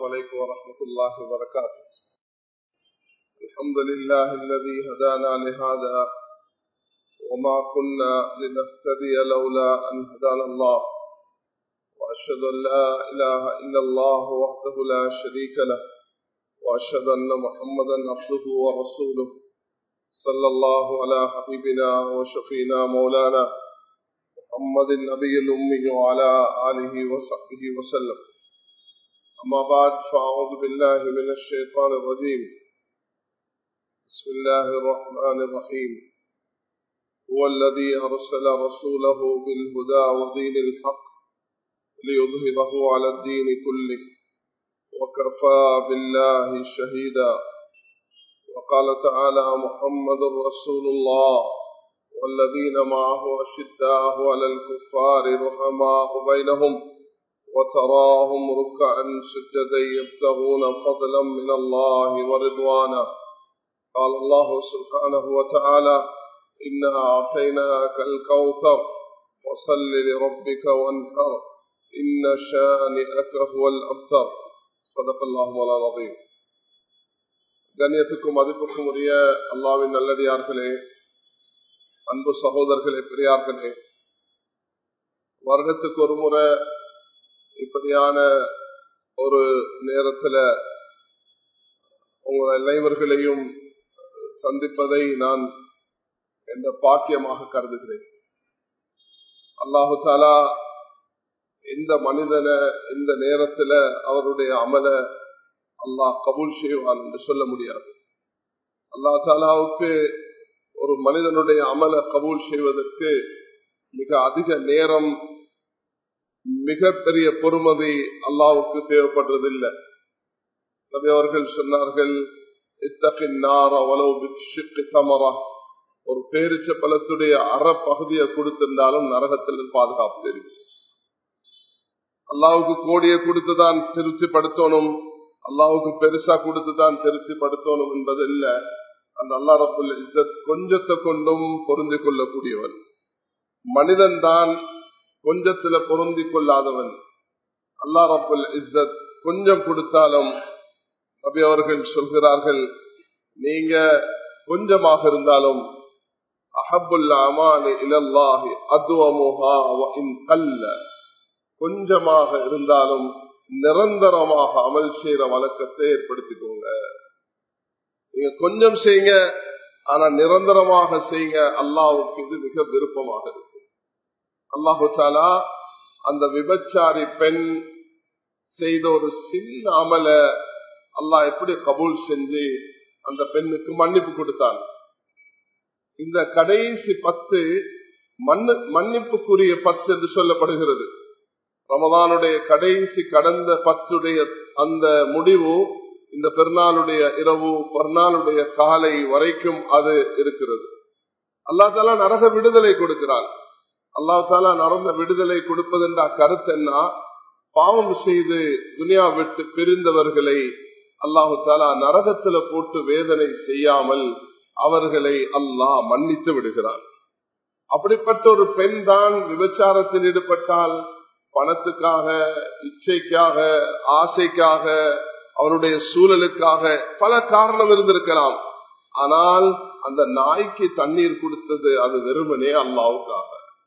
عليكم ورحمة الله وبركاته الحمد لله الذي هدانا لهذا وما كنا لنهتدي لولا أن هدانا الله وأشهد أن لا إله إلا الله وحده لا شريك له وأشهد أن محمدا عبده ورسوله صلى الله على حبيبنا وشفينا مولانا محمد النبي الأمي وعلى آله وصحبه وسلم أما بعد فأعوذ بالله من الشيطان الرجيم بسم الله الرحمن الرحيم هو الذي أرسل رسوله بالهدى ودين الحق ليظهره على الدين كله وكفى بالله شهيدا وقال تعالى محمد رسول الله والذين معه أشداء على الكفار رحماء بينهم وتراهم ركعا سجدا يبتغون فضلا من الله ورضوانا قال الله سبحانه وتعالى إنا أعطيناك الكوثر وصل لربك وانحر إن شانئك هو الأبتر صدق الله مولانا العظيم கண்ணியத்துக்கும் மதிப்புக்கும் உரிய அல்லாவின் நல்லடியார்களே அன்பு சகோதரர்களே பெரியார்களே வருடத்துக்கு ஒரு முறை இப்படியான ஒரு நேரத்தில் உங்கள் அனைவர்களையும் சந்திப்பதை நான் என்ற பாக்கியமாக கருதுகிறேன் அல்லாஹு தாலா இந்த மனிதனை இந்த நேரத்தில் அவருடைய அமல அல்லாஹ் கபூல் செய்வான் என்று சொல்ல முடியாது அல்லா தாலாவுக்கு ஒரு மனிதனுடைய அமல கபூல் செய்வதற்கு மிக அதிக நேரம் மிகப்பெரிய பொறுமதி அல்லாவுக்கு தேவைப்படுறதில்லை நபி அவர்கள் சொன்னார்கள் ஒரு பேரிச்ச பலத்துடைய அற பகுதியை கொடுத்திருந்தாலும் நரகத்தில் பாதுகாப்பு தெரியும் அல்லாவுக்கு கோடியை கொடுத்துதான் திருப்திப்படுத்தணும் அல்லாவுக்கு பெருசா கொடுத்துதான் திருப்திப்படுத்தணும் என்பது இல்ல அந்த அல்லா ரபுல் இஸ்ஸத் கொஞ்சத்தை கொண்டும் பொருந்தி கொள்ளக்கூடியவன் மனிதன் தான் கொஞ்சத்துல பொருந்தி கொள்ளாதவன் அல்லா ரபுல் இஸ்ஸத் கொஞ்சம் கொடுத்தாலும் நபி அவர்கள் சொல்கிறார்கள் நீங்க கொஞ்சமாக இருந்தாலும் அஹபுல்லாமானி இலல்லாஹி அதுவமுஹா கல்ல கொஞ்சமாக இருந்தாலும் நிரந்தரமாக அமல் செய்யற வழக்கத்தை ஏற்படுத்திக்கோங்க நீங்க கொஞ்சம் செய்யுங்க ஆனா நிரந்தரமாக செய்யுங்க அல்லாவுக்கு இது மிக விருப்பமாக இருக்கும் அல்லாஹு சாலா அந்த விபச்சாரி பெண் செய்த ஒரு சின்ன அமல அல்லாஹ் எப்படி கபூல் செஞ்சு அந்த பெண்ணுக்கு மன்னிப்பு கொடுத்தான் இந்த கடைசி பத்து மண்ணு மன்னிப்புக்குரிய பத்து என்று சொல்லப்படுகிறது ரமதானுடைய கடைசி கடந்த பத்துடைய அந்த முடிவு இந்த பெருநாளுடைய இரவு பெருநாளுடைய காலை வரைக்கும் அது இருக்கிறது அல்லா தாலா நரக விடுதலை கொடுக்கிறான் அல்லா தாலா நரந்த விடுதலை கொடுப்பதென்ற கருத்து என்ன பாவம் செய்து துனியா விட்டு பிரிந்தவர்களை அல்லாஹு தாலா நரகத்துல போட்டு வேதனை செய்யாமல் அவர்களை அல்லாஹ் மன்னித்து விடுகிறான் அப்படிப்பட்ட ஒரு பெண் தான் விபச்சாரத்தில் ஈடுபட்டால் பணத்துக்காக இச்சைக்காக ஆசைக்காக அவருடைய சூழலுக்காக பல காரணம் இருந்திருக்கலாம் ஆனால் அந்த நாய்க்கு தண்ணீர் கொடுத்தது அது வெறுமனே அல்லாவுக்காக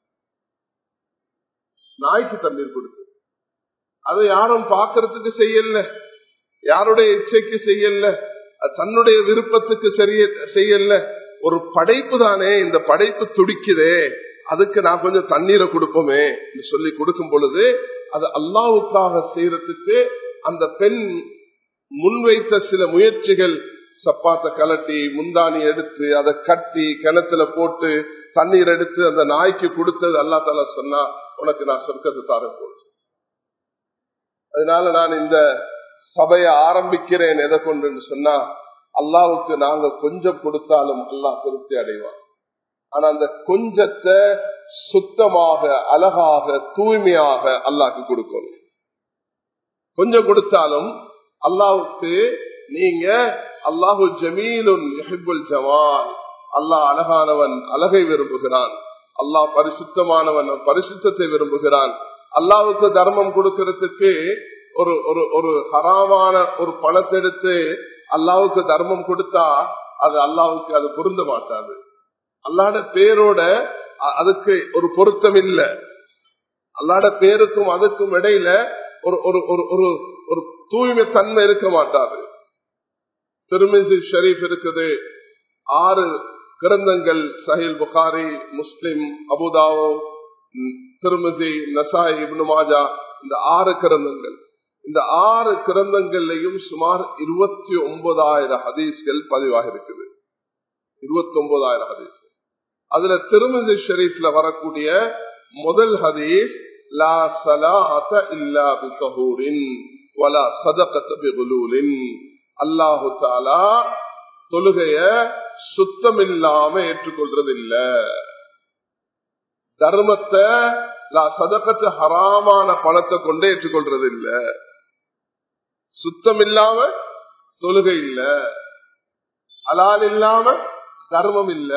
நாய்க்கு தண்ணீர் கொடுத்தது அதை யாரும் பார்க்கறதுக்கு செய்யல யாருடைய இச்சைக்கு செய்யல தன்னுடைய விருப்பத்துக்கு சரிய செய்யல ஒரு படைப்பு தானே இந்த படைப்பு துடிக்குதே அதுக்கு நான் கொஞ்சம் தண்ணீரை கொடுப்போமே சொல்லி கொடுக்கும் பொழுது அது அல்லாவுக்காக செய்யறதுக்கு அந்த பெண் முன்வைத்த சில முயற்சிகள் சப்பாத்த கலட்டி முந்தானி எடுத்து அதை கட்டி கிணத்துல போட்டு தண்ணீர் எடுத்து அந்த நாய்க்கு கொடுத்தது அல்லா தால சொன்னா உனக்கு நான் சொர்க்கத்தை தரேன் போது அதனால நான் இந்த சபையை ஆரம்பிக்கிறேன் எதை கொண்டு சொன்னா அல்லாவுக்கு நாங்க கொஞ்சம் கொடுத்தாலும் அல்லாஹ் திருப்தி அடைவான் ஆனா அந்த கொஞ்சத்தை சுத்தமாக அழகாக தூய்மையாக அல்லாஹ்க்கு கொடுக்கணும் கொஞ்சம் கொடுத்தாலும் அல்லாவுக்கு நீங்க அல்லாஹு ஜமீலுன் யுஹிப்புல் ஜமால் அல்லாஹ் அழகானவன் அழகை விரும்புகிறான் அல்லாஹ் பரிசுத்தமானவன் பரிசுத்தத்தை விரும்புகிறான் அல்லாவுக்கு தர்மம் கொடுக்கறதுக்கு ஒரு ஒரு ஒரு ஹராமான ஒரு பணத்தை எடுத்து அல்லாவுக்கு தர்மம் கொடுத்தா அது அல்லாவுக்கு அது பொருந்த மாட்டாது அல்லாட பேரோட அதுக்கு ஒரு பொருத்தம் இல்ல அல்லாட பேருக்கும் அதுக்கும் இடையில ஒரு ஒரு ஒரு ஒரு ஒரு தூய்மை தன்மை இருக்க மாட்டாது திருமிசி ஷரீப் இருக்குது ஆறு கிரந்தங்கள் சஹில் புகாரி முஸ்லிம் அபுதாவோ திருமதி நசாய் இப்னு மாஜா இந்த ஆறு கிரந்தங்கள் இந்த ஆறு கிரந்தங்கள்லையும் சுமார் இருபத்தி ஒன்பதாயிரம் ஹதீஸ்கள் பதிவாக இருக்குது இருபத்தி ஒன்பதாயிரம் ஹதீஸ் அதுல திருமதி ஷெரீப்ல வரக்கூடிய முதல் ஹதீஸ் லா சலாஹ இல்லா பிகஹூரின் வலா சதகத பிகுலூலின் அல்லாஹு தாலா தொழுகைய சுத்தம் இல்லாம ஏற்றுக்கொள்றது இல்ல தர்மத்தை சதக்கத்து ஹராமான பணத்தை கொண்டு ஏற்றுக்கொள்றது இல்ல சுத்தம் இல்லாம தொழுகை இல்ல அலால் இல்லாம தர்மம் இல்ல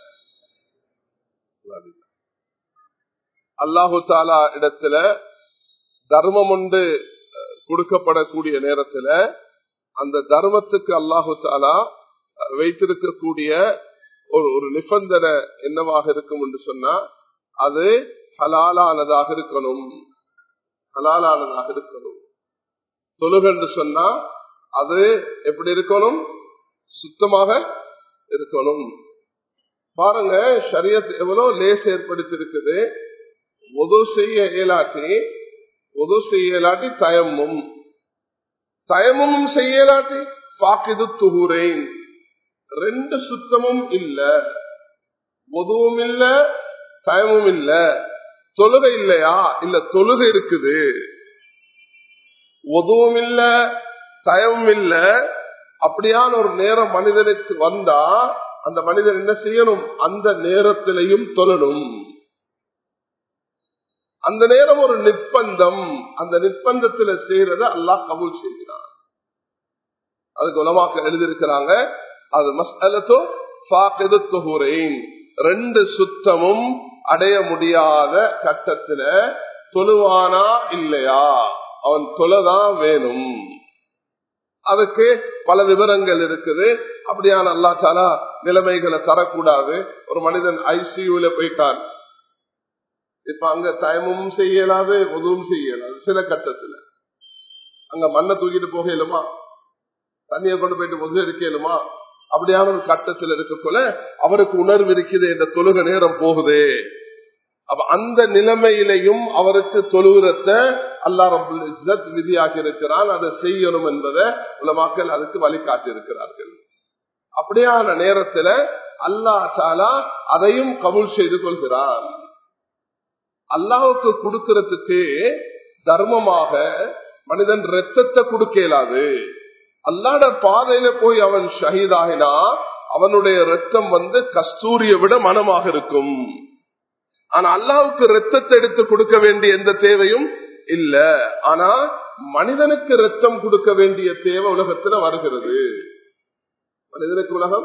அல்லாஹு தாலா இடத்துல தர்மம் ஒன்று கொடுக்கப்படக்கூடிய நேரத்துல அந்த தர்மத்துக்கு அல்லாஹு தாலா வைத்திருக்கக்கூடிய ஒரு ஒரு நிபந்தனை என்னவாக இருக்கும் என்று சொன்னா அது ஹலாலானதாக இருக்கணும் ஹலாலானதாக இருக்கணும் தொழுகன்று சொன்னா அது எப்படி இருக்கணும் சுத்தமாக இருக்கணும் பாருங்க ஷரியத் எவ்வளவு லேஸ் ஏற்படுத்தி இருக்குது உதவு செய்ய இயலாட்டி உதவு செய்ய இயலாட்டி தயமும் தயமும் செய்யலாட்டி பாக்கிது துகுரேன் ரெண்டு சுத்தமும் இல்ல உதவும் இல்ல தயமும் இல்ல தொழுகை இல்லையா இல்ல தொழுகை இருக்குது உதவும் இல்ல தயமும் இல்ல அப்படியான ஒரு நேரம் மனிதனுக்கு வந்தா அந்த மனிதன் என்ன செய்யணும் அந்த நேரத்திலையும் தொழணும் அந்த நேரம் ஒரு நிர்பந்தம் அந்த நிர்பந்தத்துல செய்யறத அல்லாஹ் கபூல் செய்கிறான் அதுக்கு உலமாக்க எழுதியிருக்கிறாங்க அது மசாலத்தோ ரெண்டு சுத்தமும் அடைய முடியாத கட்டத்துல தொழுவானா இல்லையா அவன் தொலைதான் வேணும் அதுக்கு பல விவரங்கள் இருக்குது அப்படியான அல்லா தாலா நிலைமைகளை தரக்கூடாது ஒரு மனிதன் ஐசியூல போயிட்டான் இப்ப அங்க தயமும் செய்யலாது உதவும் செய்யலாது சில கட்டத்துல அங்க மண்ணை தூக்கிட்டு போகலுமா தண்ணியை கொண்டு போயிட்டு உதவி இருக்கலுமா அப்படியான ஒரு கட்டத்தில் இருக்கக்குள்ள அவருக்கு உணர்வு இருக்குது என்ற தொழுக நேரம் போகுது அப்ப அந்த நிலைமையிலையும் அவருக்கு தொழுகிறத அல்லா ரபுல் இஸ்ஸத் விதியாக்கி இருக்கிறான் அதை செய்யணும் என்பதை உலமாக்கள் அதுக்கு வழிகாட்டி இருக்கிறார்கள் அப்படியான நேரத்துல அல்லா தாலா அதையும் கபூல் செய்து கொள்கிறான் அல்லாவுக்கு கொடுக்கறதுக்கு தர்மமாக மனிதன் ரத்தத்தை கொடுக்க இயலாது அல்லாட பாதையில போய் அவன் ஷஹீதாகினா அவனுடைய ரத்தம் வந்து கஸ்தூரியை விட மனமாக இருக்கும் ஆனா அல்லாவுக்கு ரத்தத்தை எடுத்து கொடுக்க வேண்டிய எந்த தேவையும் இல்ல ஆனா மனிதனுக்கு ரத்தம் கொடுக்க வேண்டிய தேவை உலகத்துல வருகிறது மனிதனுக்கு உலகம்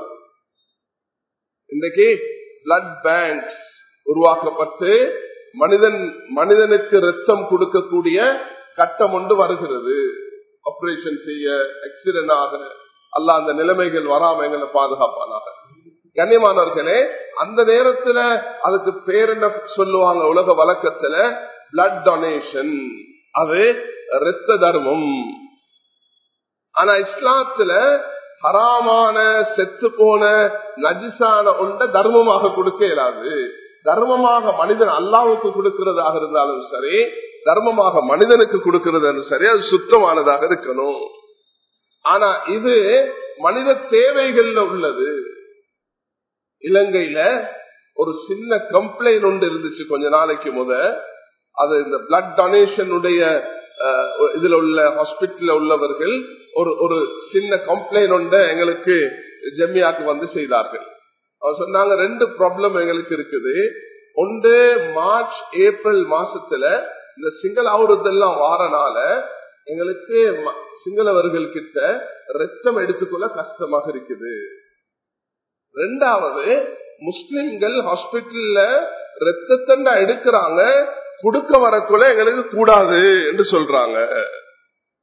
இன்றைக்கு பிளட் பேங்க் உருவாக்கப்பட்டு மனிதன் மனிதனுக்கு ரத்தம் கொடுக்கக்கூடிய கட்டம் ஒன்று வருகிறது ஆபரேஷன் செய்ய ஆக்சிடென்ட் ஆக அல்ல அந்த நிலைமைகள் வராம எங்களை பாதுகாப்பானாக கண்ணியமானவர்களே அந்த நேரத்துல அதுக்கு பேர் என்ன சொல்லுவாங்க உலக வழக்கத்துல பிளட் டொனேஷன் அது இரத்த தர்மம் ஆனா இஸ்லாத்துல ஹராமான செத்து போன நஜிசான ஒன்ற தர்மமாக கொடுக்க இயலாது தர்மமாக மனிதன் அல்லாவுக்கு கொடுக்கிறதாக இருந்தாலும் சரி தர்மமாக மனிதனுக்கு கொடுக்கிறது சரி அது சுத்தமானதாக இருக்கணும் ஆனா இது மனித தேவைகள்ல உள்ளது இலங்கையில ஒரு சின்ன கம்ப்ளைண்ட் ஒன்று இருந்துச்சு கொஞ்ச நாளைக்கு முத அது இந்த பிளட் டொனேஷனுடைய இதுல உள்ள ஹாஸ்பிட்டல்ல உள்ளவர்கள் ஒரு ஒரு சின்ன கம்ப்ளைண்ட் ஒன்றை எங்களுக்கு ஜெம்மியாக்கு வந்து செய்தார்கள் அவர் சொன்னாங்க ரெண்டு ப்ராப்ளம் எங்களுக்கு இருக்குது ஒன்று மார்ச் ஏப்ரல் மாசத்துல இந்த சிங்கள ஆவுறதெல்லாம் வாரனால எங்களுக்கு சிங்களவர்கள் கிட்ட ரத்தம் எடுத்துக்கொள்ள கஷ்டமாக இருக்குது ரெண்டாவது முஸ்லிம்கள் ஹாஸ்பிட்டல்ல ரத்தத்தண்டா எடுக்கிறாங்க கொடுக்க வரக்குள்ள எங்களுக்கு கூடாது என்று சொல்றாங்க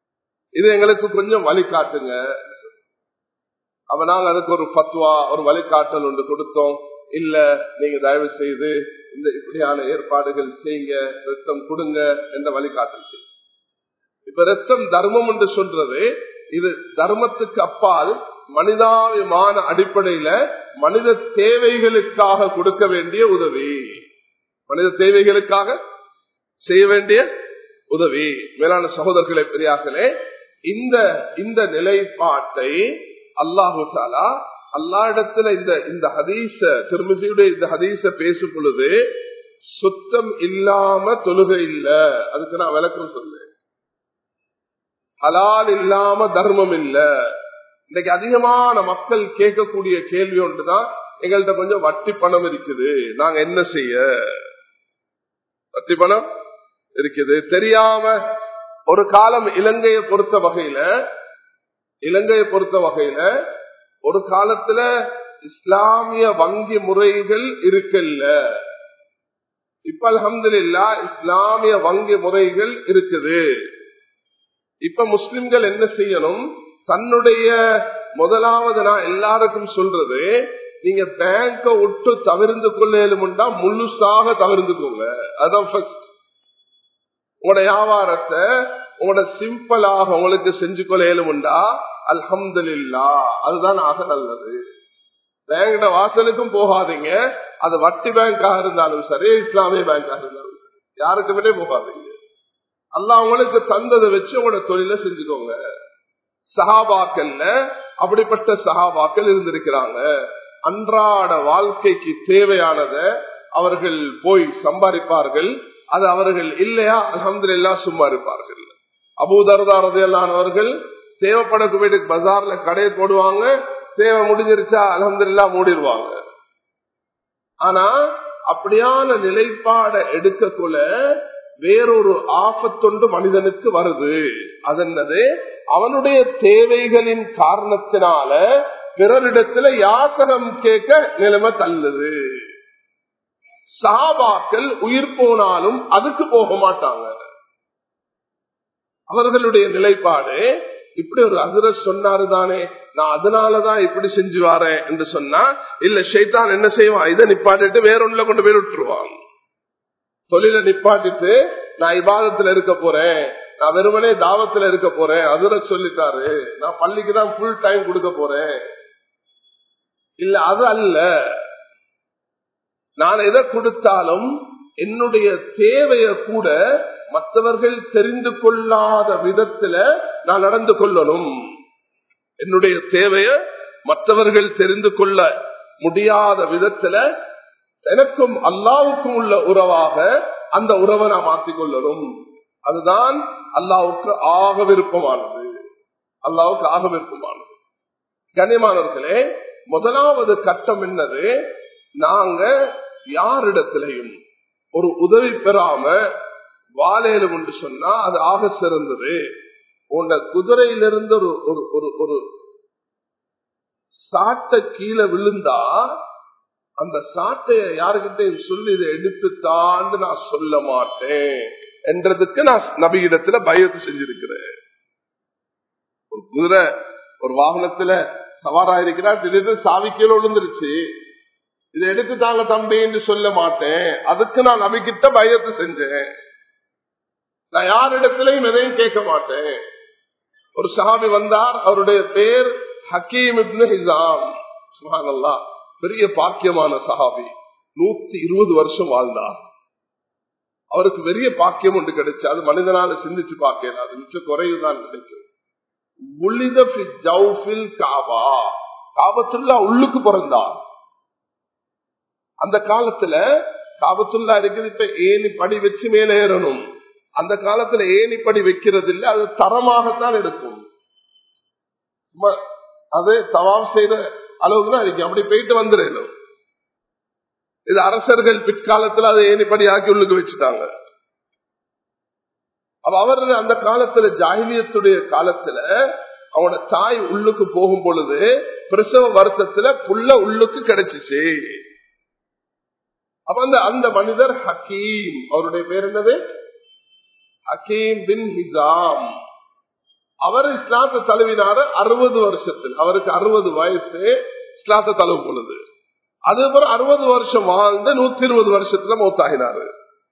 இது எங்களுக்கு கொஞ்சம் வழிகாட்டுங்க அப்ப நாங்க அதுக்கு ஒரு பத்வா ஒரு வழிகாட்டல் ஒன்று கொடுத்தோம் இல்ல நீங்க தயவு செய்து இந்த இப்படியான ஏற்பாடுகள் செய்யுங்க ரத்தம் கொடுங்க என்ற வழிகாட்டல் செய்யும் இப்ப ரத்தம் தர்மம் என்று சொல்றது இது தர்மத்துக்கு அப்பால் மனிதாபிமான அடிப்படையில மனித தேவைகளுக்காக கொடுக்க வேண்டிய உதவி மனித தேவைகளுக்காக செய்ய வேண்டிய உதவி மேலான சகோதரர்களே பெரியார்களே இந்த இந்த நிலைப்பாட்டை அல்லாஹு சாலா அல்லா இடத்துல இந்த இந்த ஹதீச திருமிசியுடைய இந்த ஹதீச பேசும் பொழுது சுத்தம் இல்லாம தொழுகை இல்ல அதுக்கு நான் விளக்கம் சொன்னேன் ஹலால் இல்லாம தர்மம் இல்ல இன்னைக்கு அதிகமான மக்கள் கேட்கக்கூடிய கேள்வி ஒன்றுதான் எங்கள்கிட்ட கொஞ்சம் வட்டி பணம் இருக்குது நாங்க என்ன செய்ய வட்டி பணம் இருக்குது தெரியாம ஒரு காலம் இலங்கையை பொறுத்த வகையில இலங்கையை பொறுத்த வகையில ஒரு காலத்துல இஸ்லாமிய வங்கி முறைகள் இருக்கல்ல இப்ப அலமதுல்லா இஸ்லாமிய வங்கி முறைகள் இருக்குது இப்ப முஸ்லிம்கள் என்ன செய்யணும் தன்னுடைய முதலாவது நான் எல்லாருக்கும் சொல்றது நீங்க பேங்க விட்டு தவிர்ந்து கொள்ளலும்டா முழுசாக தவிர்ந்துக்கோங்க அதான் ஃபர்ஸ்ட் உங்களோட வியாபாரத்தை உங்களோட சிம்பிளாக உங்களுக்கு செஞ்சு கொள்ளையிலும்டா அல்ஹம்துல்லா அதுதான் ஆக நல்லது பேங்கோட வாசலுக்கும் போகாதீங்க அது வட்டி பேங்காக இருந்தாலும் சரி இஸ்லாமிய பேங்காக இருந்தாலும் சரி யாருக்குமே போகாதீங்க அல்ல உங்களுக்கு தந்ததை வச்சு உங்களோட தொழில செஞ்சுக்கோங்க சகாபாக்கள்ல அப்படிப்பட்ட சகாபாக்கள் இருந்திருக்கிறாங்க அன்றாட வாழ்க்கைக்கு தேவையானத அவர்கள் போய் சம்பாதிப்பார்கள் அது அவர்கள் இல்லையா அலமது இல்லா சும்மா இருப்பார்கள் அபூதரதாரதையிலானவர்கள் தேவைப்படக்கு வீட்டுக்கு பஜார்ல கடையை போடுவாங்க தேவை முடிஞ்சிருச்சா அலமது இல்லா மூடிடுவாங்க ஆனா அப்படியான நிலைப்பாட எடுக்கக்குள்ள வேறொரு ஆபத்தொண்டு மனிதனுக்கு வருது அதென்னது அவனுடைய தேவைகளின் காரணத்தினால பிறரிடத்துல யாசகம் கேட்க நிலைமை தள்ளுது சாபாக்கள் உயிர் போனாலும் அதுக்கு போக மாட்டாங்க அவர்களுடைய நிலைப்பாடு இப்படி ஒரு அசுரர் சொன்னாரு தானே நான் அதனாலதான் இப்படி செஞ்சு வரேன் என்று சொன்னா இல்ல ஷைத்தான் என்ன செய்வான் இதை நிப்பாட்டிட்டு வேற ஒண்ணுல கொண்டு போய் விட்டுருவான் தொழில நிப்பாட்டிட்டு நான் இபாதத்துல இருக்க போறேன் நான் வெறுமனே தாவத்துல இருக்க போறேன் அதுல சொல்லிட்டாரு நான் பள்ளிக்கு தான் ஃபுல் டைம் கொடுக்க போறேன் இல்ல அது அல்ல நான் எதை கொடுத்தாலும் என்னுடைய தேவைய கூட மற்றவர்கள் தெரிந்து கொள்ளாத விதத்துல நான் நடந்து கொள்ளணும் என்னுடைய தேவைய மற்றவர்கள் தெரிந்து கொள்ள முடியாத விதத்துல எனக்கும் அல்லாவுக்கும் உள்ள உறவாக அந்த உறவை நான் மாற்றிக் கொள்ளணும் அதுதான் அல்லாவுக்கு ஆக விருப்பமானது அல்லாவுக்கு ஆக விருப்பமானது கண்ணியமானவர்களே முதலாவது கட்டம் என்னது நாங்க யாரிடத்திலையும் ஒரு உதவி பெறாம வாழையிலும் என்று சொன்னா அது ஆக சிறந்தது உன்ன குதிரையிலிருந்து ஒரு ஒரு ஒரு ஒரு சாட்டை கீழே விழுந்தா அந்த சாட்டைய யாருக்கிட்டையும் சொல்லி இதை எடுத்துத்தான்னு நான் சொல்ல மாட்டேன் என்றதுக்கு நான் நபியிடத்துல பயத்து செஞ்சிருக்கிறேன் ஒரு குதிரை ஒரு வாகனத்துல சவாரா இருக்கிறார் திடீர்னு சாவி கீழே விழுந்துருச்சு இதை எடுத்து தாங்க தம்பி என்று சொல்ல மாட்டேன் அதுக்கு நான் நபிக்கிட்ட பயத்து செஞ்சேன் நான் யாரிடத்திலையும் எதையும் கேட்க மாட்டேன் ஒரு சஹாபி வந்தார் அவருடைய பேர் ஹக்கீம் இப்னு ஹிசாம் சுஹானல்லா பெரிய பாக்கியமான சஹாபி நூத்தி இருபது வருஷம் வாழ்ந்தார் அவருக்கு பெரிய பாக்கியம் ஒன்று கிடைச்சு அது மனிதனால சிந்திச்சு பார்க்கலாம் அது மிச்ச குறைவுதான் கிடைக்கும் காபா காபத்துல்லா உள்ளுக்கு பிறந்தார் அந்த காலத்துல காபத்துல்லா இருக்குது இப்ப ஏனி படி வச்சு மேலே ஏறணும் அந்த காலத்துல ஏனி படி வைக்கிறது இல்லை அது தரமாகத்தான் இருக்கும் சும்மா அது தவாம் செய்த அளவுக்கு தான் இருக்கு அப்படி போயிட்டு வந்துடணும் இது அரசர்கள் பிற்காலத்துல அதை ஏனிப்படி ஆக்கி உள்ளுக்கு வச்சுட்டாங்க அப்ப அவர் அந்த காலத்துல ஜாகிலியத்துடைய காலத்துல அவனோட தாய் உள்ளுக்கு போகும் பொழுது பிரசவ வருத்தத்துல புள்ள உள்ளுக்கு கிடைச்சிச்சு அப்ப அந்த அந்த மனிதர் ஹக்கீம் அவருடைய பேர் என்னது ஹக்கீம் பின் ஹிசாம் அவர் இஸ்லாத்தை தழுவினாரு அறுபது வருஷத்தில் அவருக்கு அறுபது வயசு இஸ்லாத்தை தழுவும் பொழுது அதுக்கப்புறம் அறுபது வருஷம் வாழ்ந்து நூத்தி இருபது வருஷத்துல மௌத்தாகினாரு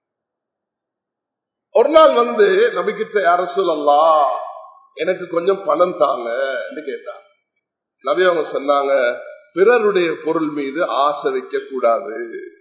ஒரு நாள் வந்து நபிக்கிட்ட யார சொல்லலா எனக்கு கொஞ்சம் பணம் தாங்க கேட்டாங்க நபி அவங்க சொன்னாங்க பிறருடைய பொருள் மீது ஆசை வைக்க கூடாது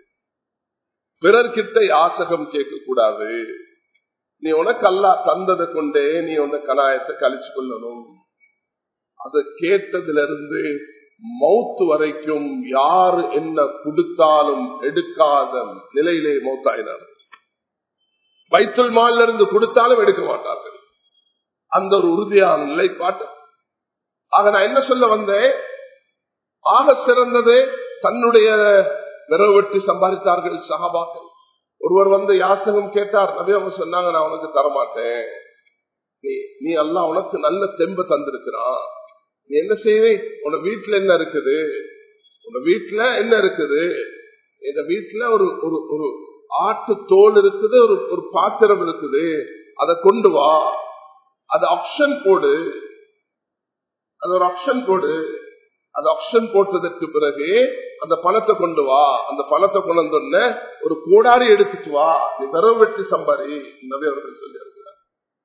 பிறர்கிட்ட யாசகம் கேட்க கூடாது நீ உனக்கு அல்லா தந்ததை கொண்டே நீ உன கலாயத்தை கழிச்சு கொள்ளணும் அதை கேட்டதுல இருந்து மௌத்து வரைக்கும் யாரு என்ன கொடுத்தாலும் எடுக்காத நிலையிலே மௌத்தாயினார் வைத்துல் மாலில் இருந்து கொடுத்தாலும் எடுக்க மாட்டார்கள் அந்த ஒரு உறுதியான நிலைப்பாட்டு ஆக நான் என்ன சொல்ல வந்தேன் ஆக சிறந்தது தன்னுடைய விரவு வெட்டி சம்பாதித்தார்கள் சகாபாக்கள் ஒருவர் வந்து யாசகம் கேட்டார் நபி அவங்க சொன்னாங்க நான் உனக்கு தரமாட்டேன் நீ நீ எல்லாம் உனக்கு நல்ல தெம்ப தந்திருக்கிறான் நீ என்ன செய்வே உன வீட்டுல என்ன இருக்குது உன வீட்டுல என்ன இருக்குது எங்க வீட்டுல ஒரு ஒரு ஒரு ஆட்டு தோல் இருக்குது ஒரு ஒரு பாத்திரம் இருக்குது அதை கொண்டு வா அது ஆப்ஷன் போடு அது ஒரு ஆப்ஷன் போடு அது ஆப்ஷன் போட்டதற்கு பிறகு அந்த பணத்தை கொண்டு வா அந்த பணத்தை கொண்டு வந்தோடனே ஒரு கோடாரி எடுத்துட்டு வா நீ விரவு வெட்டி சம்பாரி நபி அவர்கள் சொல்லி இருக்கிறார்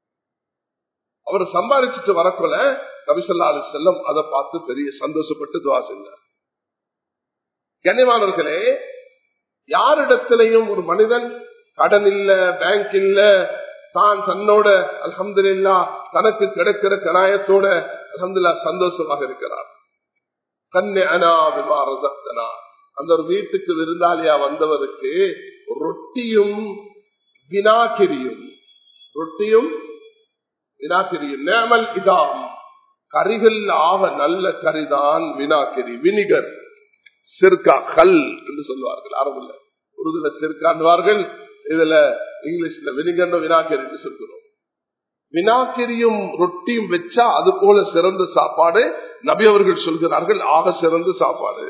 அவர் சம்பாதிச்சுட்டு வரக்குள்ள நபிசல்லா அலி செல்லம் அதை பார்த்து பெரிய சந்தோஷப்பட்டு துவா செஞ்சார் கண்ணியமானவர்களே யாரிடத்திலையும் ஒரு மனிதன் கடன் இல்ல பேங்க் இல்ல தான் தன்னோட அலமது இல்லா தனக்கு கிடைக்கிற கனாயத்தோட அலமதுல்லா சந்தோஷமாக இருக்கிறார் கண்ணனா விமாரதனா அந்த ஒரு வீட்டுக்கு விருந்தாளியா வந்தவருக்கு ரொட்டியும் வினாக்கிரியும் ரொட்டியும் வினாக்கிரியும் நேமல் இதாம் கரிகள் ஆக நல்ல கரிதான் வினாக்கிரி வினிகர் சிற்கா கல் என்று சொல்லுவார்கள் அரபுல உருதுல சிற்கான்வார்கள் இதுல இங்கிலீஷ்ல வினிகர் வினாக்கரி என்று சொல்கிறோம் வினாக்கிரியும் ரொட்டியும் வச்சா அது போல சிறந்த சாப்பாடு நபி அவர்கள் சொல்கிறார்கள் ஆக சிறந்த சாப்பாடு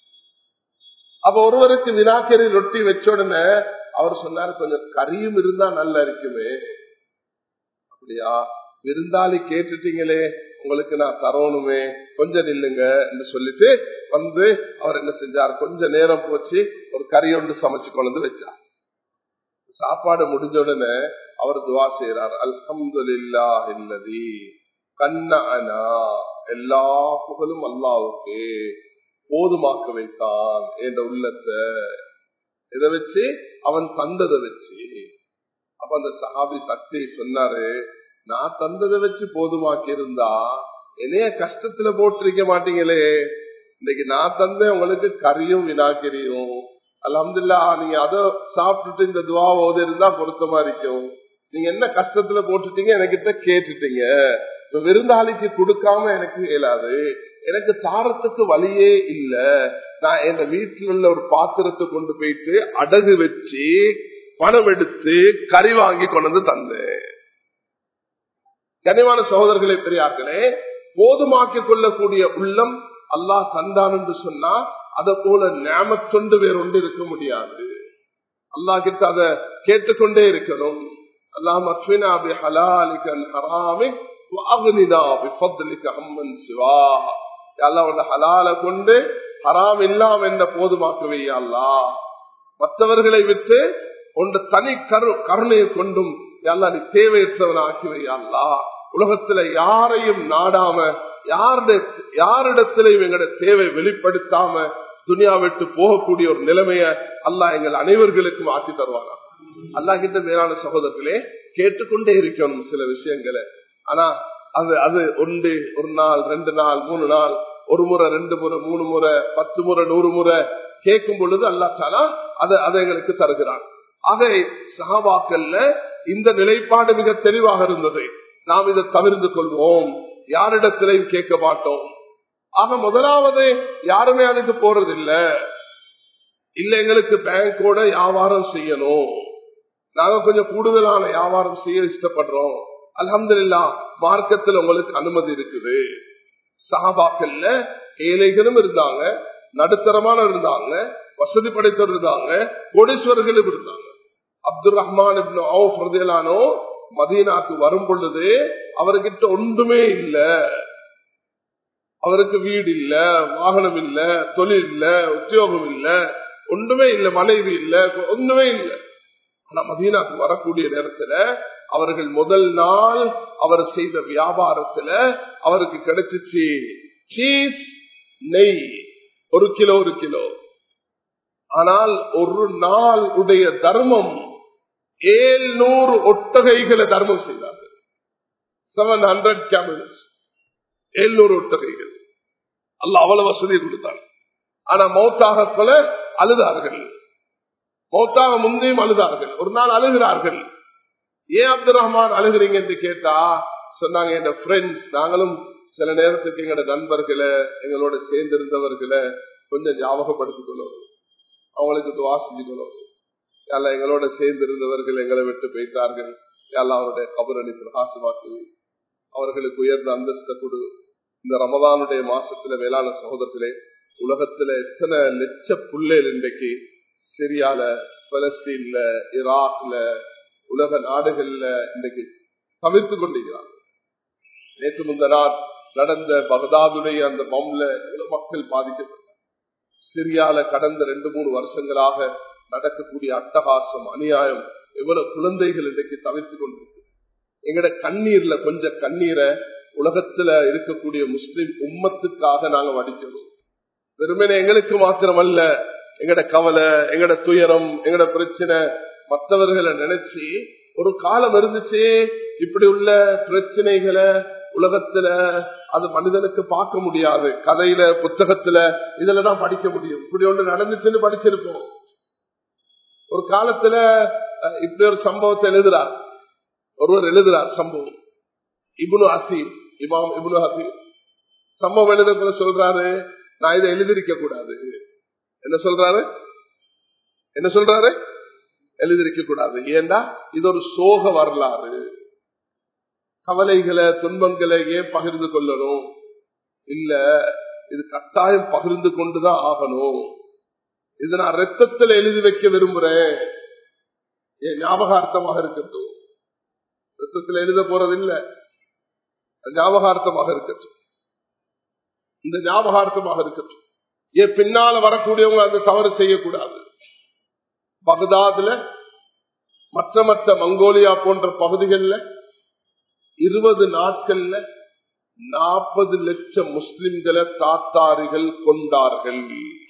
அப்ப ஒருவருக்கு வினாக்கரி ரொட்டி வச்ச உடனே அவர் சொன்னார் கொஞ்சம் கறியும் இருந்தா நல்லா இருக்குமே அப்படியா விருந்தாளி கேட்டுட்டீங்களே உங்களுக்கு நான் தரணுமே கொஞ்சம் நில்லுங்க என்று சொல்லிட்டு வந்து அவர் என்ன செஞ்சார் கொஞ்ச நேரம் போச்சு ஒரு கறி ஒன்று சமைச்சு கொண்டு வச்சார் சாப்பாடு முடிஞ்ச உடனே அவர் துவா செய்யறார் அல்ஹம்துல்லா இல்லதி கண்ணா எல்லா புகழும் அல்லாவுக்கு போதுமாக்க வைத்தான் என்ற உள்ளத்தை இதை வச்சு அவன் தந்ததை வச்சு அப்ப அந்த சஹாபி தட்டி சொன்னாரு நான் தந்ததை வச்சு போதுமாக்கி இருந்தா என்னைய கஷ்டத்துல போட்டிருக்க மாட்டீங்களே இன்னைக்கு நான் தந்தேன் உங்களுக்கு கறியும் வினாக்கிரியும் அலமதுல்லா நீங்க அதை சாப்பிட்டுட்டு இந்த துவா ஓதி இருந்தா பொருத்தமா இருக்கும் நீங்க என்ன கஷ்டத்துல போட்டுட்டீங்க எனக்கிட்ட கேட்டுட்டீங்க விருந்தாளிக்கு கொடுக்காம எனக்கு இயலாது எனக்கு தாரத்துக்கு வழியே இல்ல நான் என் வீட்டில் உள்ள ஒரு பாத்திரத்தை கொண்டு போயிட்டு அடகு வச்சு பணம் எடுத்து கறி வாங்கி கொண்டு வந்து தந்தேன் கனிவான சகோதரர்களே பெரியார்களே போதுமாக்கிக் கொள்ளக்கூடிய உள்ளம் அல்லாஹ் தந்தான் என்று சொன்னா அதை போல ஞாபகத்தொண்டு வேறொன்று இருக்க முடியாது அல்லா கிட்ட அதை கேட்டுக்கொண்டே இருக்கணும் அல்லாஹ் மத்வினாபி ஹலாலிகன் ஹராமி ஹலால கொண்டு ஹராம் இல்லாம என்ன போதுமாக்குவே அல்லா மற்றவர்களை விட்டு ஒன்று தனி கரு கருணையை கொண்டும் அல்லா நீ தேவையற்றவன் ஆக்கிவை அல்லா உலகத்துல யாரையும் நாடாம யாருடைய யாரிடத்திலையும் எங்களோட தேவை வெளிப்படுத்தாம துனியா விட்டு போகக்கூடிய ஒரு நிலைமைய அல்லா எங்கள் அனைவர்களுக்கும் ஆக்கி தருவாங்க அல்லா கிட்ட மேலான சகோதரர்களே கேட்டுக்கொண்டே இருக்கணும் சில விஷயங்களை ஆனா அது அது ஒன்று ஒரு நாள் ரெண்டு நாள் மூணு நாள் ஒரு முறை ரெண்டு முறை மூணு முறை பத்து முறை நூறு முறை கேட்கும் பொழுது அல்லா தானா அதை அதை எங்களுக்கு தருகிறான் ஆக சகாபாக்கல்ல இந்த நிலைப்பாடு மிக தெளிவாக இருந்தது நாம் இதை தவிர்த்து கொள்வோம் யாரிடத்திலையும் கேட்க மாட்டோம் ஆக முதலாவது யாருமே அதுக்கு போறது இல்ல இல்ல எங்களுக்கு பேங்கோட வியாபாரம் செய்யணும் நாங்க கொஞ்சம் கூடுதலான வியாபாரம் செய்ய இஷ்டப்படுறோம் அலமது இல்லா மார்க்கத்தில் உங்களுக்கு அனுமதி இருக்குது சகாபாக்கல்ல ஏழைகளும் இருந்தாங்க நடுத்தரமான இருந்தாங்க வசதி படைத்தவர் இருந்தாங்க கோடீஸ்வரர்களும் இருந்தாங்க அப்துல் ரஹ்மான் மதீனாக்கு வரும் பொழுது அவர்கிட்ட ஒன்றுமே இல்ல அவருக்கு வீடு இல்ல வாகனம் இல்ல தொழில் இல்ல உத்தியோகம் இல்ல ஒன்றுமே இல்ல மனைவி இல்ல ஒண்ணுமே இல்ல ஆனா மதீனாக்கு வரக்கூடிய நேரத்துல அவர்கள் முதல் நாள் அவர் செய்த வியாபாரத்துல அவருக்கு கிடைச்சிச்சு சீஸ் நெய் ஒரு கிலோ ஒரு கிலோ ஆனால் ஒரு நாள் உடைய தர்மம் ஏழ்நூறு ஒட்டகைகளை தர்மம் செய்தார்கள் செவன் ஹண்ட்ரட் கேபிள்ஸ் ஏழ்நூறு ஒட்டகைகள் அல்ல அவ்வளவு வசதி கொடுத்தார் ஆனா மௌத்தாக போல அழுதார்கள் மௌத்தாக முந்தையும் அழுதார்கள் ஒரு நாள் அழுகிறார்கள் ஏன் அப்துல் ரஹ்மான் அழுகிறீங்க என்று கேட்டா சொன்னாங்க என் ஃப்ரெண்ட்ஸ் நாங்களும் சில நேரத்துக்கு எங்களோட நண்பர்களை எங்களோட சேர்ந்திருந்தவர்களை கொஞ்சம் ஞாபகப்படுத்திக் கொள்ளும் அவங்களுக்கு துவா செஞ்சு கொள்ளும் யாரெல்லாம் எங்களோட சேர்ந்திருந்தவர்கள் எங்களை விட்டு போயிட்டார்கள் யாரெல்லாம் அவருடைய கபரணி பிரகாசமாக்கு அவர்களுக்கு உயர்ந்த அந்தஸ்தை கொடு இந்த ரமதானுடைய மாசத்துல வேளாண் சகோதரத்திலே உலகத்துல எத்தனை லட்ச புள்ளைகள் இன்றைக்கு சிரியால பலஸ்தீன்ல ஈராக்ல உலக நாடுகள்ல இன்றைக்கு தவிர்த்து கொண்டிருக்கிறாங்க நேற்று முந்த நாள் நடந்த பகதாதுடைய அந்த பம்ல மக்கள் பாதிக்கப்பட்டார் சிரியால கடந்த ரெண்டு மூணு வருஷங்களாக நடக்கக்கூடிய அட்டகாசம் அநியாயம் எவ்வளவு குழந்தைகள் இன்றைக்கு தவிர்த்து கொண்டிருக்கு எங்கட கண்ணீர்ல கொஞ்சம் கண்ணீரை உலகத்துல இருக்கக்கூடிய முஸ்லிம் உம்மத்துக்காக நாங்க வடிக்கிறோம் வெறுமனே எங்களுக்கு மாத்திரமல்ல எங்கட கவலை எங்கட துயரம் எங்கட பிரச்சனை மற்றவர்களை நினைச்சு ஒரு காலம் இருந்துச்சு இப்படி உள்ள பிரச்சனைகளை உலகத்துல அது மனிதனுக்கு பார்க்க முடியாது கதையில புத்தகத்துல இதுலதான் படிக்க முடியும் இப்படி ஒன்று நடந்துச்சுன்னு படிச்சிருப்போம் ஒரு காலத்துல இப்படி ஒரு சம்பவத்தை எழுதுறார் ஒருவர் எழுதுறார் சம்பவம் இபுனு அசீர் இமாம் இபுனு அசீர் சம்பவம் எழுத சொல்றாரு நான் இதை எழுதிருக்க கூடாது என்ன சொல்றாரு என்ன சொல்றாரு எழுதிருக்க கூடாது ஏண்டா இது ஒரு சோக வரலாறு கவலைகளை துன்பங்களை ஏன் பகிர்ந்து கொள்ளணும் இல்ல இது கட்டாயம் பகிர்ந்து கொண்டுதான் ஆகணும் இது நான் ரத்தத்தில் எழுதி வைக்க விரும்புறேன் என் ஞாபகார்த்தமாக இருக்கட்டும் ரத்தத்தில் எழுத போறது இல்ல ஞாபகார்த்தமாக இருக்கட்டும் இந்த ஞாபகார்த்தமாக இருக்கட்டும் ஏன் பின்னால வரக்கூடியவங்க அந்த தவறு செய்யக்கூடாது பகதாதுல மற்ற மற்ற மங்கோலியா போன்ற பகுதிகளில் இருபது நாட்கள்ல நாற்பது லட்சம் முஸ்லிம்களை தாத்தாரிகள் கொண்டார்கள்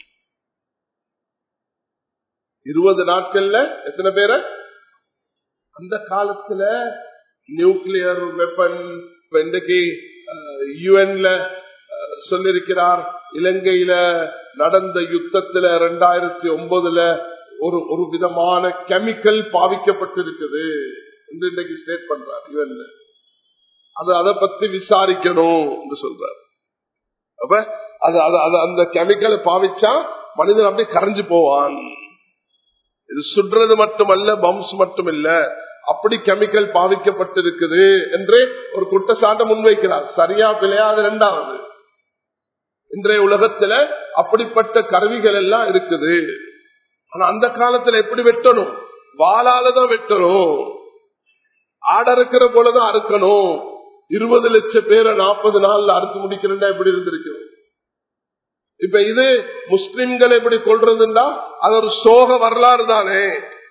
இருபது நாட்கள்ல எத்தனை பேர அந்த காலத்துல நியூக்ளியர் வெப்பன் இன்றைக்கு யுஎன்ல சொல்லிருக்கிறார் இலங்கையில நடந்த யுத்தத்துல ரெண்டாயிரத்தி ஒன்பதுல ஒரு ஒரு விதமான கெமிக்கல் பாவிக்கப்பட்டிருக்குது என்று இன்றைக்கு ஸ்டேட் பண்றார் யுஎன்ல அது அதை பத்தி விசாரிக்கணும் என்று சொல்றார் அப்ப அது அது அந்த கெமிக்கலை பாவிச்சா மனிதன் அப்படியே கரைஞ்சு போவான் இது சுடுறது மட்டுமல்ல பம்ஸ் மட்டும் இல்ல அப்படி கெமிக்கல் பாவிக்கப்பட்டிருக்குது என்று ஒரு குற்றச்சாட்டை முன்வைக்கிறார் சரியா பிழையாது இரண்டாவது இன்றைய உலகத்துல அப்படிப்பட்ட கருவிகள் எல்லாம் இருக்குது ஆனா அந்த காலத்துல எப்படி வெட்டணும் வாழாலதான் வெட்டணும் ஆட இருக்கிற போலதான் அறுக்கணும் இருபது லட்சம் பேரை நாற்பது நாள்ல அறுத்து முடிக்கிறா எப்படி இருந்திருக்கு இப்ப இது முஸ்லிம்கள் எப்படி கொள்றதுண்டா அது ஒரு சோக வரலாறு தானே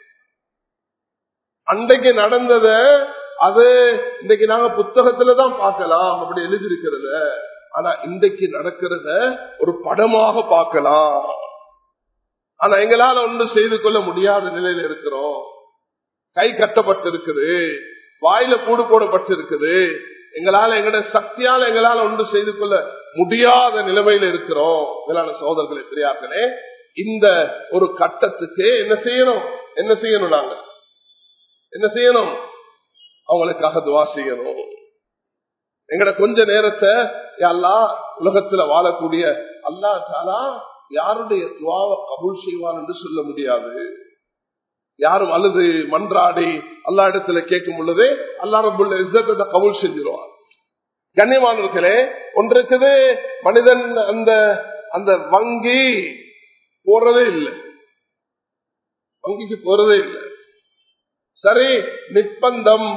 அன்றைக்கு நடந்தத அது இன்னைக்கு நாங்க புத்தகத்துலதான் பார்க்கலாம் அப்படி எழுதியிருக்கிறத ஆனா இன்றைக்கு நடக்கிறத ஒரு படமாக பார்க்கலாம் ஆனா எங்களால ஒன்று செய்து கொள்ள முடியாத நிலையில இருக்கிறோம் கை கட்டப்பட்டிருக்குது வாயில கூடு போடப்பட்டிருக்குது எங்களால எங்கட சக்தியால எங்களால ஒன்று செய்து கொள்ள முடியாத நிலைமையில இருக்கிறோம் மேலான சோதர்களே பெரியார்களே இந்த ஒரு கட்டத்துக்கு என்ன செய்யணும் என்ன செய்யணும் நாங்க என்ன செய்யணும் அவங்களுக்காக துவா செய்யணும் எங்கட கொஞ்ச நேரத்தை அல்லா உலகத்துல வாழக்கூடிய அல்லா தாலா யாருடைய துவாவை கபூல் செய்வான் என்று சொல்ல முடியாது யாரும் அழுது மன்றாடி அல்லா இடத்துல கேட்கும் பொழுது அல்லா ரபுல்ல இஸ்ஸத்தை கபூல் செஞ்சிருவார் கண்ணியமானவர்களே ஒன்று இருக்குது மனிதன் அந்த அந்த வங்கி போறதே இல்லை வங்கிக்கு போறதே இல்லை சரி நிர்பந்தம்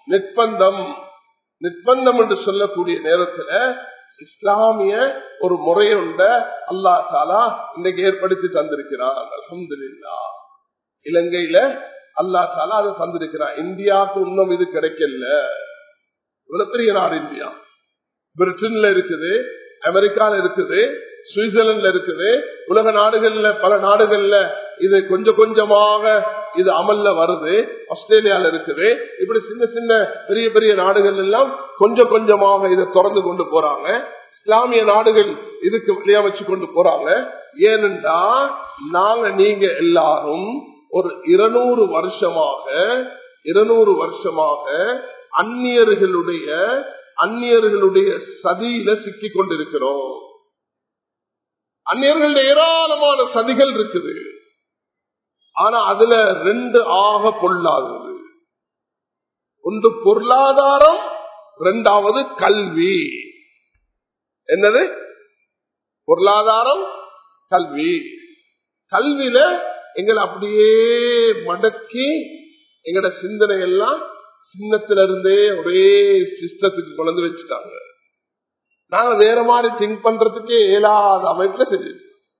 நிர்பந்தம் நிர்பந்தம் என்று சொல்லக்கூடிய நேரத்துல இஸ்லாமிய ஒரு முறையுண்ட அல்லா தாலா இன்னைக்கு ஏற்படுத்தி தந்திருக்கிறார் அலமதுல்லா இலங்கையில அல்லா தாலா அதை தந்திருக்கிறார் இந்தியாவுக்கு இன்னும் இது கிடைக்கல இவ்வளவு பெரிய நாடு இந்தியா பிரிட்டன்ல இருக்குது அமெரிக்கால இருக்குது சுவிட்சர்லாந்துல இருக்குது உலக நாடுகள்ல பல நாடுகள்ல இது கொஞ்சம் கொஞ்சமாக இது அமல்ல வருது ஆஸ்திரேலியால இருக்குது இப்படி சின்ன சின்ன பெரிய பெரிய நாடுகள் எல்லாம் கொஞ்சம் கொஞ்சமாக இதை திறந்து கொண்டு போறாங்க இஸ்லாமிய நாடுகள் இதுக்கு வழியமைச்சு கொண்டு போறாங்க ஏனென்றா நாங்க நீங்க எல்லாரும் ஒரு இருநூறு வருஷமாக இருநூறு வருஷமாக அந்நியர்களுடைய அந்நியர்களுடைய சதியில சிக்கிக் கொண்டிருக்கிறோம் அந்நியர்களுடைய ஏராளமான சதிகள் இருக்குது ஆனா அதுல ரெண்டு ஆக பொல்லாதது ஒன்று பொருளாதாரம் ரெண்டாவது கல்வி என்னது பொருளாதாரம் கல்வி கல்வியில எங்களை அப்படியே மடக்கி எங்கட சிந்தனை எல்லாம் சின்னத்தில இருந்தே ஒரே சிஸ்டத்துக்கு கொண்டு வச்சுட்டாங்க நாங்க வேற மாதிரி திங்க் பண்றதுக்கே இயலாத அமைப்புல செஞ்சு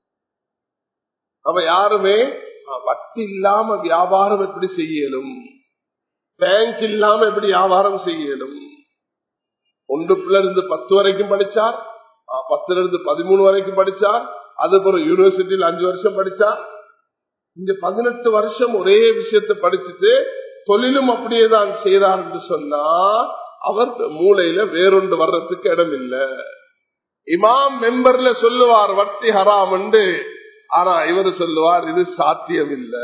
அவ யாருமே வட்டி இல்லாம வியாபாரம் எப்படி செய்யலும் பேங்க் இல்லாம எப்படி வியாபாரம் செய்யலும் ஒன்றுல இருந்து பத்து வரைக்கும் படிச்சார் பத்துல இருந்து பதிமூணு வரைக்கும் படிச்சார் அது ஒரு யூனிவர்சிட்டியில் அஞ்சு வருஷம் படிச்சார் இங்க பதினெட்டு வருஷம் ஒரே விஷயத்தை படிச்சுட்டு தொழிலும் அப்படியே தான் செய்தார் என்று சொன்னா அவர் மூளையில வேறொன்று வர்றதுக்கு இடம் இல்லை இமாம் மெம்பர்ல சொல்லுவார் வட்டி ஹராம் என்று ஆனா இவர் சொல்லுவார் இது சாத்தியம் இல்லை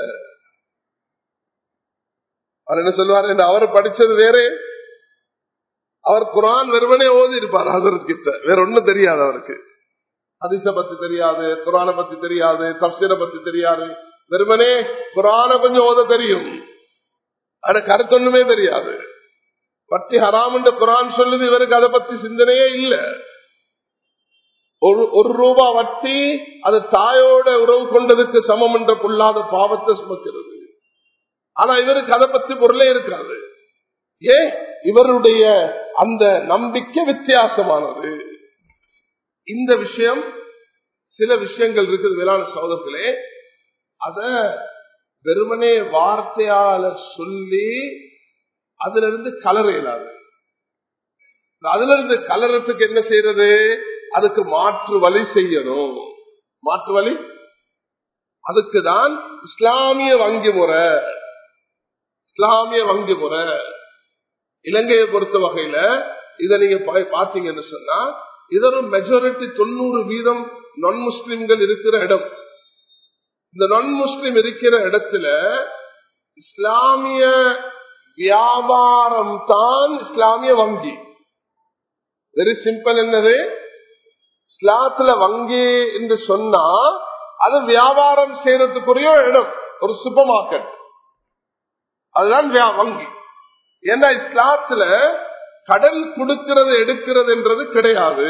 அவர் என்ன சொல்லுவார் என்று அவர் படிச்சது வேற அவர் குரான் வெறுமனே ஓதி இருப்பார் அதற்கிட்ட வேற ஒண்ணும் தெரியாது அவருக்கு அதிச பத்தி தெரியாது குரான பத்தி தெரியாது தப்சீரை பத்தி தெரியாது வெறுமனே குரான கொஞ்சம் ஓத தெரியும் ஆனா கருத்தொன்னுமே தெரியாது வட்டி ஹராம் என்ற குரான் சொல்லுது இவருக்கு அதை பத்தி சிந்தனையே இல்லை ஒரு ஒரு ரூபா வட்டி அது தாயோட உறவு கொண்டதுக்கு சமம் என்ற பொல்லாத பாவத்தை சுமக்கிறது ஆனா இவருக்கு அதை பத்தி பொருளே இருக்காது ஏ இவருடைய அந்த நம்பிக்கை வித்தியாசமானது இந்த விஷயம் சில விஷயங்கள் இருக்குது வேளாண் சோதர்களே அத வெறுமனே வார்த்தையால சொல்லி அதுல இருந்து கலர் இயலாது அதுல இருந்து கலரத்துக்கு என்ன செய்யறது அதுக்கு மாற்று வழி செய்யணும் மாற்று வழி அதுக்குதான் இஸ்லாமிய வங்கி முறை இஸ்லாமிய வங்கி முறை இலங்கையை பொறுத்த வகையில இதை நீங்க பாத்தீங்கன்னு சொன்னா இதொரு மெஜாரிட்டி தொண்ணூறு வீதம் நான் முஸ்லிம்கள் இருக்கிற இடம் இந்த நான் முஸ்லிம் இருக்கிற இடத்துல இஸ்லாமிய வியாபாரம் தான் இஸ்லாமிய வங்கி வெரி சிம்பிள் என்னது இஸ்லாத்துல வங்கி என்று சொன்னா அது வியாபாரம் செய்யறதுக்குரிய இடம் ஒரு சூப்பர் மார்க்கெட் அதுதான் வங்கி ஏன்னா இஸ்லாத்துல கடன் கொடுக்கிறது எடுக்கிறது என்றது கிடையாது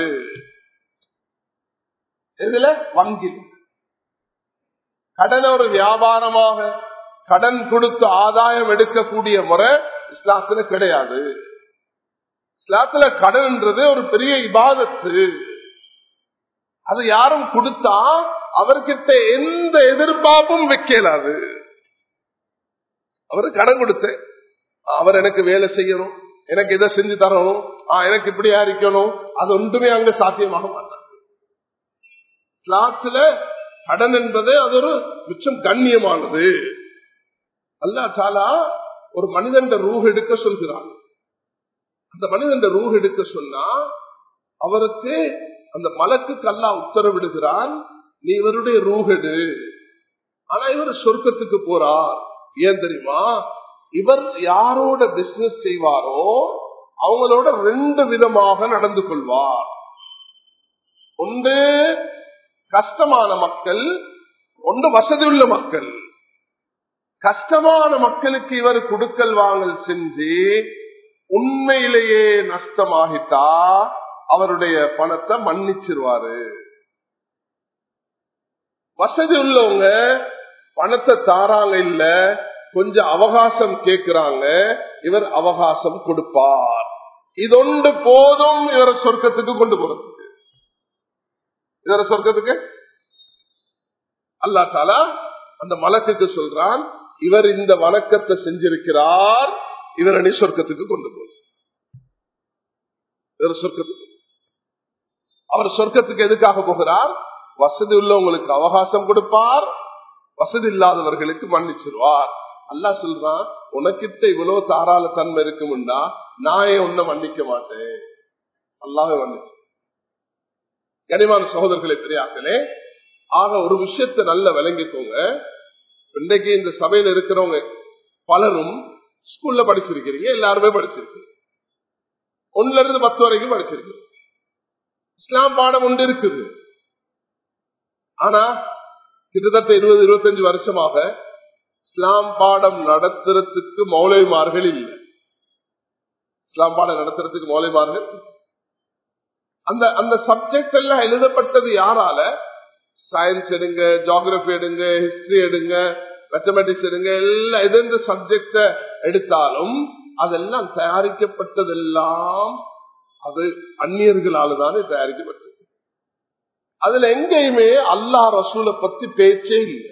இதுல வங்கி கடன் ஒரு வியாபாரமாக கடன் கொடுத்து ஆதாயம் எடுக்கக்கூடிய முறை இஸ்லாத்துல கிடையாது இஸ்லாத்துல கடன்ன்றது ஒரு பெரிய இபாதத்து அது யாரும் கொடுத்தா அவர்கிட்ட எந்த எதிர்பார்ப்பும் வைக்கலாது அவரு கடன் கொடுத்து அவர் எனக்கு வேலை செய்யணும் எனக்கு இதை செஞ்சு தரணும் எனக்கு இப்படியா இருக்கணும் அது ஒன்றுமே அங்க சாத்தியமாக மாட்டாங்க இஸ்லாத்துல கடன் என்பது அது ஒரு மிச்சம் கண்ணியமானது அல்லா சாலா ஒரு மனிதன் ரூஹ் எடுக்க சொல்கிறான் அந்த மனிதன் ரூஹ் எடுக்க சொன்னா அவருக்கு அந்த மலக்குக்கு அல்லா உத்தரவிடுகிறான் நீ இவருடைய ரூஹெடு ஆனா இவர் சொர்க்கத்துக்கு போறார் ஏன் தெரியுமா இவர் யாரோட பிசினஸ் செய்வாரோ அவங்களோட ரெண்டு விதமாக நடந்து கொள்வார் ஒன்று கஷ்டமான மக்கள் ஒன்று வசதி உள்ள மக்கள் கஷ்டமான மக்களுக்கு இவர் குடுக்கல் வாங்கல் செஞ்சு உண்மையிலேயே நஷ்டமாகிட்டா அவருடைய பணத்தை மன்னிச்சிருவாரு வசதி உள்ளவங்க பணத்தை தாராங்க இல்ல கொஞ்சம் அவகாசம் கேட்கிறாங்க இவர் அவகாசம் கொடுப்பார் இதொண்டு போதும் இவரை சொர்க்கத்துக்கு கொண்டு போறதுக்கு இவரை சொர்க்கத்துக்கு அல்லா தாலா அந்த மலக்குக்கு சொல்றான் இவர் இந்த வணக்கத்தை செஞ்சிருக்கிறார் இவர் அணி சொர்க்கத்துக்கு கொண்டு போகுது இவர் சொர்க்கத்துக்கு அவர் சொர்க்கத்துக்கு எதுக்காக போகிறார் வசதி உள்ளவங்களுக்கு அவகாசம் கொடுப்பார் வசதி இல்லாதவர்களுக்கு மன்னிச்சிருவார் அல்லா சொல்றான் உனக்கிட்ட இவ்வளவு தாராள தன்மை இருக்கும்டா நான் ஏன் உன்னை மன்னிக்க மாட்டேன் அல்லாவே மன்னிச்சு கனிமான சகோதரர்களை பெரியாக்களே ஆக ஒரு விஷயத்தை நல்ல விளங்கிக்கோங்க இன்றைக்கு இந்த சபையில இருக்கிறவங்க பலரும் ஸ்கூல்ல படிச்சிருக்கிறீங்க எல்லாருமே படிச்சிருக்கீங்க ஒன்னுல இருந்து பத்து வரைக்கும் படிச்சிருக்கீங்க இஸ்லாம் பாடம் ஒன்று இருக்குது ஆனா கிட்டத்தட்ட இருபது இருபத்தஞ்சு வருஷமாக இஸ்லாம் பாடம் நடத்துறதுக்கு மௌலைமார்கள் இல்லை இஸ்லாம் பாடம் நடத்துறதுக்கு மௌலைமார்கள் அந்த அந்த சப்ஜெக்ட் எல்லாம் எழுதப்பட்டது யாரால சயின்ஸ் எடுங்க ஜியாகிரபி எடுங்க ஹிஸ்டரி எடுங்க மேத்தமெட்டிக்ஸ் எடுங்க எல்லாம் எந்த சப்ஜெக்ட எடுத்தாலும் அதெல்லாம் தயாரிக்கப்பட்டதெல்லாம் அது அந்நியர்களால தானே தயாரிக்கப்பட்டது அதுல எங்கேயுமே அல்லா ரசூலை பத்தி பேச்சே இல்லை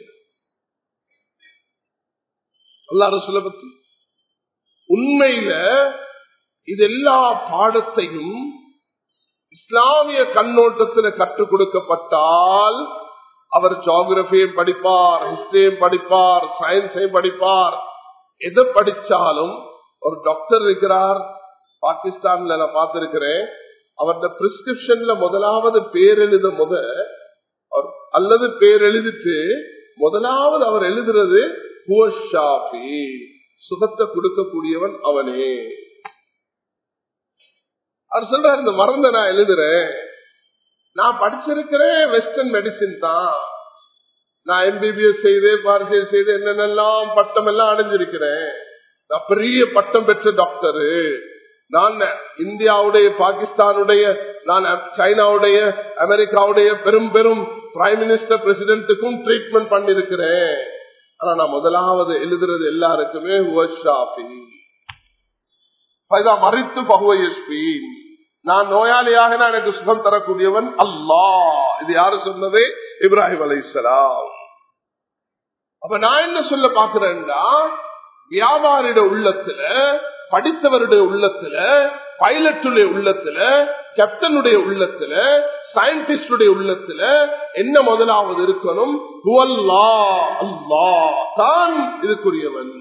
அல்லா ரசூலை பத்தி உண்மையில இது எல்லா பாடத்தையும் இஸ்லாமிய கண்ணோட்டத்தில் கற்றுக் கொடுக்கப்பட்டால் அவர் ஜியாகிரபியும் படிப்பார் ஹிஸ்டரியும் படிப்பார் சயின்ஸையும் படிப்பார் எதை படிச்சாலும் ஒரு டாக்டர் இருக்கிறார் பாகிஸ்தான்ல நான் பார்த்திருக்கிறேன் அவருடைய பிரிஸ்கிரிப்ஷன்ல முதலாவது பேர் எழுத முத அல்லது பேர் எழுதிட்டு முதலாவது அவர் எழுதுறது சுகத்தை கொடுக்கக்கூடியவன் அவனே அவர் சொல்றாரு இந்த மருந்த நான் எழுதுறேன் நான் படிச்சிருக்கிறேன் வெஸ்டர்ன் மெடிசின் தான் நான் எம்பிபிஎஸ் செய்து பார்சியல் செய்து என்னென்னலாம் பட்டம் எல்லாம் அடைஞ்சிருக்கிறேன் நான் பெரிய பட்டம் பெற்ற டாக்டரு நான் இந்தியாவுடைய பாகிஸ்தானுடைய நான் சைனாவுடைய அமெரிக்காவுடைய பெரும் பெரும் பிரைம் மினிஸ்டர் பிரசிடென்ட்டுக்கும் ட்ரீட்மெண்ட் பண்ணிருக்கிறேன் ஆனா நான் முதலாவது எழுதுறது எல்லாருக்குமே மறித்து பகுவயஸ்பி நான் நோயாளியாக எனக்கு சுகம் தரக்கூடியவன் அல்லா இது யாரு சொன்னது இப்ராஹிம் அலைசலாம் அப்ப நான் என்ன சொல்ல பாக்குறேன்னா வியாபாரியோட உள்ளத்துல படித்தவருடைய உள்ளத்துல பைலட்டுடைய உள்ளத்துல கேப்டனுடைய உள்ளத்துல சயின்டிஸ்டுடைய உள்ளத்துல என்ன முதலாவது இருக்கணும் அல்லா தான் இதுக்குரியவன்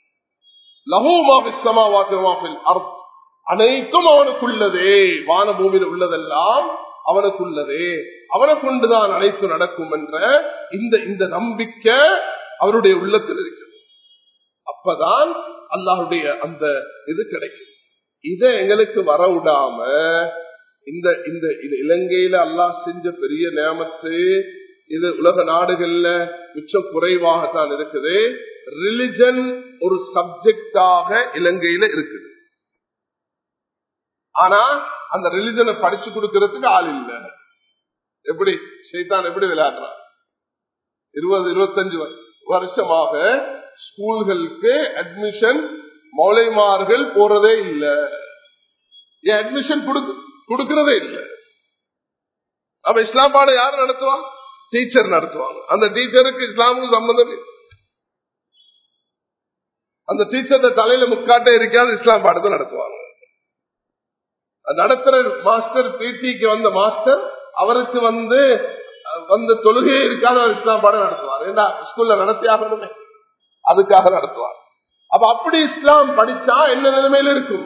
அனைத்தும் அவனுக்குள்ளதே வான பூமியில் உள்ளதெல்லாம் அவனுக்குள்ளதே அவனை கொண்டுதான் அனைத்து நடக்கும் என்ற இந்த இந்த நம்பிக்கை அவருடைய உள்ளத்தில் இருக்கிறது அப்பதான் அல்லாஹுடைய அந்த இது கிடைக்கும் இதை எங்களுக்கு வர விடாம இந்த இந்த இலங்கையில அல்லாஹ் செஞ்ச பெரிய நியமத்து இது உலக நாடுகள்ல மிச்சம் குறைவாகத்தான் இருக்குது ரிலிஜன் ஒரு சப்ஜெக்டாக இலங்கையில இருக்குது ஆனா அந்த ரிலிஜனை படிச்சு கொடுக்கறதுக்கு ஆள் இல்ல எப்படி சைத்தான் எப்படி விளையாடுறான் இருபது இருபத்தஞ்சு வருஷமாக ஸ்கூல்களுக்கு அட்மிஷன் மௌலைமார்கள் போறதே இல்ல ஏன் அட்மிஷன் கொடுக்கறதே இல்ல அப்ப இஸ்லாம் பாடம் யார் நடத்துவாங்க டீச்சர் நடத்துவாங்க அந்த டீச்சருக்கு இஸ்லாமுக்கு சம்பந்தம் அந்த டீச்சர் தலையில முக்காட்டே இருக்காது இஸ்லாம் பாடத்தை நடத்துவாங்க நடத்துற மாஸ்டர் பிடிக்கு வந்த மாஸ்டர் அவருக்கு வந்து வந்து தொழுகையே இருக்காத இஸ்லாம் பாடம் நடத்துவார் ஏன்னா ஸ்கூல்ல நடத்தி ஆகணுமே அதுக்காக நடத்துவார் அப்ப அப்படி இஸ்லாம் படிச்சா என்ன நிலைமையில இருக்கும்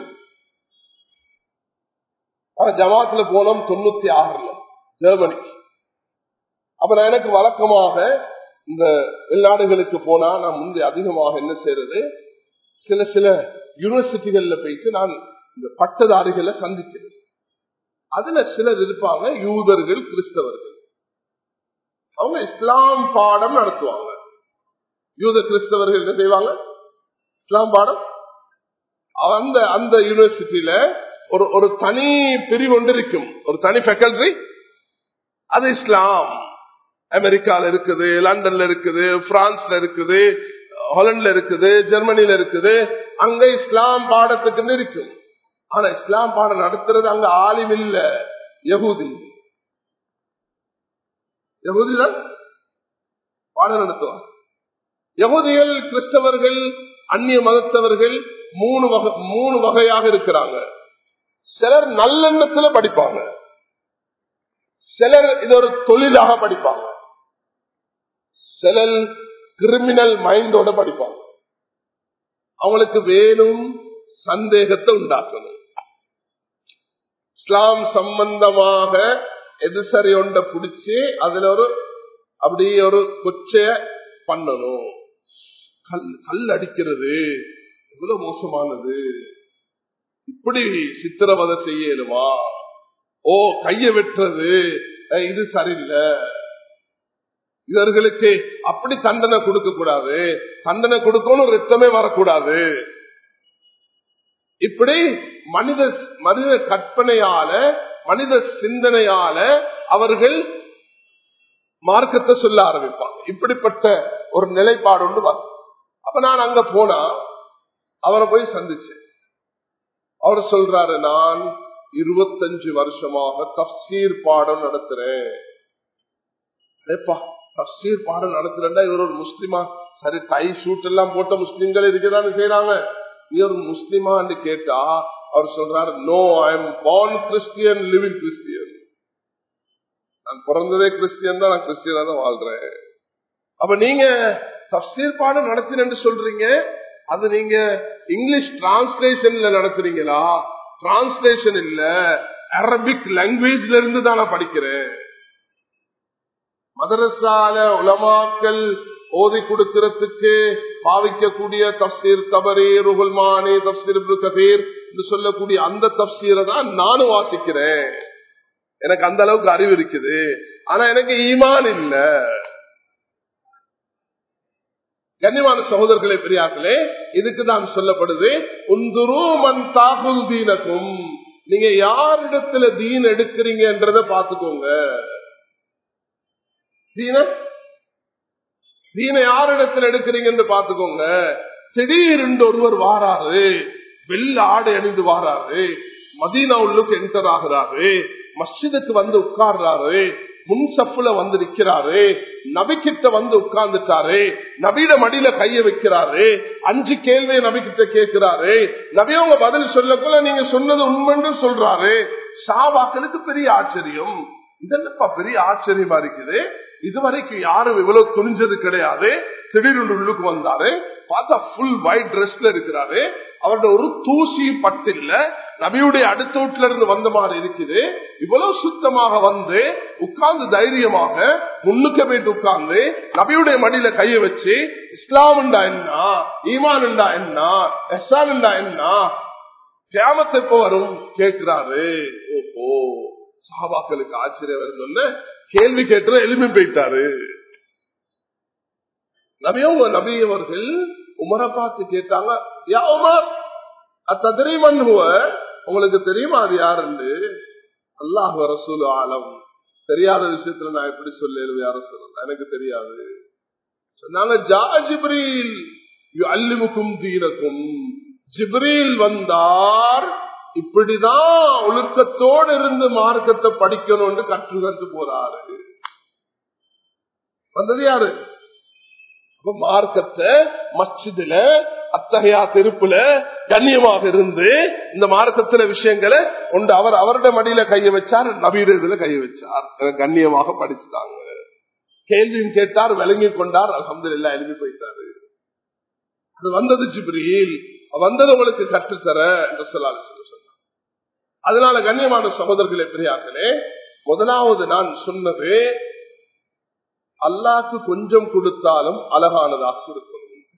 ஜமாத்துல போனோம் தொண்ணூத்தி ஆறுல ஜெர்மனிக்கு அப்ப நான் எனக்கு வழக்கமாக இந்த வெளிநாடுகளுக்கு போனா நான் முந்தி அதிகமாக என்ன செய்யறது சில சில யூனிவர்சிட்டிகள்ல போயிட்டு நான் இந்த பட்டதாரிகளை சந்திக்கிறேன் அதுல சிலர் இருப்பாங்க யூதர்கள் கிறிஸ்தவர்கள் அவங்க இஸ்லாம் பாடம் நடத்துவாங்க யூத கிறிஸ்தவர்கள் என்ன செய்வாங்க இஸ்லாம் பாடம் அந்த அந்த யூனிவர்சிட்டியில ஒரு ஒரு தனி பிரிவு ஒன்று இருக்கும் ஒரு தனி ஃபேக்கல்டி அது இஸ்லாம் அமெரிக்கால இருக்குது லண்டன்ல இருக்குது பிரான்ஸ்ல இருக்குது ஹாலண்ட்ல இருக்குது ஜெர்மனில இருக்குது அங்க இஸ்லாம் பாடத்துக்குன்னு இருக்கும் ஆனா இஸ்லாம் பாடம் நடத்துறது அங்க ஆலிம் இல்ல யகுதி யகுதி தான் பாடம் நடத்துவார் யகுதிகள் கிறிஸ்தவர்கள் அந்நிய மதத்தவர்கள் மூணு வகை மூணு வகையாக இருக்கிறாங்க சிலர் நல்லெண்ணத்துல படிப்பாங்க சிலர் இது ஒரு தொழிலாக படிப்பாங்க சிலர் கிரிமினல் மைண்டோட படிப்பாங்க அவங்களுக்கு வேணும் சந்தேகத்தை உண்டாக்கணும் இஸ்லாம் சம்பந்தமாக எது சரி ஒன்றை பிடிச்சி அதுல ஒரு அப்படியே ஒரு கொச்சைய பண்ணணும் கல் கல் அடிக்கிறது இவ்வளவு மோசமானது இப்படி சித்திரவதை செய்யலுமா ஓ கைய வெட்டுறது அஹ் இது சரியில்லை இவர்களுக்கு அப்படி தண்டனை கொடுக்க கூடாது தண்டனை கொடுக்கணும் ரத்தமே வரக்கூடாது இப்படி மனித மனித கற்பனையால மனித சிந்தனையால அவர்கள் மார்க்கத்தை சொல்ல ஆரம்பிப்பாங்க இப்படிப்பட்ட ஒரு நிலைப்பாடு ஒன்று வரும் அப்ப நான் அங்க போனா அவரை போய் சந்திச்சேன் அவர் சொல்றாரு நான் இருபத்தஞ்சு வருஷமாக தப்சீர் பாடம் நடத்துறேன் அடேப்பா தப்சீர் பாடம் நடத்துறா இவர் ஒரு முஸ்லிமா சரி டை ஷூட் எல்லாம் போட்ட முஸ்லிம்கள் இருக்கதானே செய்யறாங்க நீ ஒரு முஸ்லிமான்னு கேட்டா அவர் சொல்றாரு no I am born Christian living Christian நான் பிறந்ததே கிறிஸ்டியன் தான் நான் கிறிஸ்டியனா தான் வாழ்றேன் அப்ப நீங்க தப்சீர் பாடம் நடத்தினு சொல்றீங்க அது நீங்க இங்கிலீஷ் டிரான்ஸ்லேஷன்ல நடத்துறீங்களா டிரான்ஸ்லேஷன் இல்ல அரபிக் லாங்குவேஜ்ல இருந்து தான் நான் படிக்கிறேன் மதரசால உலமாக்கள் ஓதி கொடுக்கிறதுக்கு பாவிக்கக்கூடிய தப்சீர் தபரே ருகுல்மானி தப்சீர் கபீர் என்று சொல்லக்கூடிய அந்த தப்சீரை தான் நானும் வாசிக்கிறேன் எனக்கு அந்த அளவுக்கு அறிவு இருக்குது ஆனா எனக்கு ஈமான் இல்ல கண்ணியமான சகோதரர்களே பெரியார்களே இதுக்கு தான் சொல்லப்படுது உந்துரு மன் தாகுல் தீனக்கும் நீங்க யாரிடத்துல தீன் எடுக்கிறீங்கன்றத பாத்துக்கோங்க தீன தீன யாரிடத்துல எடுக்கிறீங்கன்னு பாத்துக்கோங்க திடீரென்று ஒருவர் வாராரு வெள்ள ஆடை அணிந்து வாராரு மதீனா உள்ளுக்கு என்டர் ஆகிறாரு மஸ்ஜிதுக்கு வந்து உட்கார்றாரு முன் சப்புல வந்து நிக்கிறாரு நபிக்கிட்ட வந்து உட்கார்ந்துட்டாரு நபியிட மடியில கைய வைக்கிறாரு அஞ்சு கேள்வியை நபிக்கிட்ட கேட்கிறாரு நபியவங்க பதில் சொல்லக்குள்ள நீங்க சொன்னது உண்மைன்னு சொல்றாரு சாவாக்களுக்கு பெரிய ஆச்சரியம் இதென்னப்பா பெரிய ஆச்சரியமா இருக்குது இதுவரைக்கும் யாரும் இவ்வளவு துணிஞ்சது கிடையாது திடீர்னு உள்ளுக்கு வந்தாரு பார்த்தா ஃபுல் ஒயிட் ட்ரெஸ்ல இருக்கிறாரு அவரோட ஒரு தூசி பட்டில்ல நபியுடைய அடுத்த வீட்டுல இருந்து வந்த மாதிரி இருக்குது இவ்வளவு சுத்தமாக வந்து உட்கார்ந்து தைரியமாக முன்னுக்க போயிட்டு உட்கார்ந்து நபியுடைய மடியில கைய வச்சு இஸ்லாம்டா என்ன ஈமான்டா என்ன எஸ்ஸான்டா என்ன கேமத்தை எப்ப வரும் கேட்கிறாரு ஓஹோ சாபாக்களுக்கு ஆச்சரியம் வருதுன்னு கேள்வி கேட்டு எளிமை போயிட்டாரு நபியவங்க நபியவர்கள் உமரை பார்த்து கேட்டாங்க யா உமர் அத்ததிரிமன் உங்களுக்கு தெரியுமா அது யாருன்னு அல்லாஹ் ரசூல் ஆலம் தெரியாத விஷயத்துல நான் எப்படி சொல்ல யார சொல்ல எனக்கு தெரியாது சொன்னாங்க ஜா ஜிப்ரீல் அல்லிமுக்கும் தீனக்கும் ஜிப்ரீல் வந்தார் இப்படிதான் ஒழுக்கத்தோடு இருந்து மார்க்கத்தை படிக்கணும்னு கற்று கற்று போறாரு வந்தது யாரு மார்க்கத்தை மஸ்ஜிதுல அத்தகையா திருப்புல கண்ணியமாக இருந்து இந்த மார்க்கத்துல விஷயங்களை ஒன்று அவர் அவருடைய மடியில கைய வச்சார் நபீர இதுல கைய வச்சார் கண்ணியமாக படிச்சுட்டாங்க கேள்வியும் கேட்டார் விளங்கி கொண்டார் அலமது இல்லா எழுதி போயிட்டாரு அது வந்தது ஜிப்ரியில் வந்தது உங்களுக்கு கற்றுத்தர என்று சொல்லாது சொல்லி சொன்னார் அதனால கண்ணியமான சகோதரர்களே பெரியார்களே முதலாவது நான் சொன்னது அல்லாக்கு கொஞ்சம் கொடுத்தாலும் அழகானதாக கொடுக்கணும்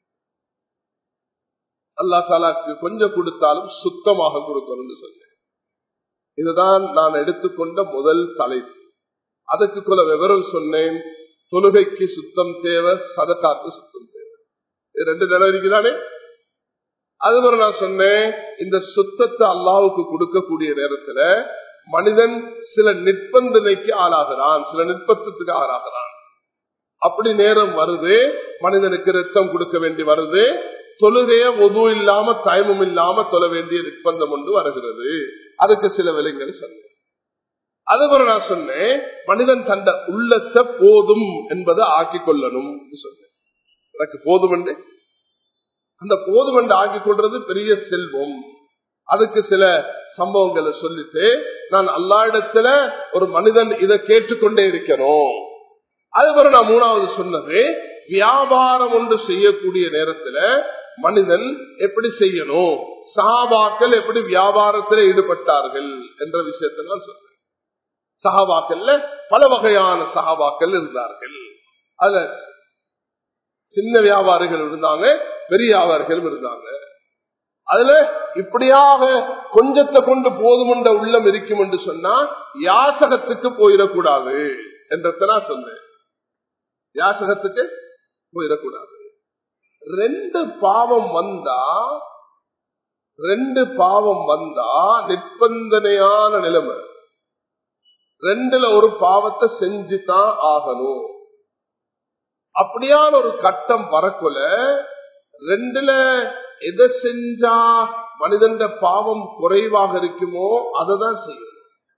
அல்லா தாலாக்கு கொஞ்சம் கொடுத்தாலும் சுத்தமாக கொடுக்கணும்னு சொன்னேன் இதுதான் நான் எடுத்துக்கொண்ட முதல் தலைப்பு அதுக்கு குல விவரம் சொன்னேன் தொழுகைக்கு சுத்தம் தேவை சதக்காக்கு சுத்தம் தேவை இது ரெண்டு நிலை இருக்குதானே அதுபோல நான் சொன்னேன் இந்த சுத்தத்தை அல்லாவுக்கு கொடுக்கக்கூடிய நேரத்துல மனிதன் சில நிர்பந்தனைக்கு ஆளாகிறான் சில நிர்பந்தத்துக்கு ஆளாகிறான் அப்படி நேரம் வருது மனிதனுக்கு ரத்தம் கொடுக்க வேண்டி வருது தொழுகைய ஒது இல்லாம தயமும் இல்லாம தொழ வேண்டிய நிர்பந்தம் ஒன்று வருகிறது அதுக்கு சில விலைகள் சொன்னேன் அதுபோல நான் சொன்னேன் மனிதன் தந்த உள்ளத்தை போதும் என்பதை ஆக்கிக் கொள்ளணும் சொன்னேன் எனக்கு போதும் என்று அந்த போதும் என்று ஆக்கிக் கொள்றது பெரிய செல்வம் அதுக்கு சில சம்பவங்களை சொல்லிட்டு நான் அல்லா இடத்துல ஒரு மனிதன் இதை கேட்டுக்கொண்டே இருக்கணும் அதுபோல நான் மூணாவது சொன்னது வியாபாரம் ஒன்று செய்யக்கூடிய நேரத்துல மனிதன் எப்படி செய்யணும் சஹாபாக்கள் எப்படி வியாபாரத்தில் ஈடுபட்டார்கள் என்ற விஷயத்தை நான் சொன்னேன் சஹாபாக்கள்ல பல வகையான சஹாபாக்கள் இருந்தார்கள் அதுல சின்ன வியாபாரிகள் இருந்தாங்க பெரிய வியாபாரிகள் இருந்தாங்க அதுல இப்படியாக கொஞ்சத்தை கொண்டு போதுமென்ற உள்ளம் இருக்கும் என்று சொன்னா யாசகத்துக்கு போயிடக்கூடாது என்றத நான் சொன்னேன் யாசகத்துக்கு போயிடக்கூடாது ரெண்டு பாவம் வந்தா ரெண்டு பாவம் வந்தா நிர்பந்தனையான நிலைமை ரெண்டுல ஒரு பாவத்தை செஞ்சுதான் ஆகணும் அப்படியான ஒரு கட்டம் வரக்குல ரெண்டுல எதை செஞ்சா மனிதன் பாவம் குறைவாக இருக்குமோ அதை தான் செய்யணும்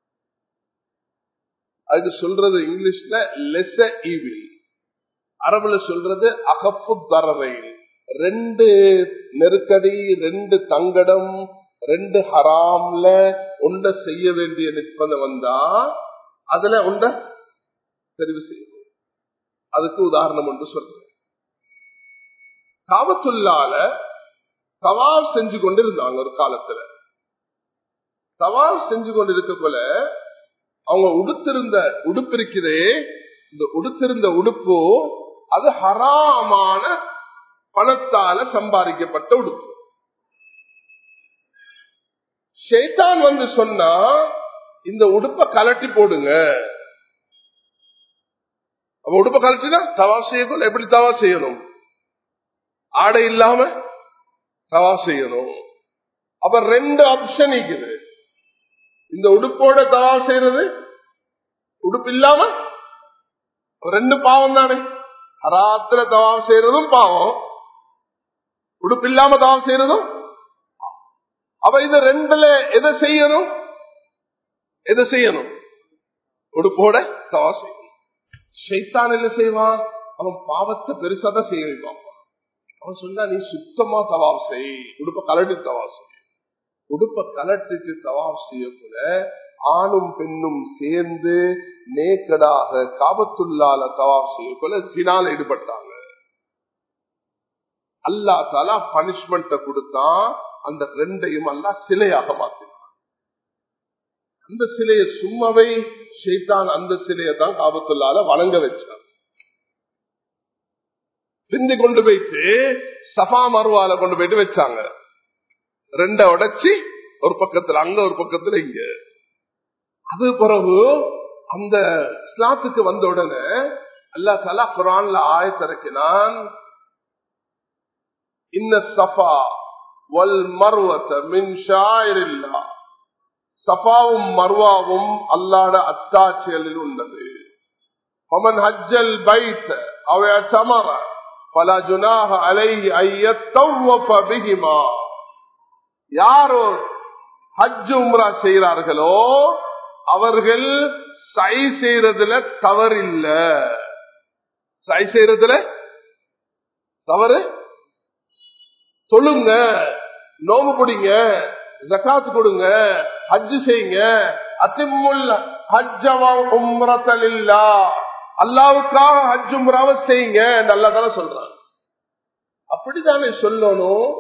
அது சொல்றது இங்கிலீஷ்ல லெஸ் ஈவில் அரபுல சொல்றது அகப்பு தரவை ரெண்டு நெருக்கடி ரெண்டு தங்கடம் ரெண்டு ஹராம்ல ஒன்றை செய்ய வேண்டிய நிற்பந்தம் வந்தா அதுல ஒன்றை தெரிவு செய்யணும் அதுக்கு உதாரணம் ஒன்று சொல்றேன் காபத்துள்ளால சவால் செஞ்சு கொண்டிருந்தாங்க ஒரு காலத்துல சவால் செஞ்சு கொண்டிருக்க போல அவங்க உடுத்திருந்த உடுப்பு இருக்குதே இந்த உடுத்திருந்த உடுப்பு அது ஹராமான பணத்தால சம்பாதிக்கப்பட்ட உடுப்பு ஷேத்தான் வந்து சொன்னா இந்த உடுப்பை கலட்டி போடுங்க அப்ப உடுப்பை கலட்டினா தவா செய்யணும் எப்படி தவா செய்யணும் ஆடை இல்லாம தவா செய்யணும் அப்ப ரெண்டு ஆப்ஷன் இருக்குது இந்த உடுப்போட தவா செய்யறது உடுப்பு இல்லாம ரெண்டு பாவம் தானே ஹராத்துல தவாம் செய்யறதும் பாவம் உடுப்பு இல்லாம தவாம் செய்யறதும் அப்ப இது ரெண்டுல எதை செய்யணும் எதை செய்யணும் உடுப்போட தவா செய்யணும் ஷைத்தான் என்ன செய்வான் அவன் பாவத்தை பெருசா தான் செய்ய வைப்பான் அவன் சொன்னா நீ சுத்தமா தவாப் செய் உடுப்ப கலட்டி தவாப் செய் உடுப்ப கலட்டிட்டு தவாப் செய்யக்குள்ள ஆணும் பெண்ணும் சேர்ந்து நேக்கடாக காபத்துள்ளால தவாப் செய்யக்குள்ள சினால ஈடுபட்டாங்க அல்லா தாலா பனிஷ்மெண்ட கொடுத்தான் அந்த ரெண்டையும் அல்லா சிலையாக மாத்தினான் அந்த சிலையை சும்மாவை ஷைத்தான் அந்த சிலையை தான் காபத்துள்ளால வணங்க வச்சான் பிந்தி கொண்டு போயிட்டு சஃபா மருவால கொண்டு போயிட்டு வச்சாங்க ரெண்ட உடைச்சி ஒரு பக்கத்துல அங்க ஒரு பக்கத்துல இங்க அது பிறகு அந்த இஸ்லாத்துக்கு வந்த உடனே அல்லா தலா குரான்ல ஆயத்திறக்கினான் இன்ன சஃபா வல் மர்வத்த மின் ஷாயிரில்லா சஃபாவும் மர்வாவும் அல்லாட அத்தாட்சிகளில் உள்ளது பமன் ஹஜ்ஜல் பைத் அவை சமர பல ஜுனாக அலை ஐயத்தௌவபிகிமா யாரோ ஹஜ் உம்ரா செய்கிறார்களோ அவர்கள் சை செய்யறதுல தவறில்ல சை செய்யறதுல தவறு சொல்லுங்க நோம்பு பிடிங்க ஜக்காத்து கொடுங்க ஹஜ்ஜு செய்யுங்க அத்திமுல் ஹஜ்ஜவா உம்ரத்தலில்லா அல்லாவுக்காக ஹஜ் உம்ராவை செய்யுங்க நல்லா தானே சொல்றான் அப்படித்தானே சொல்லணும்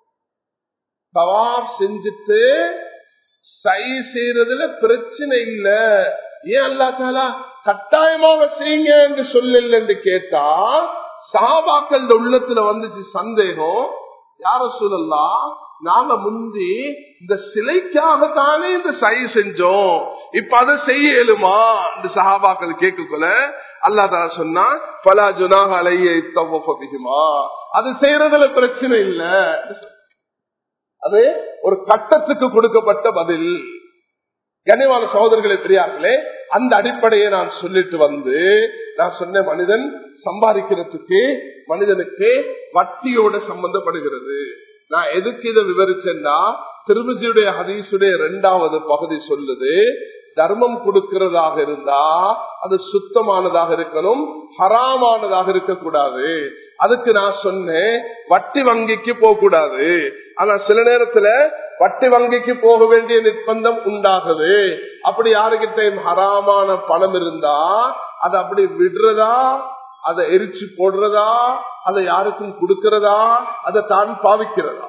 தவாப் செஞ்சுட்டு சை செய்யறதுல பிரச்சனை இல்ல ஏன் அல்லா தாலா கட்டாயமாக செய்யுங்க என்று சொல்லல என்று கேட்டா சாபாக்கள் உள்ளத்துல வந்துச்சு சந்தேகம் யார சொல்லலாம் நாங்க முந்தி இந்த சிலைக்காகத்தானே இந்த சை செஞ்சோம் இப்ப அதை செய்ய இயலுமா இந்த சஹாபாக்கள் கேட்கக்குள்ள அல்லா தாலா சொன்னா பலா ஜுனாக அலையை தவபிகுமா அது செய்யறதுல பிரச்சனை இல்ல அது ஒரு கட்டத்துக்கு கொடுக்கப்பட்ட பதில் கனிவான சகோதரர்களை பெரியார்களே அந்த அடிப்படையை நான் சொல்லிட்டு வந்து நான் சொன்ன மனிதன் சம்பாதிக்கிறதுக்கு மனிதனுக்கு வட்டியோட சம்பந்தப்படுகிறது நான் எதுக்கு இதை விவரிச்சேன்னா திருமிசியுடைய ஹதீசுடைய இரண்டாவது பகுதி சொல்லுது தர்மம் கொடுக்கிறதாக இருந்தா அது சுத்தமானதாக இருக்கணும் ஹராமானதாக இருக்கக்கூடாது அதுக்கு நான் சொன்னேன் வட்டி வங்கிக்கு போக கூடாது ஆனா சில நேரத்துல வட்டி வங்கிக்கு போக வேண்டிய நிர்பந்தம் உண்டாகுது அப்படி யாருக்கிட்டையும் ஹராமான பணம் இருந்தா அதை அப்படி விடுறதா அதை எரிச்சு போடுறதா அதை யாருக்கும் கொடுக்கிறதா அதை தான் பாவிக்கிறதா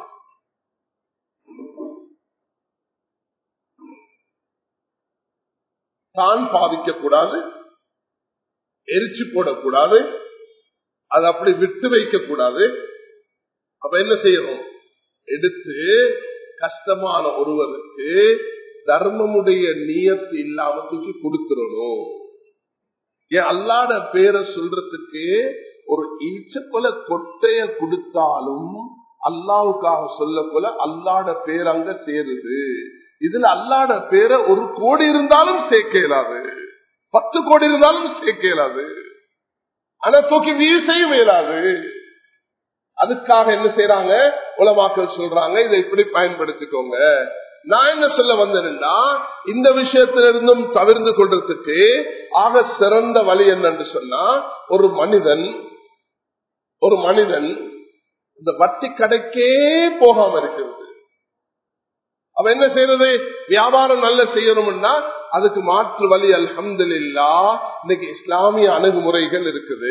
தான் பாவிக்க கூடாது எரிச்சு போடக்கூடாது அதை அப்படி விட்டு வைக்க கூடாது அப்ப என்ன செய்யணும் எடுத்து கஷ்டமான ஒருவருக்கு தர்மமுடைய நீயத்து இல்லாம தூக்கி கொடுத்துடணும் ஏன் அல்லாட பேரை சொல்றதுக்கு ஒரு ஈச்ச போல கொட்டைய கொடுத்தாலும் அல்லாவுக்காக சொல்ல போல அல்லாட பேர் அங்க சேருது இதுல அல்லாட பேரை ஒரு கோடி இருந்தாலும் சேர்க்க இயலாது பத்து கோடி இருந்தாலும் சேர்க்க இயலாது ஆனா தூக்கி வீசையும் இயலாது அதுக்காக என்ன செய்யறாங்க உலமாக்கள் சொல்றாங்க இதை இப்படி பயன்படுத்திக்கோங்க நான் என்ன சொல்ல வந்தேன்னா இந்த விஷயத்திலிருந்தும் தவிர்ந்து கொள்றதுக்கு ஆக சிறந்த வழி என்னன்னு சொன்னா ஒரு மனிதன் ஒரு மனிதன் இந்த வட்டி கடைக்கே போகாம இருக்கிறது அவன் என்ன செய்யறது வியாபாரம் நல்ல செய்யணும்னா அதுக்கு மாற்று வழி அல்ஹம்துல்லா இன்னைக்கு இஸ்லாமிய அணுகுமுறைகள் இருக்குது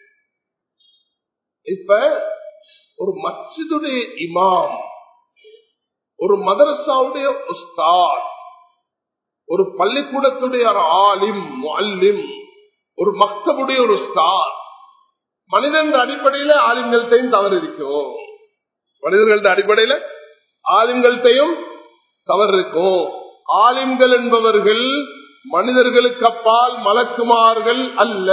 இப்ப ஒரு மஸ்ஜிதுடைய இமாம் ஒரு மதரசாவுடைய உஸ்தாத் ஒரு பள்ளிக்கூடத்துடைய ஒரு ஆலிம் அல்லிம் ஒரு மக்தபுடைய ஒரு உஸ்தாத் மனிதன் அடிப்படையில ஆலிம்கள்டையும் தவறு இருக்கும் மனிதர்கள அடிப்படையில ஆலிம்கள்டையும் தவறு இருக்கும் ஆலிம்கள் என்பவர்கள் மனிதர்களுக்கு அப்பால் மலக்குமார்கள் அல்ல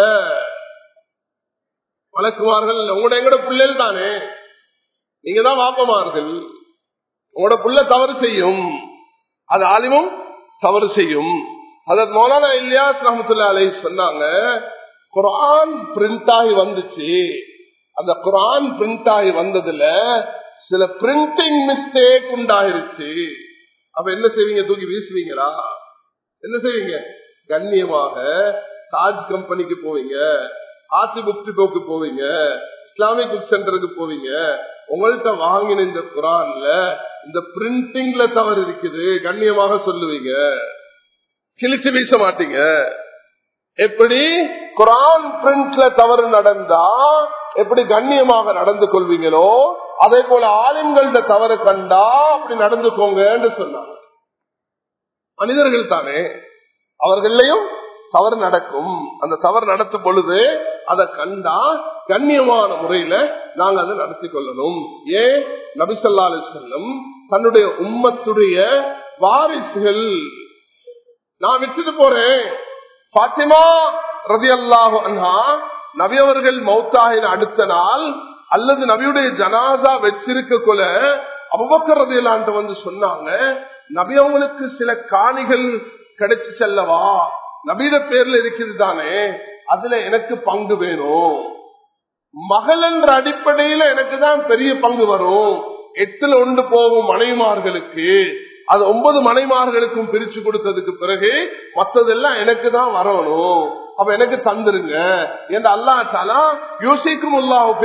மலக்குமார்கள் உங்களோட எங்கட பிள்ளைகள் தானே நீங்க தான் வாப்பமார்கள் உங்களோட புள்ள தவறு செய்யும் அது ஆலிமும் தவறு செய்யும் அதற்கு மௌலானா இல்லியாஸ் ரஹமத்துல்லா அலை சொன்னாங்க குரான் பிரிண்ட் ஆகி வந்துச்சு அந்த குரான் பிரிண்ட் ஆகி வந்ததுல சில பிரிண்டிங் மிஸ்டேக் உண்டாயிருச்சு அப்ப என்ன செய்வீங்க தூக்கி வீசுவீங்களா என்ன செய்வீங்க கண்ணியமாக தாஜ் கம்பெனிக்கு போவீங்க ஆத்தி புக் டிப்போக்கு போவீங்க இஸ்லாமிக் புக் சென்டருக்கு போவீங்க உங்கள்கிட்ட வாங்கின இந்த குரான்ல இந்த பிரிண்டிங்ல தவறு இருக்குது கண்ணியமாக சொல்லுவீங்க கிழிச்சு வீச மாட்டீங்க எப்படி குரான் பிரிண்ட்ல தவறு நடந்தா எப்படி கண்ணியமாக நடந்து கொள்வீங்களோ அதே போல ஆலிம்கள தவறு கண்டா அப்படி நடந்துக்கோங்கன்னு சொன்னாங்க மனிதர்கள் தானே அவர்களையும் தவறு நடக்கும் அந்த தவறு நடத்தும் பொழுது அதை கண்டா கண்ணியமான முறையில நாங்க அதை நடத்தி கொள்ளணும் ஏன் நபிசல்லா செல்லும் தன்னுடைய உம்மத்துடைய வாரிசுகள் நான் விட்டுட்டு போறேன் பாத்திமா ரதி அல்லாஹு அண்ணா நபி அவர்கள் மௌத்தாகின அடுத்த நாள் அல்லது நபியுடைய ஜனாசா வச்சிருக்க கொல அபுபக்கர் ரதியலான்ட்டு வந்து சொன்னாங்க நபி அவங்களுக்கு சில காணிகள் கிடைச்சு செல்லவா நபீத பேர்ல இருக்குது தானே அதுல எனக்கு பங்கு வேணும் மகள் என்ற அடிப்படையில எனக்கு தான் பெரிய பங்கு வரும் எட்டுல ஒன்று போகும் மனைவிமார்களுக்கு அது ஒன்பது மனைமார்களுக்கும் பிரிச்சு கொடுத்ததுக்கு பிறகு மத்ததெல்லாம் எனக்கு தான் வரணும் அப்ப எனக்கு தந்துருங்க என்று அல்லாச்சாலா யோசிக்கும்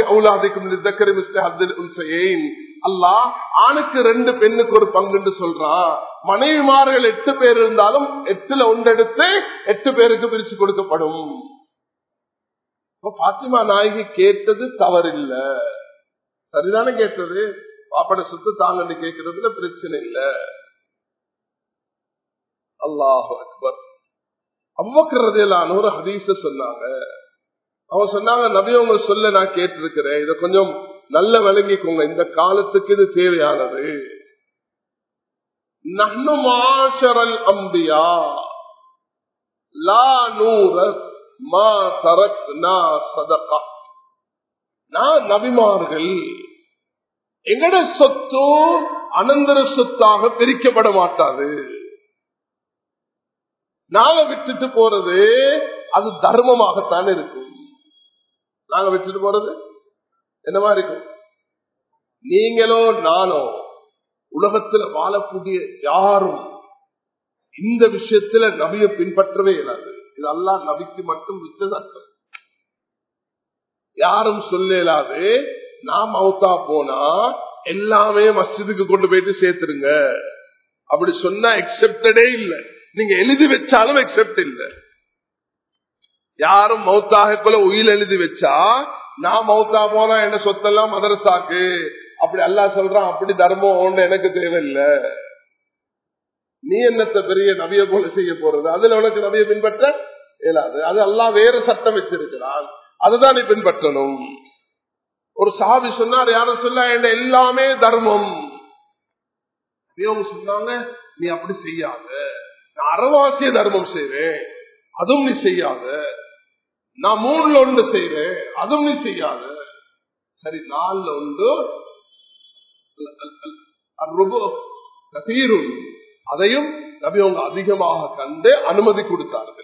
அல்லா ஆணுக்கு ரெண்டு பெண்ணுக்கு ஒரு பங்குன்னு சொல்றான் மனைவிமார்கள் எட்டு பேர் இருந்தாலும் எட்டுல ஒன்றெடுத்து எட்டு பேருக்கு பிரிச்சு கொடுக்கப்படும் பாத்திமா நாயகி கேட்டது தவறில்ல சரிதானே கேட்டது பாப்பட சுத்து தாங்கன்னு கேட்கறதுல பிரச்சனை இல்லை அல்லாஹு அக்பர் அவ்வக்கிறதையிலான ஒரு ஹதீச சொன்னாங்க அவங்க சொன்னாங்க நபி அவங்க சொல்ல நான் கேட்டிருக்கிறேன் இத கொஞ்சம் நல்ல விளங்கிக்கோங்க இந்த காலத்துக்கு இது தேவையானது நஹ்னு மாஷரல் அம்பியா லா நூர மா தரக்னா சதகா நான் நபிமார்கள் எங்கட சொத்து அனந்தர சொத்தாக பிரிக்கப்பட மாட்டாது நாங்க விட்டுட்டு போறது அது தர்மமாகத்தான் இருக்கும் நாங்க விட்டுட்டு போறது என்னவா இருக்கும் நீங்களோ நானோ உலகத்துல வாழக்கூடிய யாரும் இந்த விஷயத்துல நபியை பின்பற்றவே இயலாது இது அல்லா நபிக்கு மட்டும் விச்சது அர்த்தம் யாரும் சொல்ல இயலாது நாம் அவுத்தா போனா எல்லாமே மஸ்ஜிதுக்கு கொண்டு போயிட்டு சேர்த்துருங்க அப்படி சொன்னா எக்ஸெப்டடே இல்ல நீங்க எழுதி வச்சாலும் எக்ஸெப்ட் இல்ல யாரும் மௌத்தாக போல உயிர் எழுதி வச்சா நான் மௌத்தா போனா என்ன சொத்தெல்லாம் மதரசாக்கு அப்படி அல்லா சொல்றான் அப்படி தர்மம் ஒன்று எனக்கு தேவையில்லை நீ என்னத்த பெரிய நவிய போல செய்ய போறது அதுல உனக்கு நவிய பின்பற்ற இயலாது அது எல்லாம் வேற சட்டம் வச்சிருக்கிறான் அதுதான் நீ பின்பற்றணும் ஒரு சாவி சொன்னார் யாரும் சொல்ல என்ன எல்லாமே தர்மம் இவங்க சொன்னாங்க நீ அப்படி செய்யாத நான் அறவாசிய தர்மம் செய்வேன் அதுவும் நீ செய்யாத நான் மூணுல ஒன்று செய்வேன் அதுவும் நீ செய்யாத சரி நாலுல ஒன்று கதீரும் அதையும் நபி அவங்க அதிகமாக கண்டு அனுமதி கொடுத்தார்கள்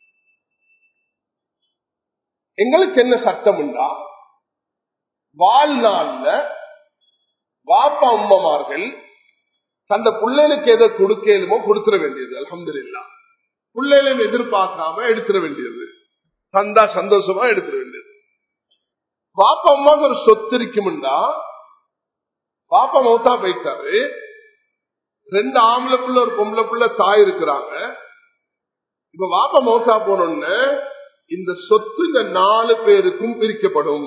எங்களுக்கு என்ன சட்டம் உண்டா வாழ்நாள்ல வாப்பா அம்மமார்கள் தந்த பிள்ளைகளுக்கு எதை கொடுக்கலுமோ கொடுத்துட வேண்டியது அலமது இல்லா பிள்ளைகளும் எதிர்பார்க்காம எடுத்துட வேண்டியது தந்தா சந்தோஷமா எடுத்துட வேண்டியது பாப்பா அம்மாவுக்கு ஒரு சொத்து இருக்கும்டா பாப்பா மௌத்தா போயிட்டாரு ரெண்டு ஆம்பளை புள்ள ஒரு பொம்பளை புள்ள தாய் இருக்கிறாங்க இப்ப வாப்பா மௌத்தா போனோன்னு இந்த சொத்து இந்த நாலு பேருக்கும் பிரிக்கப்படும்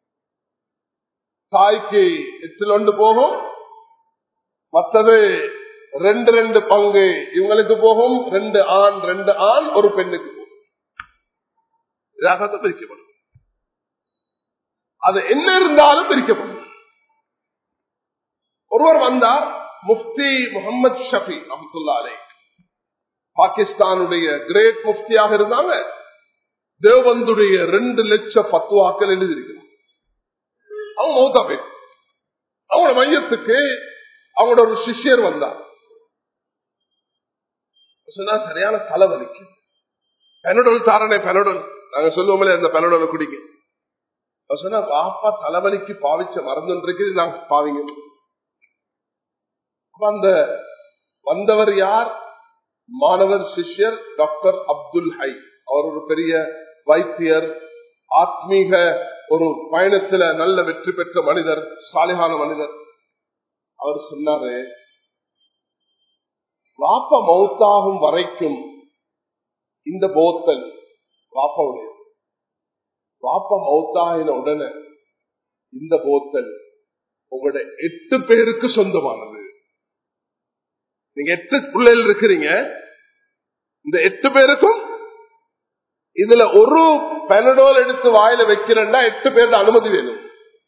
தாய்க்கு எத்தில் ஒன்று போகும் மற்றது ரெண்டு ரெண்டு பங்கு இவங்களுக்கு போகும் ரெண்டு ஆண் ரெண்டு ஆண் ஒரு பெண்ணுக்கு போகும் இதாக பிரிக்கப்படும் அது என்ன இருந்தாலும் பிரிக்கப்படும் ஒருவர் வந்தார் முஃப்தி முகமது ஷபி அப்துல்லா அலை பாகிஸ்தானுடைய கிரேட் முஃப்தியாக இருந்தாங்க தேவந்துடைய ரெண்டு லட்சம் பத்துவாக்கள் எழுதியிருக்கிறார் அவங்க மௌத்தா போய் அவங்களோட மையத்துக்கு அவங்களோட ஒரு சிஷியர் வந்தார் சொன்னா சரியான தலைவலிக்கு பெனடோல் தாரணை பெனடோல் நாங்க சொல்லுவோம்ல அந்த பெனடோல குடிக்க சொன்னா வாப்பா தலைவலிக்கு பாவிச்ச மறந்துருக்கு நாங்க பாவிங்க அந்த வந்தவர் யார் மாணவர் சிஷ்யர் டாக்டர் அப்துல் ஹை அவர் ஒரு பெரிய வைத்தியர் ஆத்மீக ஒரு பயணத்துல நல்ல வெற்றி பெற்ற மனிதர் சாலிகான மனிதர் அவர் சொன்னாரு வாப்ப மௌத்தாகும் வரைக்கும் இந்த போத்தல் வாப்பாவுடைய வாப்ப மௌத்தாகின உடனே இந்த போத்தல் உங்களோட எட்டு பேருக்கு சொந்தமானது நீங்க எட்டு பிள்ளைகள் இருக்கிறீங்க இந்த எட்டு பேருக்கும் இதுல ஒரு பெனடோல் எடுத்து வாயில வைக்கிறேன்னா எட்டு பேருக்கு அனுமதி வேணும்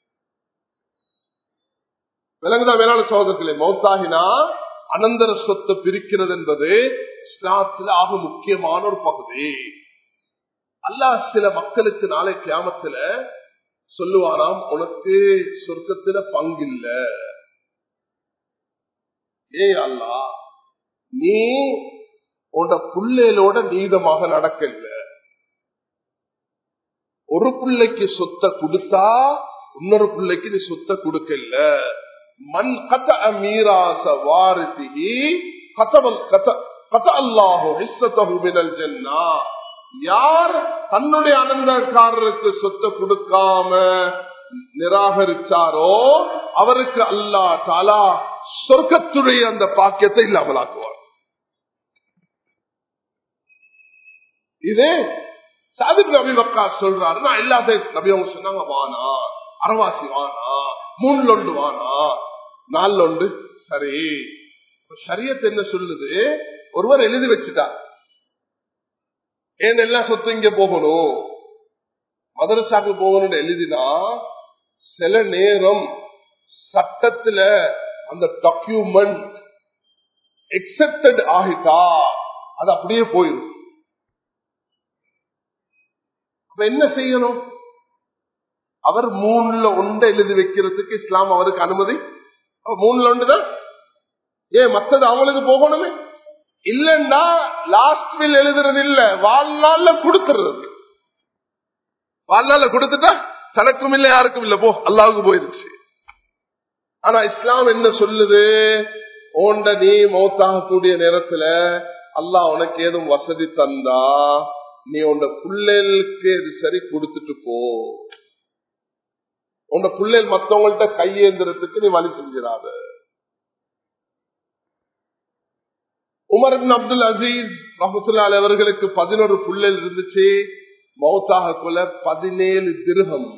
விலங்குதா மேலான சோதத்திலே மௌத்தாகினா அனந்தர சொத்தை பிரிக்கிறது என்பது இஸ்லாத்துல ஆக முக்கியமான ஒரு பகுதி அல்லாஹ் சில மக்களுக்கு நாளை கியாமத்துல சொல்லுவாராம் உனக்கு சொர்க்கத்துல பங்கில்ல ஏ அல்லா நீ உன்னோட புள்ளையிலோட நீதமாக நடக்கல ஒரு பிள்ளைக்கு சொத்தை கொடுத்தா இன்னொரு பிள்ளைக்கு நீ சொத்தை கொடுக்கல மண் கத மீராச வாரிசி கதவல் கத கத அல்லாஹோ ஹிஸ்ஸத்தஹு ஜன்னா யார் தன்னுடைய அனந்தக்காரருக்கு சொத்தை கொடுக்காம நிராகரிச்சாரோ அவருக்கு அல்லா தாலா சொர்க்கத்துடைய அந்த பாக்கியத்தை இல்லாமலாக்குவார் இதே சாதிப் நபி மக்கா சொல்றாரு நான் எல்லாத்தையும் நபி அவங்க சொன்னாங்க வானா அரவாசி வானா மூணுல ஒன்று வானா நாலுல ஒன்று சரி சரியத்தை என்ன சொல்லுது ஒருவர் எழுதி வச்சுட்டார் ஏன் எல்லாம் சொத்து இங்க போகணும் மதரசாக்கு போகணும்னு எழுதினா சில நேரம் சட்டத்துல அந்த டாக்குமெண்ட் எக்ஸப்டட் ஆகிட்டா அது அப்படியே போயிடும் அப்ப என்ன செய்யணும் அவர் மூணுல ஒன்றை எழுதி வைக்கிறதுக்கு இஸ்லாம் அவருக்கு அனுமதி மூணுல ஒன்றுதான் ஏன் மத்தது அவங்களுக்கு போகணுமே இல்லன்னா லாஸ்ட் வில் எழுதுறது இல்ல வாழ்நாள்ல கொடுத்துறது வாழ்நாள கொடுத்துட்டா தனக்கும் இல்லை யாருக்கும் இல்ல போ அல்லாவுக்கு போயிருச்சு ஆனா இஸ்லாம் என்ன சொல்லுது ஓண்ட நீ மௌத்தாக கூடிய நேரத்துல அல்லாஹ் உனக்கு ஏதும் வசதி தந்தா நீ உண்ட பிள்ளைகளுக்கு இது சரி கொடுத்துட்டு போ உண்ட பிள்ளைகள் மத்தவங்கள்ட்ட கையேந்திரத்துக்கு நீ வழி செஞ்சிடாத உமர் இப்னு அப்துல் அசீஸ் ரஹத்துல்லால் அவர்களுக்கு பதினோரு புள்ளல் இருந்துச்சு மௌத்தாக கொல பதினேழு திருகம்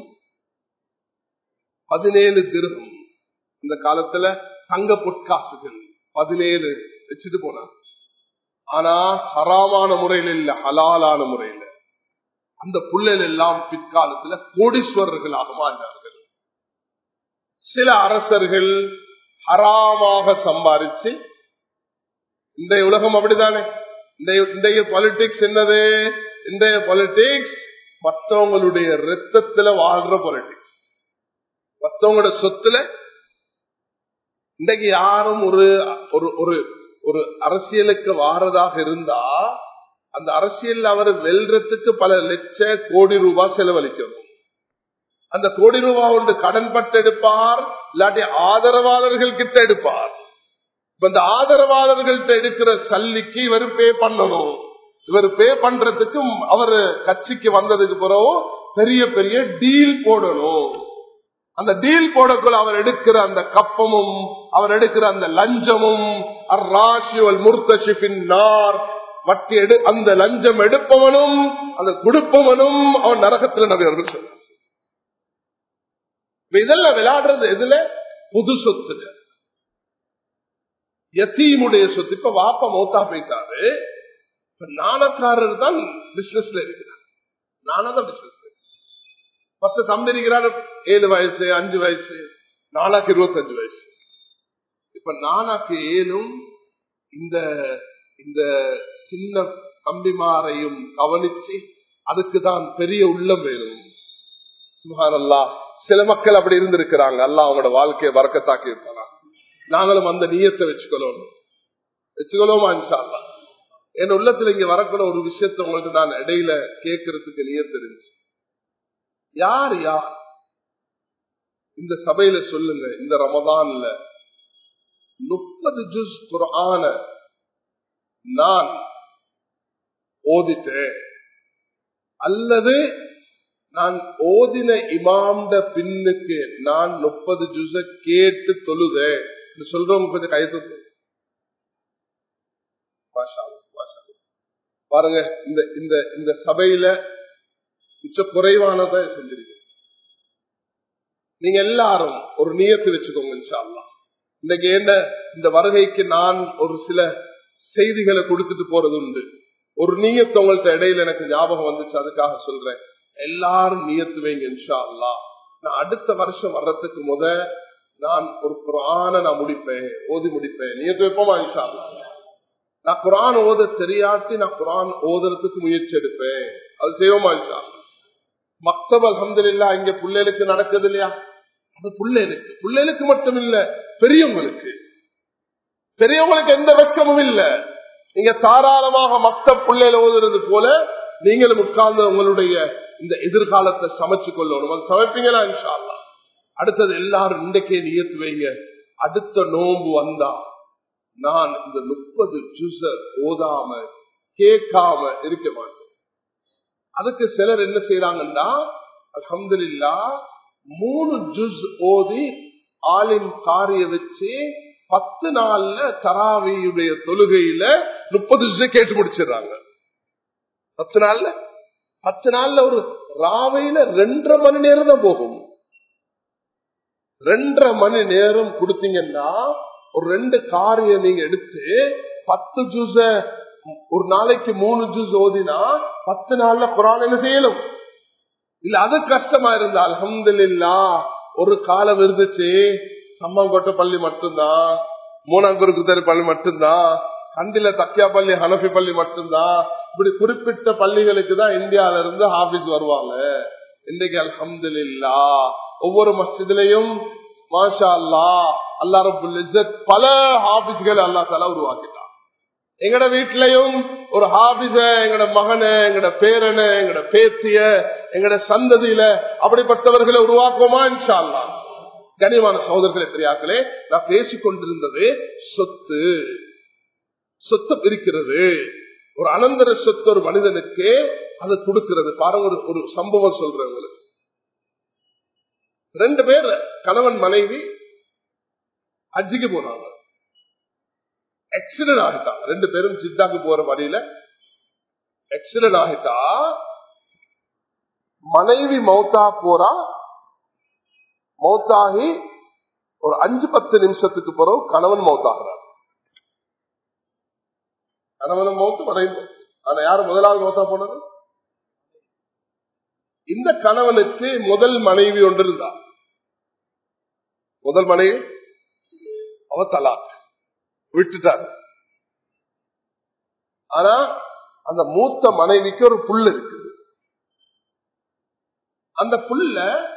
பதினேழு திருகம் இந்த காலத்துல தங்க பொற்காசுகள் பதினேழு வச்சுட்டு போனாங்க ஆனா ஹராமான முறையில் இல்ல ஹலாலான முறையில் அந்த புள்ளல் எல்லாம் பிற்காலத்துல கோடீஸ்வரர்களாக மாறினார்கள் சில அரசர்கள் ஹராமாக சம்பாதிச்சு இன்றைய உலகம் அப்படித்தானே இன்றைய பாலிடிக்ஸ் என்னது இன்றைய பாலிடிக்ஸ் மற்றவங்களுடைய ரத்தத்துல வாழ்ற பாலிடிக்ஸ் மற்றவங்களோட சொத்துல இன்றைக்கு யாரும் ஒரு ஒரு ஒரு ஒரு அரசியலுக்கு வாரதாக இருந்தா அந்த அரசியல் அவர் வெல்றதுக்கு பல லட்ச கோடி ரூபாய் செலவழிக்கணும் அந்த கோடி ரூபாய் வந்து கடன் பட்டு எடுப்பார் இல்லாட்டி ஆதரவாளர்கள் கிட்ட எடுப்பார் இந்த ஆதரவாளர்கள்ட்ட எடுக்கிற சல்லிக்கு இவர் பே பண்ணணும் இவர் பே பண்றதுக்கும் அவர் கட்சிக்கு வந்ததுக்கு பிறகு பெரிய பெரிய டீல் போடணும் அந்த டீல் போடக்குள்ள அவர் எடுக்கிற அந்த கப்பமும் அவர் எடுக்கிற அந்த லஞ்சமும் முர்த்தஷிபின் நார் வட்டி எடு அந்த லஞ்சம் எடுப்பவனும் அந்த கொடுப்பவனும் அவன் நரகத்துல நபர்கள் சொல்ல இதெல்லாம் விளையாடுறது எதுல புது சொத்துல யத்தீமுடைய சொத்து இப்ப வாப்பா மௌத்தா போயிட்டாரு நாணக்காரர் தான் பிசினஸ்ல இருக்கிறார் நானாதான் பிசினஸ் பத்து சம்பரிக்கிறார் ஏழு வயசு அஞ்சு வயசு நாலாக்கு இருபத்தஞ்சு வயசு இப்ப நானாக்கு ஏழும் இந்த இந்த சின்ன கம்பிமாரையும் கவனிச்சு அதுக்கு தான் பெரிய உள்ளம் வேணும் சுகானல்லா சில மக்கள் அப்படி இருந்திருக்கிறாங்க அல்லா அவங்களோட வாழ்க்கையை வரக்கத்தாக்கி இருப்பாங்க நாங்களும் அந்த நீயத்தை வச்சுக்கணும் வச்சுக்கணுமா இன்ஷால்லா என் உள்ளத்துல இங்க வரக்கூட ஒரு விஷயத்த உங்களுக்கு நான் இடையில கேட்கறதுக்கு நீயத்து இருந்துச்சு யார் யார் இந்த சபையில சொல்லுங்க இந்த ரமதான்ல முப்பது ஜூஸ் குரான நான் ஓதிட்டேன் அல்லது நான் ஓதின இமாம்ட பின்னுக்கு நான் முப்பது ஜூஸ கேட்டு தொழுதேன் சொல்றவங்க கொஞ்சம் கைத்து பாருங்க இந்த இந்த இந்த சபையில மிச்ச குறைவானதை செஞ்சிருக்கீங்க நீங்க எல்லாரும் ஒரு நியத்து வச்சுக்கோங்க இன்ஷால்லா இன்னைக்கு என்ன இந்த வருகைக்கு நான் ஒரு சில செய்திகளை கொடுத்துட்டு போறது உண்டு ஒரு நீயத்து உங்கள்ட்ட இடையில எனக்கு ஞாபகம் வந்துச்சு அதுக்காக சொல்றேன் எல்லாரும் நியத்து வைங்க இன்ஷா அல்லா நான் அடுத்த வருஷம் வர்றதுக்கு முத நான் ஒரு குரான நான் முடிப்பேன் ஓதி முடிப்பேன் நியத்து வைப்போமா இன்ஷா அல்லா நான் குரான் ஓத தெரியாட்டி நான் குரான் ஓதுறதுக்கு முயற்சி எடுப்பேன் அது செய்வோமா இன்ஷா மக்தப் அலமதுல்லா இங்க பிள்ளைகளுக்கு நடக்குது இல்லையா அது பிள்ளைகளுக்கு பிள்ளைகளுக்கு மட்டும் இல்ல பெரியவங்களுக்கு பெரியவங்களுக்கு எந்த வெக்கமும் இல்ல நீங்க தாராளமாக மக்த பிள்ளையில ஓதுறது போல நீங்களும் உட்கார்ந்து உங்களுடைய இந்த எதிர்காலத்தை சமைச்சு கொள்ளணும் அது சமைப்பீங்களா இன்ஷா அடுத்தது எல்லாரும் இன்றைக்கே நியத்து வைங்க அடுத்த நோம்பு வந்தா நான் இந்த முப்பது ஜூஸ ஓதாம கேட்காம இருக்க மாட்டேன் அதுக்கு சிலர் என்ன செய்யறாங்கன்னா அலமதுல்லா மூணு ஜூஸ் ஓதி ஆளின் காரிய வச்சு பத்து நாள்ல தராவியுடைய தொழுகையில முப்பது ஜூஸை கேட்டு முடிச்சிடுறாங்க பத்து நாள்ல பத்து நாள்ல ஒரு ராவையில ரெண்டரை மணி நேரம் தான் போகும் ரெண்டரை மணி நேரம் கொடுத்தீங்கன்னா ஒரு ரெண்டு காரியம் நீங்க எடுத்து பத்து ஜூஸ ஒரு நாளைக்கு மூணு ஜூஸ் ஓதினா பத்து நாள்ல குரான் என்ன செய்யணும் இல்ல அது கஷ்டமா இருந்தா அலமதுல்லா ஒரு காலம் இருந்துச்சு சம்மங்கொட்ட பள்ளி மட்டும்தான் மூணாங்குருக்கு தெரு பள்ளி மட்டும்தான் கண்டில தக்கியா பள்ளி ஹனஃபி பள்ளி மட்டும்தான் இப்படி குறிப்பிட்ட பள்ளிகளுக்கு தான் இந்தியால இருந்து ஆபீஸ் வருவாங்க இன்னைக்கு அலமதுல்லா ஒவ்வொரு மஸ்ஜித்லயும் மாஷா அல்லா அல்லா ரபுல் பல ஹாபிஸ்கள் அல்லா தலா உருவாக்கிட்டான் எங்கட வீட்லயும் ஒரு ஹாபிஸ எங்கட மகனை எங்கட பேரனை எங்கட பேத்திய எங்கட சந்ததியில அப்படிப்பட்டவர்களை உருவாக்குவோமா இன்ஷா அல்லாஹ் கனிவான சகோதரர்களே பெரியாக்களே நான் பேசிக் கொண்டிருந்தது சொத்து சொத்தை பிரிக்கிறது ஒரு அனந்தர சொத்து ஒரு மனிதனுக்கு அதை கொடுக்கிறது பாருங்க ஒரு ஒரு சம்பவம் சொல்றேன் உங்களுக்கு ரெண்டு பேர் கணவன் மனைவி ஹஜ்ஜிக்கு போனாங்க ஆக்சிடென்ட் ஆகிட்டாங்க ரெண்டு பேரும் ஜித்தாக்கு போற வழியில ஆக்சிடென்ட் ஆகிட்டா மனைவி மௌத்தா போறா மௌத்தாகி ஒரு அஞ்சு பத்து நிமிஷத்துக்கு பிறகு கணவன் மௌத்தாகிறார் கணவன் மௌத்து மனைவி மௌத்து. ஆனா யாரு முதலாவது மௌத்தா போனது இந்த கணவனுக்கு முதல் மனைவி ஒன்று இருந்தா முதல் மனைவி அவ தலாக் விட்டுட்டார் ஆனா அந்த மூத்த மனைவிக்கு ஒரு புல் இருக்குது அந்த புல்ல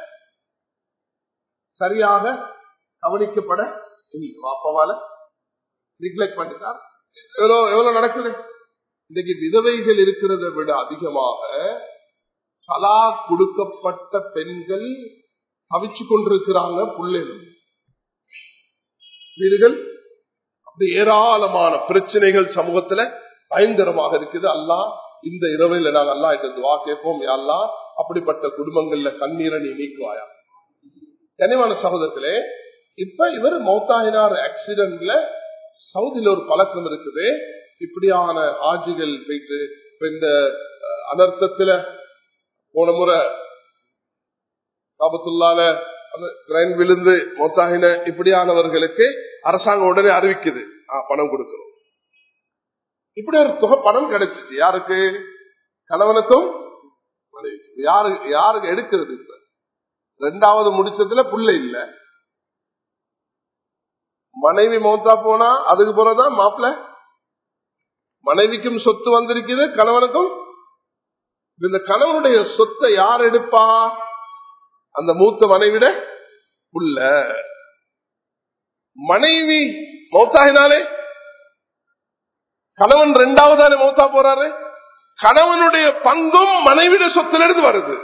சரியாக கவனிக்கப்பட இல்லை வாப்பாவால நிக்லெக்ட் பண்ணிட்டார் எவ்வளவு எவ்வளவு நடக்குது இன்னைக்கு விதவைகள் இருக்கிறதை விட அதிகமாக தலா கொடுக்கப்பட்ட பெண்கள் தவிச்சு கொண்டிருக்கிறாங்க புள்ளைகள் வீடுகள் அப்படி ஏராளமான பிரச்சனைகள் சமூகத்துல பயங்கரமாக இருக்குது அல்லா இந்த இரவையில நாங்க அல்லா இந்த துவா கேட்போம் அல்லா அப்படிப்பட்ட குடும்பங்கள்ல கண்ணீரை நீ நீக்குவாயா கனிவான சகோதரத்திலே இப்ப இவர் மௌத்தாயினார் ஆக்சிடென்ட்ல சவுதியில ஒரு பழக்கம் இருக்குது இப்படியான ஆஜிகள் போயிட்டு இப்ப இந்த அஹ், அனர்த்தத்துல போன முறை காபத்துள்ளால அந்த கிரைன் விழுந்து மொத்தாகின இப்படியானவர்களுக்கு அரசாங்கம் உடனே அறிவிக்குது ஆ, பணம் கொடுக்கிறோம் இப்படி ஒரு தொகை பணம் கிடைச்சிச்சு யாருக்கு கணவனுக்கும் மனைவிக்கும். யாரு யாருக்கு எடுக்கிறது இப்ப ரெண்டாவது முடிச்சதுல புள்ள இல்ல மனைவி மௌத்தா போனா அதுக்கு பிறகுதான் மாப்பிள்ள மனைவிக்கும் சொத்து வந்திருக்குது கணவனுக்கும் இந்த கணவனுடைய சொத்தை யார் எடுப்பா அந்த மூத்த மனைவிட புள்ள மனைவி மௌத்தாகினாலே கணவன் ரெண்டாவதானே மௌத்தா போறாரு கணவனுடைய பங்கும் மனைவிட சொத்திலிருந்து வருது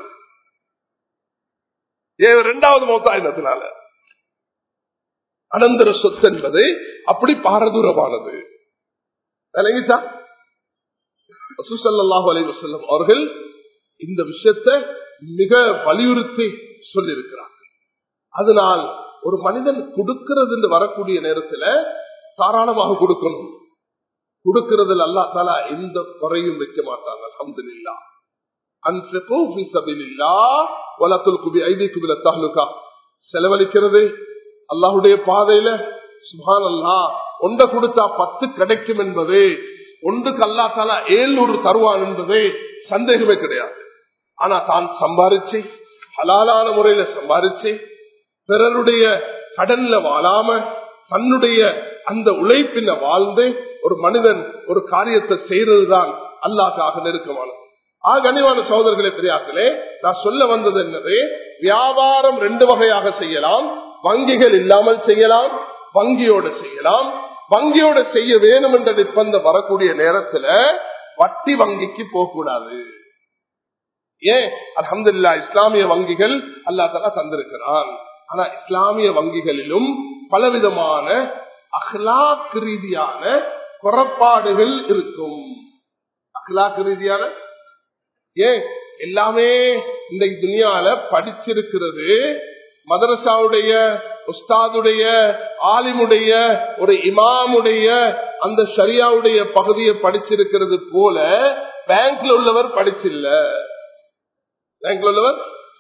ஏன் ரெண்டாவது மௌத்தாயினத்தினால அனந்தர சொத்து என்பது அப்படி பாரதூரமானது விளங்கிச்சா ரசூலுல்லாஹி அலைஹி வஸல்லம் அவர்கள் இந்த விஷயத்தை மிக வலியுறுத்தி சொல்லியிருக்கிறார்கள் அதனால் ஒரு மனிதன் கொடுக்கிறது என்று வரக்கூடிய நேரத்துல தாராளமாக கொடுக்கணும் கொடுக்கிறதுல அல்லா தாலா எந்த குறையும் வைக்க மாட்டாங்க அல்ஹம்துலில்லாஹ் அன்ஃபிகு ஃபீ ஸபீலில்லாஹ் வலா துல்கு பிஐதீக்கும் இலத் தஹ்லுகா செலவழிக்கிறது அல்லாஹ்வுடைய பாதையில சுப்ஹானல்லாஹ் ஒன்றை கொடுத்தா பத்து கிடைக்கும் என்பது ஒன்றுக்கு அல்லா தாலா ஏழ்நூறு தருவான் என்பது சந்தேகமே கிடையாது ஆனா தான் சம்பாரிச்சு ஹலாலான முறையில சம்பாரிச்சு பிறருடைய கடன்ல வாழாம தன்னுடைய அந்த உழைப்பில வாழ்ந்து ஒரு மனிதன் ஒரு காரியத்தை செய்யறதுதான் அல்லாக்காக நெருக்கமானது ஆ கனிவான சகோதரர்களே பெரியார்களே நான் சொல்ல வந்தது என்னது வியாபாரம் ரெண்டு வகையாக செய்யலாம் வங்கிகள் இல்லாமல் செய்யலாம் வங்கியோட செய்யலாம் வங்கியோட செய்ய வேணும் என்ற நிர்பந்தம் வரக்கூடிய நேரத்துல வட்டி வங்கிக்கு போகக்கூடாது ஏன் அலமதுல்லா இஸ்லாமிய வங்கிகள் அல்லா தலா தந்திருக்கிறான் ஆனா இஸ்லாமிய வங்கிகளிலும் பலவிதமான அஹ்லாக் ரீதியான குறப்பாடுகள் இருக்கும் அஹ்லாக் ரீதியான ஏன் எல்லாமே இந்த துனியால படிச்சிருக்கிறது மதரசாவுடைய உஸ்தாதுடைய ஆலிமுடைய ஒரு இமாமுடைய அந்த ஷரியாவுடைய பகுதியை படிச்சிருக்கிறது போல பேங்க்ல உள்ளவர் படிச்சில்ல பேங்க்ல உள்ளவர்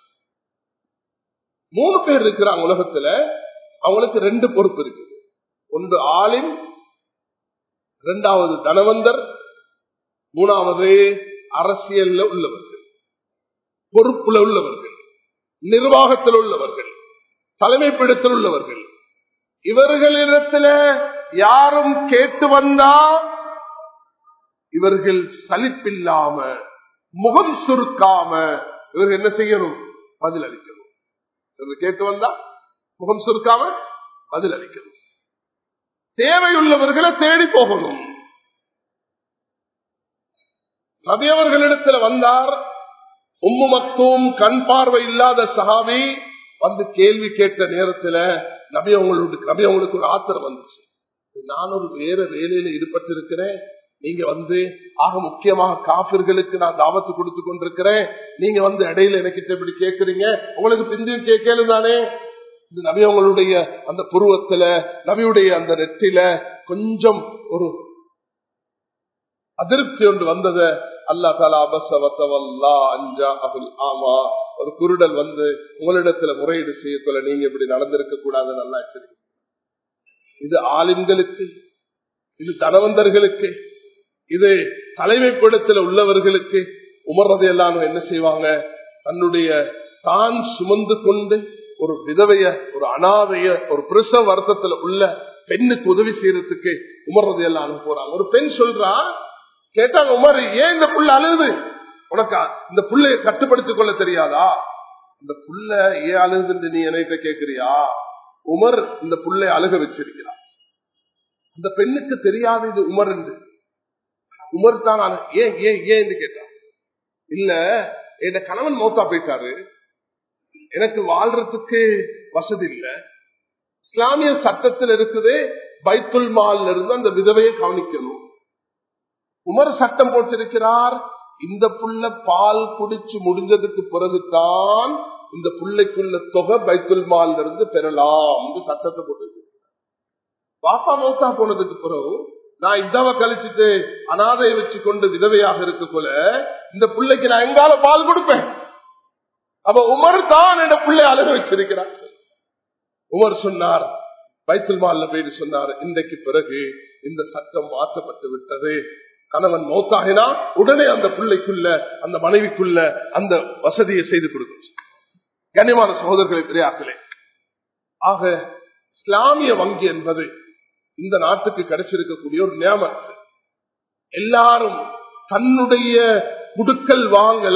மூணு பேர் இருக்கிறாங்க உலகத்துல அவங்களுக்கு ரெண்டு பொறுப்பு இருக்கு ஒன்று ஆலிம் இரண்டாவது தனவந்தர் மூணாவது அரசியல்ல உள்ளவர்கள் பொறுப்புல உள்ளவர்கள் நிர்வாகத்தில் உள்ளவர்கள் தலைமைப்பிடத்தில் உள்ளவர்கள் இவர்களிடத்துல யாரும் கேட்டு வந்தா இவர்கள் சலிப்பில்லாம முகம் சுருக்காம இவர்கள் என்ன செய்யணும் பதில் அளிக்கணும் இவர்கள் கேட்டு வந்தா முகம் சுருக்காம பதில் அளிக்கணும் தேவையுள்ளவர்களை தேடி போகணும் நபியவர்களிடத்துல வந்தார் உம்மு மத்தும் கண் பார்வை இல்லாத சஹாபி வந்து கேள்வி கேட்ட நேரத்துல நபி அவங்களுக்கு நபி அவங்களுக்கு ஒரு ஆத்திரம் வந்துச்சு நான் ஒரு வேற வேலையில ஈடுபட்டு இருக்கிறேன் நீங்க வந்து ஆக முக்கியமாக காபிர்களுக்கு நான் தாவத்து கொடுத்து கொண்டிருக்கிறேன் நீங்க வந்து இடையில எனக்கிட்ட இப்படி கேக்குறீங்க உங்களுக்கு பிந்தியும் கேட்கல தானே இது நபி அவங்களுடைய அந்த புருவத்துல நபியுடைய அந்த நெற்றில கொஞ்சம் ஒரு அதிருப்தி ஒன்று வந்தது அல்லா தாலா அபசவத்தவல்லா அஞ்சா அகுல் ஆமா ஒரு குருடல் வந்து உங்களிடத்துல முறையீடு செய்யக்குள்ள நீங்க இப்படி நடந்திருக்க கூடாது நல்லா எச்சரிக்கை இது ஆலிம்களுக்கு இது தனவந்தர்களுக்கு இது தலைமைப்படத்தில் உள்ளவர்களுக்கு உமர்றது எல்லாம் என்ன செய்வாங்க தன்னுடைய தான் சுமந்து கொண்டு ஒரு விதவைய ஒரு அனாதைய ஒரு பிரசவ வருத்தத்துல உள்ள பெண்ணுக்கு உதவி செய்யறதுக்கு உமர்றது எல்லாம் போறாங்க ஒரு பெண் சொல்றா கேட்டாங்க உமர் ஏன் இந்த புள்ள அழுது உனக்கு இந்த புள்ளைய கட்டுப்படுத்திக் கொள்ள தெரியாதா இந்த புள்ள ஏன் அழுதுன்னு நீ என்கிட்ட கேக்குறியா உமர் இந்த புள்ளை அழுக வச்சிருக்கிறார் அந்த பெண்ணுக்கு தெரியாது இது உமர் என்று உமர் தான் அழு- ஏன் ஏன் ஏன் என்று கேட்டான் இல்ல என் கணவன் மௌத்தா போயிட்டாரு எனக்கு வாழ்றதுக்கு வசதி இல்ல இஸ்லாமிய சட்டத்தில் இருக்குது பைத்துல் மால் இருந்து அந்த விதவையை கவனிக்கணும் உமர் சட்டம் போட்டிருக்கிறார் இந்த புள்ள பால் குடிச்சு முடிஞ்சதுக்கு பிறகுதான் இந்த புள்ளைக்குள்ள தொகை பைத்துல் மால் இருந்து பெறலாம் இந்த சட்டத்தை போட்டு பாப்பா மௌத்தா போனதுக்கு பிறகு நான் இதாவ கழிச்சுட்டு அனாதையை வச்சு கொண்டு விதவையாக இருக்க போல இந்த பிள்ளைக்கு நான் எங்கால பால் கொடுப்பேன் அப்ப உமர் தான் என் பிள்ளை அழக வச்சிருக்கிறார் உமர் சொன்னார் பைத்துல் மால்ல போயிட்டு சொன்னார் இன்றைக்கு பிறகு இந்த சட்டம் மாற்றப்பட்டு விட்டது கணவன் மௌத்தாகினா உடனே அந்த பிள்ளைக்குள்ள அந்த மனைவிக்குள்ள அந்த வசதியை செய்து கொடுக்கும் கண்ணியமான சகோதரர்களை பெரியார்களே ஆக இஸ்லாமிய வங்கி என்பது இந்த நாட்டுக்கு கிடைச்சிருக்கக்கூடிய ஒரு நியமத்து எல்லாரும் தன்னுடைய குடுக்கல் வாங்கல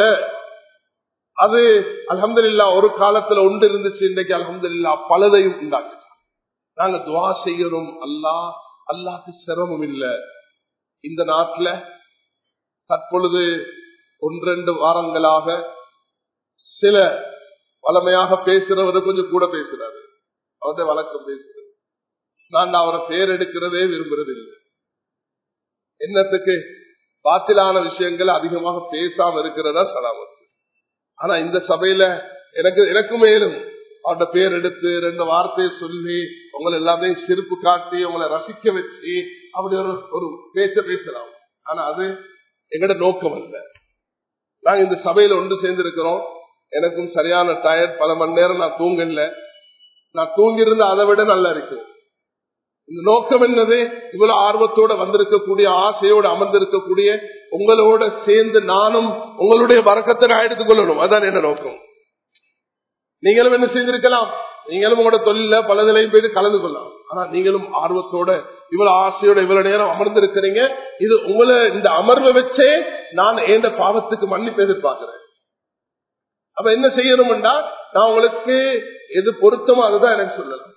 அது அலமதுல்லா ஒரு காலத்துல ஒன்று இருந்துச்சு இன்றைக்கு அலமதுல்லா பலதையும் உண்டாக்கிட்டோம் நாங்க துவா செய்யறோம் அல்லா அல்லாக்கு சிரமம் இல்லை இந்த நாட்டுல தற்பொழுது ஒன்றெண்டு வாரங்களாக சில வளமையாக பேசுறவரு கொஞ்சம் கூட பேசுறாரு அவருடைய வழக்கம் பேசுறது நான் அவரை பேர் எடுக்கிறதே விரும்புறது இல்லை என்னத்துக்கு பாத்திலான விஷயங்கள் அதிகமாக பேசாம இருக்கிறதா சலாமத்து ஆனா இந்த சபையில எனக்கு எனக்கு மேலும் அவரோட பேர் எடுத்து ரெண்டு வார்த்தையை சொல்லி உங்களை எல்லாமே சிரிப்பு காட்டி உங்களை ரசிக்க வச்சு அப்படி ஒரு ஒரு பேச்ச பேசலாம் ஆனா அது எங்கட நோக்கம் அல்ல நாங்க இந்த சபையில ஒன்று சேர்ந்திருக்கிறோம் எனக்கும் சரியான டயர்ட் பல மணி நேரம் நான் தூங்கல நான் தூங்கியிருந்த அதை விட நல்லா இருக்கும் இந்த நோக்கம் என்னது இவ்வளவு ஆர்வத்தோட வந்திருக்கக்கூடிய ஆசையோட அமர்ந்திருக்கக்கூடிய உங்களோட சேர்ந்து நானும் உங்களுடைய வரக்கத்தை நான் எடுத்துக்கொள்ளணும் அதான் என்ன நோக்கம் நீங்களும் என்ன செய்திருக்கலாம் நீங்களும் உங்களோட தொழில பலதிலையும் போயிட்டு கலந்து கொள்ளலாம் ஆனா நீங்களும் ஆர்வத்தோட இவ்வளவு ஆசையோட இவ்வளவு நேரம் அமர்ந்திருக்கிறீங்க இது உங்களை இந்த அமர்வை வச்சே நான் ஏந்த பாவத்துக்கு மன்னிப்பு எதிர்பார்க்கிறேன் அப்ப என்ன செய்யணும்டா நான் உங்களுக்கு எது பொருத்தமோ அதுதான் எனக்கு சொல்லலாம்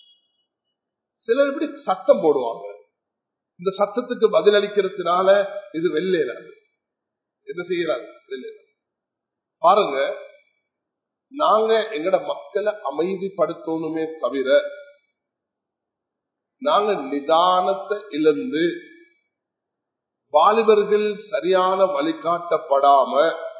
சிலர் இப்படி சத்தம் போடுவாங்க இந்த சத்தத்துக்கு பதிலளிக்கிறதுனால இது வெள்ளையிலாது என்ன செய்யறாங்க வெள்ளையில பாருங்க நாங்க எங்கட மக்களை அமைதிப்படுத்தணுமே தவிர நாங்க நிதானத்தை இழந்து வாலிபர்கள் சரியான வழிகாட்டப்படாம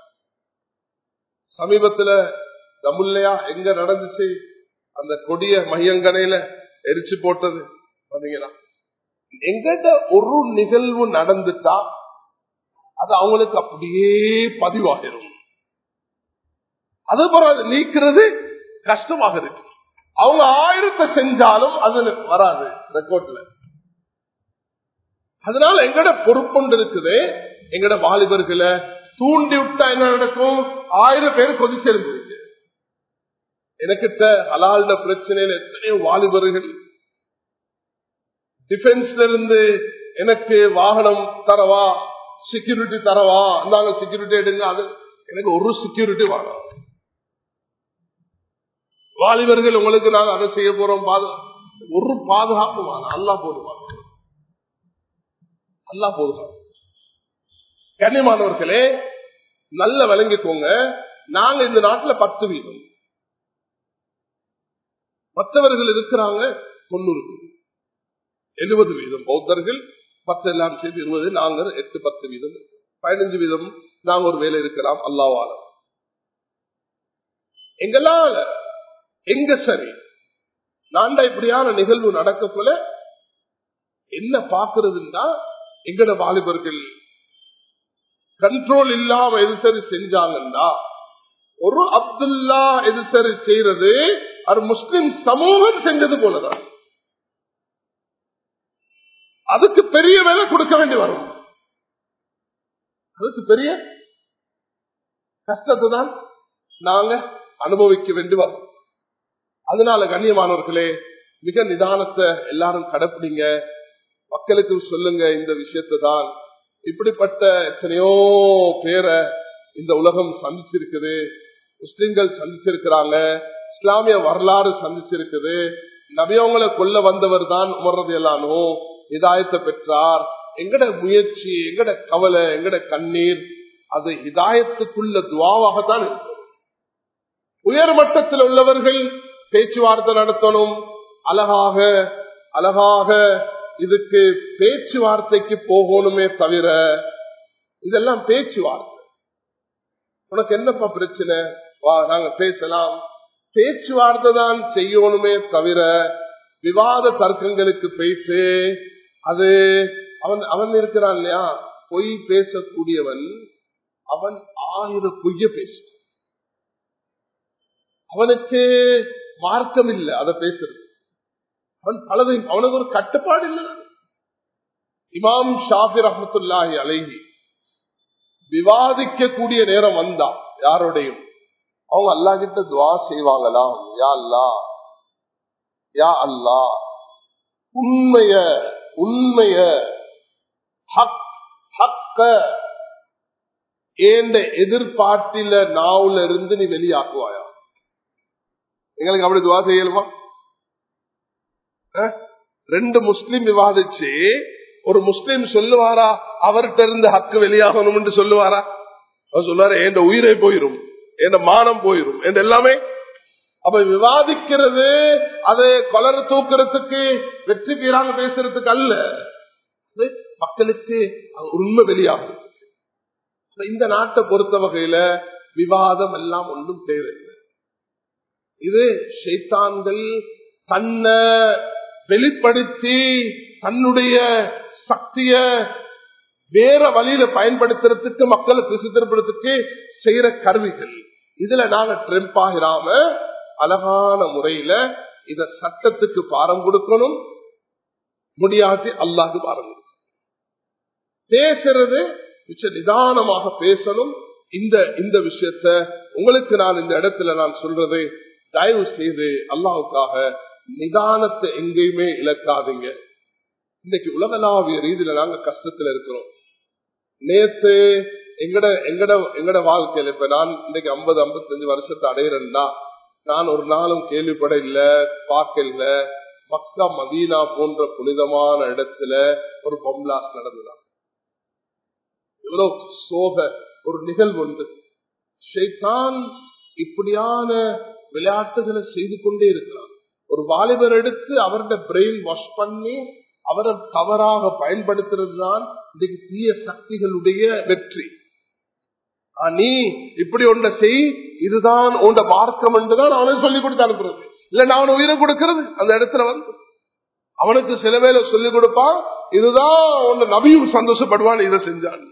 சமீபத்துல தமிழ்லையா எங்க நடந்துச்சு அந்த கொடிய மையங்கனையில எரிச்சு போட்டது பாத்தீங்களா எங்கிட்ட ஒரு நிகழ்வு நடந்துட்டா அது அவங்களுக்கு அப்படியே பதிவாகிடும் அது அது நீக்கிறது கஷ்டமாக இருக்கு அவங்க ஆயிரத்தை செஞ்சாலும் அது வராது ரெக்கார்ட்ல அதனால எங்கட பொறுப்புண்டு இருக்குது எங்கட வாலிபர்களை தூண்டி விட்டா என்ன நடக்கும் ஆயிரம் பேர் கொதி சேர்ந்து எனக்கிட்ட அலால்ட பிரச்சனையில எத்தனையோ வாலிபர்கள் டிஃபென்ஸ்ல இருந்து எனக்கு வாகனம் தரவா செக்யூரிட்டி தரவா நாங்க செக்யூரிட்டி எடுங்க அது எனக்கு ஒரு செக்யூரிட்டி வாங்கலாம் வாலிபர்கள் உங்களுக்கு நாங்க அதை செய்ய போறோம் ஒரு பாதுகாப்பு வாங்க அல்லா போதுமா அல்லா போதுமா கண்ணியமானவர்களே நல்ல விளங்கிக்கோங்க நாங்க இந்த நாட்டுல பத்து வீதம் மற்றவர்கள் இருக்கிறாங்க தொண்ணூறு வீதம் எழுபது வீதம் பௌத்தர்கள் பத்து எல்லாரும் சேர்த்து இருபது நாங்க எட்டு பத்து வீதம் பதினஞ்சு வீதம் நாங்க ஒரு வேலை இருக்கலாம் அல்லாவால எங்களால எங்க சரி நான்டா இப்படியான நிகழ்வு நடக்க போல என்ன பாக்குறதுன்னா எங்கட வாலிபர்கள் கண்ட்ரோல் இல்லாம எது சரி செஞ்சாங்கன்னா ஒரு அப்துல்லா எது சரி செய்யறது அது முஸ்லிம் சமூகம் செஞ்சது போலதான் அதுக்கு பெரிய வேலை கொடுக்க வேண்டி வரும் அதுக்கு பெரிய கஷ்டத்தை தான் நாங்க அனுபவிக்க வேண்டி வரும் அதனால கண்ணியமானவர்களே மிக நிதானத்தை எல்லாரும் கடைப்பிடிங்க மக்களுக்கு சொல்லுங்க இந்த விஷயத்தை தான் இப்படிப்பட்ட எத்தனையோ பேரை இந்த உலகம் சந்திச்சிருக்குது முஸ்லிம்கள் சந்திச்சிருக்கிறாங்க இஸ்லாமிய வரலாறு சந்திச்சிருக்குது நபியவங்களை கொல்ல வந்தவர் தான் உமர்றது எல்லானோ இதாயத்தை பெற்றார் எங்கட முயற்சி எங்கட கவலை எங்கட கண்ணீர் அது இதாயத்துக்குள்ள துவாவாகத்தான் இருக்கும் உயர் மட்டத்தில் உள்ளவர்கள் பேச்சுவார்த்தை நடத்தணும் அழகாக அழகாக இதுக்கு பேச்சுவார்த்தைக்கு போகணுமே தவிர இதெல்லாம் பேச்சுவார்த்தை உனக்கு என்னப்பா பிரச்சனை வா நாங்க பேசலாம் பேச்சுவார்த்தை தான் செய்யணுமே தவிர விவாத தர்க்கங்களுக்கு போயிட்டு அது அவன் அவன் இருக்கிறான் இல்லையா பொய் பேசக்கூடியவன் அவன் ஆயிரம் பொய்ய பேச அவனுக்கு மார்க்கம் இல்லை அதை பேசுறது அவன் பலதையும் அவனுக்கு ஒரு கட்டுப்பாடு இல்லை இமாம் ஷாஃபி ரஹமத்துல்லாஹி அலைஹி விவாதிக்க கூடிய நேரம் வந்தா யாரோடையும் அவங்க அல்லா கிட்ட துவா செய்வாங்களாம் யா அல்லா யா அல்லா உண்மைய உண்மைய ஹக் ஹக்க ஏண்ட எதிர்பார்ட்டில நாவுல இருந்து நீ வெளியாக்குவாயா எங்களுக்கு அப்படி துவா செய்யலுமா ரெண்டு முஸ்லிம் விவாதிச்சு ஒரு முஸ்லிம் சொல்லுவாரா அவர்கிட்ட இருந்து ஹக்கு வெளியாகணும் சொல்லுவாரா அவர் சொல்லுவாரு என் உயிரே போயிரும் என் மானம் போயிரும் என் எல்லாமே அப்ப விவாதிக்கிறது அதை கொலர் தூக்குறதுக்கு வெற்றி பெறாம பேசுறதுக்கு அல்ல மக்களுக்கு உண்மை வெளியாகும் இந்த நாட்டை பொறுத்த வகையில விவாதம் எல்லாம் ஒன்றும் தேவையில்லை இது ஷைத்தான்கள் தன்னை வெளிப்படுத்தி தன்னுடைய சக்திய வேற வழியில பயன்படுத்துறதுக்கு மக்களை திசுத்திரப்படுறதுக்கு செய்யற கருவிகள் இதுல நாங்க ட்ரெம்ப் ஆகிராம அழகான முறையில இத சட்டத்துக்கு பாரம் கொடுக்கணும் முடியாது அல்லாது பாரம் கொடுக்கணும் பேசுறது மிச்ச நிதானமாக பேசணும் இந்த இந்த விஷயத்த உங்களுக்கு நான் இந்த இடத்துல நான் சொல்றது தயவு செய்து அல்லாவுக்காக நிதானத்தை எங்கேயுமே இழக்காதீங்க இன்னைக்கு உலகளாவிய ரீதியில நாங்க கஷ்டத்துல இருக்கிறோம் நேத்து எங்கட எங்கட எங்கட வாழ்க்கையில இப்ப நான் இன்னைக்கு ஐம்பது ஐம்பத்தஞ்சு வருஷத்தை அடையிறேன்னா நான் ஒரு நாளும் கேள்விப்பட இல்ல பார்க்க இல்ல மக்கா மதீனா போன்ற புனிதமான இடத்துல ஒரு பொம்லாஸ் நடந்துதான் எவ்வளவு சோக ஒரு நிகழ்வு உண்டு ஷைத்தான் இப்படியான விளையாட்டுகளை செய்து கொண்டே இருக்கிறான் ஒரு வாலிபர் எடுத்து அவருடைய பிரெயின் வாஷ் பண்ணி அவரை தவறாக பயன்படுத்துறது தான் இன்றைக்கு தீய சக்திகளுடைய வெற்றி நீ இப்படி ஒன்றை செய் இதுதான் உண்ட மார்க்கம் என்றுதான் அவனுக்கு சொல்லிக் கொடுத்து அனுப்புறது இல்ல நான் அவனை உயிரை கொடுக்கிறது அந்த இடத்துல வந்து அவனுக்கு சில வேலை சொல்லிக் கொடுப்பான் இதுதான் உன்னை நபியும் சந்தோஷப்படுவான் இதை செஞ்சான்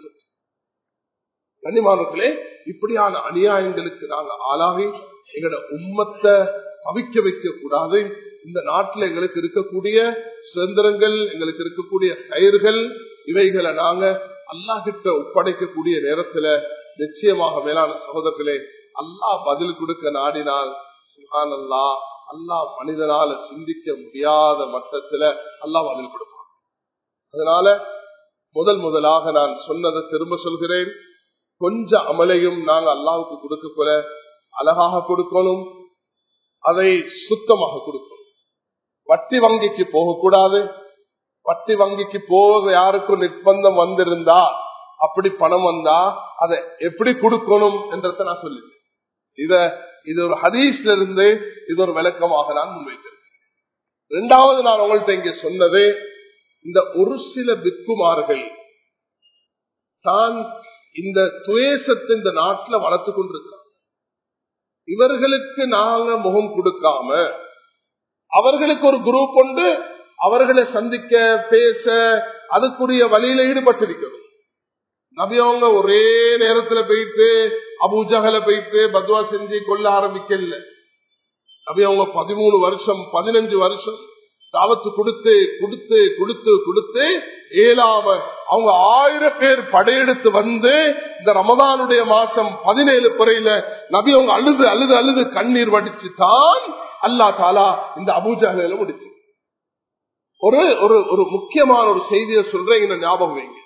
கனிமானங்களே இப்படியான அநியாயங்களுக்கு நாங்க ஆளாகி எங்களோட உம்மத்தை தவிக்க வைக்க கூடாது இந்த நாட்டில் எங்களுக்கு இருக்கக்கூடிய சுதந்திரங்கள் எங்களுக்கு இருக்கக்கூடிய கயிர்கள் இவைகளை நாங்க அல்லாஹிட்ட ஒப்படைக்கக்கூடிய நேரத்துல நிச்சயமாக மேலான சகோதரர்களே அல்லாஹ் பதில் கொடுக்க நாடினால் சுகான் அல்லா அல்லாஹ் மனிதனால சிந்திக்க முடியாத மட்டத்துல அல்லாஹ் பதில் கொடுப்பான் அதனால முதல் முதலாக நான் சொன்னதை திரும்ப சொல்கிறேன் கொஞ்ச அமலையும் நாங்கள் அல்லாவுக்கு கொடுக்க போல அழகாக கொடுக்கணும் அதை சுத்தமாக கொடுக்கணும் வட்டி வங்கிக்கு போகக்கூடாது வட்டி வங்கிக்கு போக யாருக்கும் நிர்பந்தம் வந்திருந்தா அப்படி பணம் வந்தா அதை எப்படி கொடுக்கணும் என்றத நான் சொல்லி இத இது ஒரு ஹதீஸ்ல இருந்து இது ஒரு விளக்கமாக நான் முன்வைக்கிறேன் இரண்டாவது நான் உங்கள்கிட்ட இங்க சொன்னது இந்த ஒரு சில பிக்குமார்கள் தான் இந்த துவேசத்தை இந்த நாட்டில் வளர்த்து கொண்டிருக்கிறார் இவர்களுக்கு நாங்க முகம் கொடுக்காம அவர்களுக்கு ஒரு குரூப் உண்டு அவர்களை சந்திக்க பேச அதுக்குரிய வழியில ஈடுபட்டிருக்கணும் நபியவங்க ஒரே நேரத்துல போயிட்டு அபூஜகல போயிட்டு பத்வா செஞ்சு கொள்ள ஆரம்பிக்கல நபி அவங்க பதிமூணு வருஷம் பதினஞ்சு வருஷம் தாவத்து கொடுத்து கொடுத்து கொடுத்து கொடுத்து ஏழாம அவங்க ஆயிரம் பேர் படையெடுத்து வந்து இந்த ரமதானுடைய மாசம் பதினேழு பிறையில நபி அவங்க அழுது அழுது அழுது கண்ணீர் வடிச்சு தான் அல்லா தாலா இந்த அபூஜாலையில முடிச்சு ஒரு ஒரு ஒரு முக்கியமான ஒரு செய்தியை சொல்றேன் இந்த ஞாபகம் வைங்க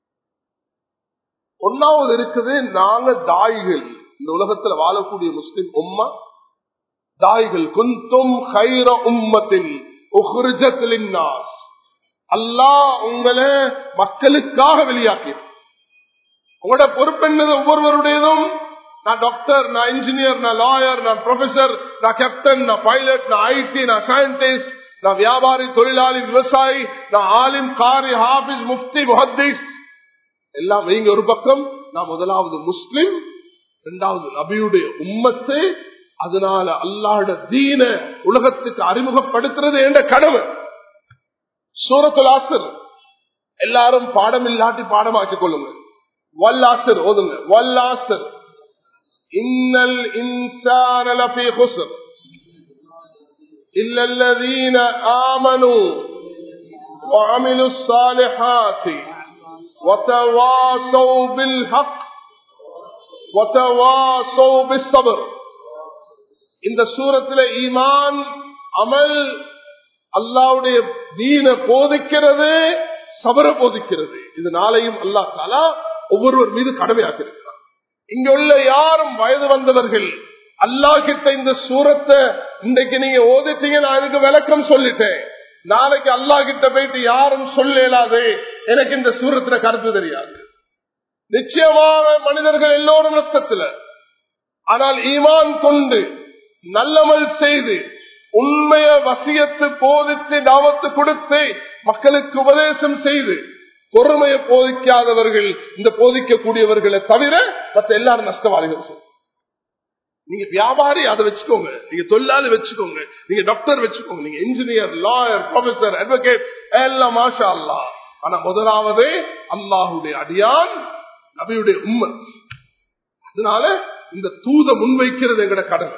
ஒன்னாவது இருக்குது நாங்க தாய்கள் இந்த உலகத்துல வாழக்கூடிய முஸ்லிம் உம்மா தாய்கள் குந்தும் ஹைர உம்மத்தின் அல்லா உங்களை மக்களுக்காக வெளியாக்கி உங்களோட பொறுப்பென்னது ஒவ்வொருவருடையதும் நான் டாக்டர் நான் இன்ஜினியர் நான் லாயர் நான் ப்ரொஃபசர் நான் கேப்டன் நான் பைலட் நான் ஐடி நான் சயின்டிஸ்ட் நான் வியாபாரி தொழிலாளி விவசாயி நான் ஆலிம் காரி ஹாபிஸ் முஃப்தி முஹத்திஸ் எல்லாம் வைங்க ஒரு பக்கம் நான் முதலாவது முஸ்லிம் இரண்டாவது நபியுடைய உம்மத்து அதனால அல்லாட தீன உலகத்துக்கு அறிமுகப்படுத்துறது என்ற கடமை சூரத்துல் ஆசர் எல்லாரும் பாடம் இல்லாட்டி பாடமாக்கிக் கொள்ளுங்க வல்லாசர் ஓதுங்க வல்லாசர் இன்னல் இன்சான லஃபீ ஹுஸ்ர் إلا الذين آمنوا وعملوا الصالحات وتواصوا بالحق وتواصوا بالصبر இந்த சூரத்துல ஈமான் அமல் அல்லாவுடைய தீன போதிக்கிறது சபர போதிக்கிறது இது நாளையும் அல்லா தாலா ஒவ்வொருவர் மீது கடமையாக்கிருக்கிறார் இங்க உள்ள யாரும் வயது வந்தவர்கள் அல்லா கிட்ட இந்த சூரத்தை இன்றைக்கு நீங்க ஓதிட்டீங்க நான் இதுக்கு விளக்கம் சொல்லிட்டேன் நாளைக்கு அல்லா கிட்ட போயிட்டு யாரும் சொல்லலாது எனக்கு இந்த சூரத்துல கருத்து தெரியாது நிச்சயமாக மனிதர்கள் எல்லோரும் நஷ்டத்துல ஆனால் ஈமான் கொண்டு நல்லமல் செய்து உண்மைய வசியத்து போதித்து தாவத்து கொடுத்து மக்களுக்கு உபதேசம் செய்து பொறுமையை போதிக்காதவர்கள் இந்த போதிக்கக்கூடியவர்களை தவிர மற்ற எல்லாரும் நஷ்டவாளிகள் சொல்லுங்க நீங்க வியாபாரி அதை வச்சுக்கோங்க நீங்க தொழிலாளி வச்சுக்கோங்க நீங்க டாக்டர் வச்சுக்கோங்க நீங்க இன்ஜினியர் லாயர் ப்ரொஃபசர் அட்வொகேட் எல்லாம் மாஷா அல்லா ஆனா முதலாவது அல்லாஹுடைய அடியான் நபியுடைய உண்மை அதனால இந்த தூத முன்வைக்கிறது எங்கட கடமை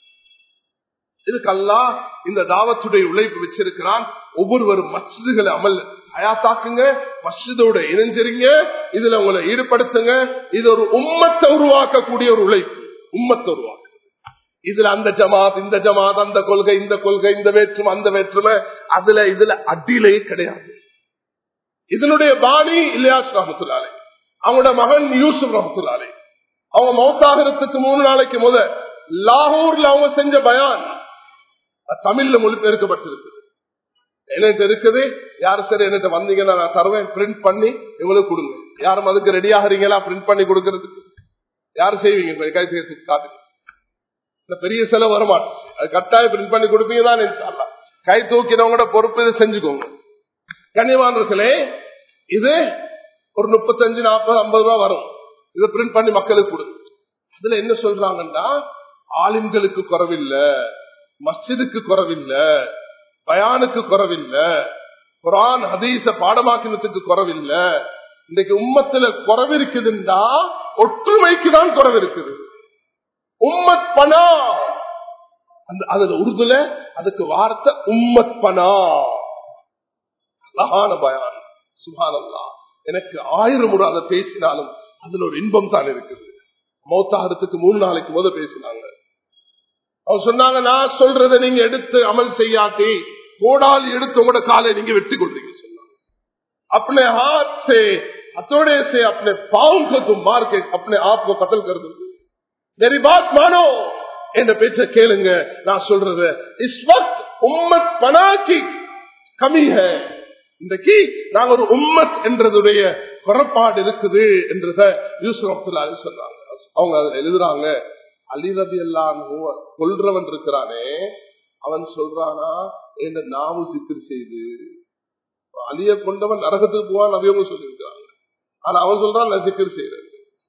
இதுக்கு அல்லா இந்த தாவத்துடைய உழைப்பு வச்சிருக்கிறான் ஒவ்வொருவரும் மஸ்ஜிதுகளை அமல் அயாத்தாக்குங்க மஸ்ஜிதோட இணைஞ்சிருங்க இதுல உங்களை ஈடுபடுத்துங்க இது ஒரு உம்மத்தை உருவாக்கக்கூடிய ஒரு உழைப்பு உம்மத்தை உருவாக்க இதுல அந்த ஜமாத் இந்த ஜமாத் அந்த கொள்கை இந்த கொள்கை இந்த வேற்றுமை அந்த வேற்றுமை அதுல இதுல அடியிலே கிடையாது இதனுடைய பாணி இல்லையாஸ் ரஹமத்துல்லாலே அவங்களோட மகன் யூசுப் ரஹமத்துல்லாலே அவங்க மௌத்தாகிறதுக்கு மூணு நாளைக்கு முத லாகூர்ல அவங்க செஞ்ச பயான் தமிழ்ல மொழிபெயர்க்கப்பட்டிருக்கு எனக்கு இருக்குது யாரு சரி என்கிட்ட வந்தீங்கன்னா நான் தருவேன் பிரிண்ட் பண்ணி இவங்களுக்கு கொடுங்க யாரும் அதுக்கு ரெடி ஆகிறீங்களா பிரிண்ட் பண்ணி கொடுக்கறதுக்கு யாரு செய்வீங்க கை செய்யறதுக்கு காட்டுங்க இந்த பெரிய செலவு வரமாட்டுச்சு அது கட்டாயம் பிரிண்ட் பண்ணி கொடுப்பீங்க தான் கை தூக்கினவங்களோட பொறுப்பு இதை செஞ்சுக்கோங்க கண்ணியமானே இது ஒரு முப்பத்தஞ்சு நாற்பது ஐம்பது ரூபாய் வரும் இதை பிரிண்ட் பண்ணி மக்களுக்கு கொடு அதுல என்ன சொல்றாங்கன்னா ஆலிம்களுக்கு குறவில்லை மஸ்ஜிதுக்கு குறவில்லை பயானுக்கு குறவில்லை குரான் ஹதீச பாடமாக்கினத்துக்கு குறவில்லை இன்றைக்கு உம்மத்துல குறவு இருக்குதுண்டா ஒற்றுமைக்கு தான் குறவு இருக்குது உம்மத் பனா அந்த அதுல உருதுல அதுக்கு வார்த்தை உம்மத் பனா அழகான பயான் சுபானல்லா எனக்கு ஆயிரம் முறை அதை பேசினாலும் அதுல ஒரு இன்பம் தான் இருக்குது மௌத்தாகிறதுக்கு மூணு நாளைக்கு முத பேசினாங்க அவங்க சொன்னாங்க நான் சொல்றதை நீங்க எடுத்து அமல் செய்யாட்டி கோடால் எடுத்து உங்களோட காலை நீங்க வெட்டி கொள்றீங்க சொன்னாங்க अपने हाथ से हथौड़े से अपने पाँव को तुम मार के अपने आप को कतल कर दो मेरी बात मानो என்ற பேச்ச கேளுங்க நான் சொல்றது இஸ் வக்த் உம்மத் பனா கி கமி ஹை இன்றைக்கு நாங்க ஒரு உம்மத் என்றதுடைய குறைபாடு இருக்குது என்றத யூசுப் அப்துல்லா அலி சொன்னாங்க அவங்க அதுல எழுதுறாங்க அலிரதி எல்லாம் கொல்றவன் இருக்கிறானே அவன் சொல்றானா என்ன நாவு சித்திர செய்து அலிய கொண்டவன் நரகத்துக்கு போவான் நவியவங்க சொல்லியிருக்கிறாங்க ஆனா அவன் சொல்றான் நான் சிக்கர் செய்யறது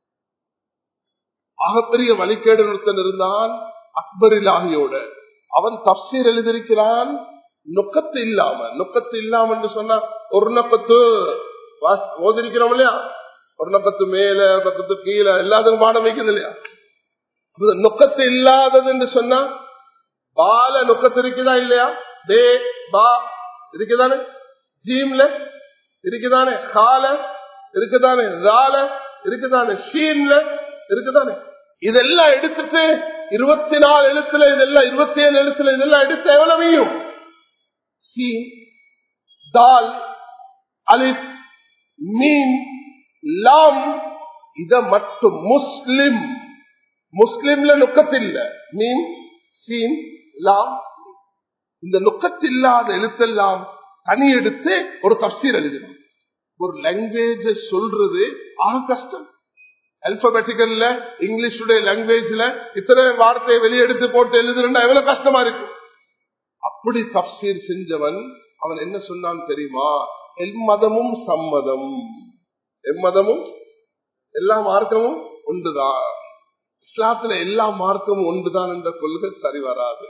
ஆகப்பெரிய வழிகேடு நிறுத்தன் இருந்தான் அக்பரில் ஆகியோட அவன் தப்சீர் எழுதியிருக்கிறான் நொக்கத்து இல்லாம நொக்கத்து இல்லாம என்று சொன்னா ஒரு நொக்கத்து ஓதிருக்கிறோம் இல்லையா ஒரு நொக்கத்து மேல பக்கத்து கீழே எல்லாத்துக்கும் பாடம் வைக்கிறது இல்லையா நொக்கத்து இல்லாதது என்று சொன்னா பால நொக்கத்து இருக்குதா இல்லையா டே பா இருக்குதானே ஜீம்ல இருக்குதானே கால இருக்குதானே ரால இருக்குதானே ஷீன்ல இருக்குதானே இதெல்லாம் எடுத்துட்டு இருபத்தி நாலு எழுத்துல இதெல்லாம் இருபத்தி ஏழு எழுத்துல இதெல்லாம் எடுத்து எவ்வளவையும் சீன் தால் அலிப் மீன் லாம் இத மட்டும் முஸ்லிம் முஸ்லிம்ல நுக்கத்தில்ல மீன் சீன் லாம் இந்த நுக்கத்தில்லாத எழுத்தெல்லாம் தனி எடுத்து ஒரு தப்சீர் எழுதினோம் ஒரு லாங்குவேஜ சொல்றது ஆக கஷ்டம் அல்பபெட்டிக்கல்ல இங்கிலீஷுடைய லாங்குவேஜ்ல இத்தனை வார்த்தையை வெளியெடுத்து போட்டு எழுதுறா எவ்வளவு கஷ்டமா இருக்கும் அப்படி தப்சீர் செஞ்சவன் அவன் என்ன சொன்னான் தெரியுமா எம்மதமும் சம்மதம் எம்மதமும் எல்லா மார்க்கமும் ஒன்றுதான் இஸ்லாத்துல எல்லா மார்க்கமும் ஒன்றுதான் என்ற கொள்கை சரி வராது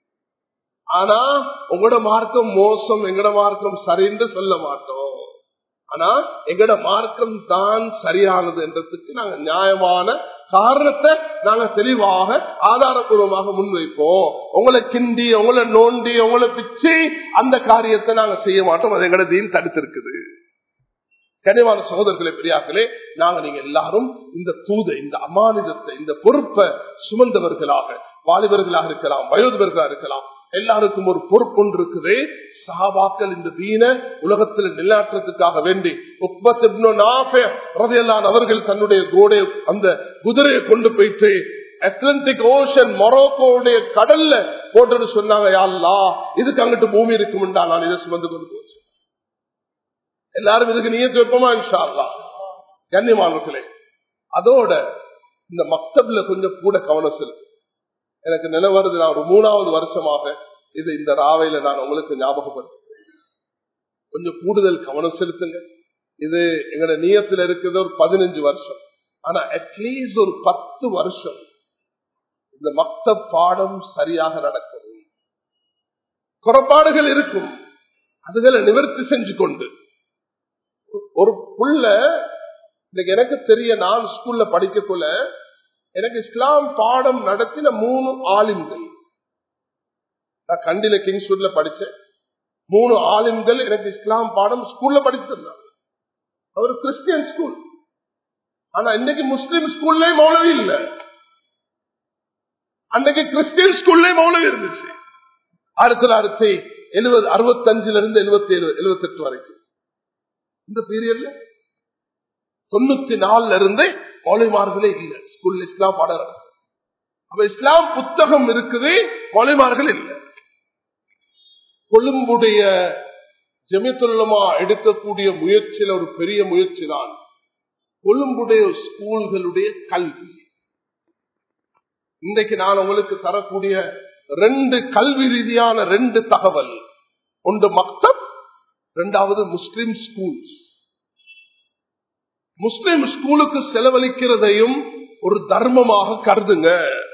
ஆனா உங்களோட மார்க்கம் மோசம் எங்கட மார்க்கம் சரின்னு சொல்ல மாட்டோம் ஆனா எங்கட மார்க்கம் தான் சரியானது என்றதுக்கு நாங்க நியாயமான காரணத்தை நாங்க தெளிவாக ஆதாரபூர்வமாக முன்வைப்போம் உங்களை கிண்டி உங்களை நோண்டி உங்களை பிச்சு அந்த காரியத்தை நாங்க செய்ய மாட்டோம் அது எங்கட தீன் தடுத்திருக்குது கனிவான சகோதரர்களே பெரியாக்களே நாங்க நீங்க எல்லாரும் இந்த தூதை இந்த அமானிதத்தை இந்த பொறுப்பை சுமந்தவர்களாக வாலிபர்களாக இருக்கலாம் வயோதிபர்களாக இருக்கலாம் எல்லாருக்கும் ஒரு பொறுப்பு ஒன்று இருக்குது சஹாபாக்கள் இந்த தீன உலகத்தில் நிலையாற்றத்துக்காக வேண்டி அவர்கள் தன்னுடைய கோடை அந்த குதிரையை கொண்டு போயிட்டு அட்லாண்டிக் ஓஷன் மொரோக்கோடைய கடல்ல போட்டு சொன்னாங்க யாழ்லா இதுக்கு அங்கிட்டு பூமி இருக்கும்டா நான் இதை சுமந்து கொண்டு போச்சு எல்லாரும் இதுக்கு நீயத்து வைப்போமா இன்ஷால்லா கண்ணியமானவர்களே அதோட இந்த மக்தப்ல கொஞ்சம் கூட கவனம் செலுத்து எனக்கு நிலவருது நான் ஒரு மூணாவது வருஷமாக இது இந்த ராவையில நான் உங்களுக்கு ஞாபகப்படுத்துறேன் கொஞ்சம் கூடுதல் கவனம் செலுத்துங்க இது எங்களோட நீயத்துல இருக்குது ஒரு பதினஞ்சு வருஷம் ஆனா அட்லீஸ்ட் ஒரு பத்து வருஷம் இந்த மக்த பாடம் சரியாக நடக்கும் குறைபாடுகள் இருக்கும் அதுகளை நிவர்த்தி செஞ்சு கொண்டு ஒரு புள்ள இன்னைக்கு எனக்கு தெரிய நான் ஸ்கூல்ல படிக்கக்குள்ள எனக்கு இஸ்லாம் பாடம் நடத்தின மூணு ஆலிம்கள் நான் கண்டில கிங்ஸ்வுட்ல படிச்சேன் மூணு ஆலிம்கள் எனக்கு இஸ்லாம் பாடம் ஸ்கூல்ல படிச்சிருந்தாங்க அவர் கிறிஸ்டியன் ஸ்கூல் ஆனா இன்னைக்கு முஸ்லிம் ஸ்கூல்ல மௌலவி இல்ல அன்னைக்கு கிறிஸ்டியன் ஸ்கூல்ல மௌலவி இருந்துச்சு ஆயிரத்தி தொள்ளாயிரத்தி எழுபது அறுபத்தஞ்சுல இருந்து எழுபத்தி ஏழு எழுபத்தி எட்டு வரைக்கும் இந்த பீரியட்ல தொண்ணூத்தி நாலுல இருந்து மௌலிமார்களே இல்லை ஸ்கூல்ல இஸ்லாம் பாடம் அப்ப இஸ்லாம் புத்தகம் இருக்குது மௌலிமார்கள் இல்லை கொழும்புடைய ஜெமித்துள்ளமா எடுக்கக்கூடிய முயற்சியில ஒரு பெரிய முயற்சி தான் கொழும்புடைய ஸ்கூல்களுடைய கல்வி இன்றைக்கு நான் உங்களுக்கு தரக்கூடிய ரெண்டு கல்வி ரீதியான ரெண்டு தகவல் ஒன்று மக்தப் இரண்டாவது முஸ்லிம் ஸ்கூல்ஸ் முஸ்லிம் ஸ்கூலுக்கு செலவழிக்கிறதையும் ஒரு தர்மமாக கருதுங்க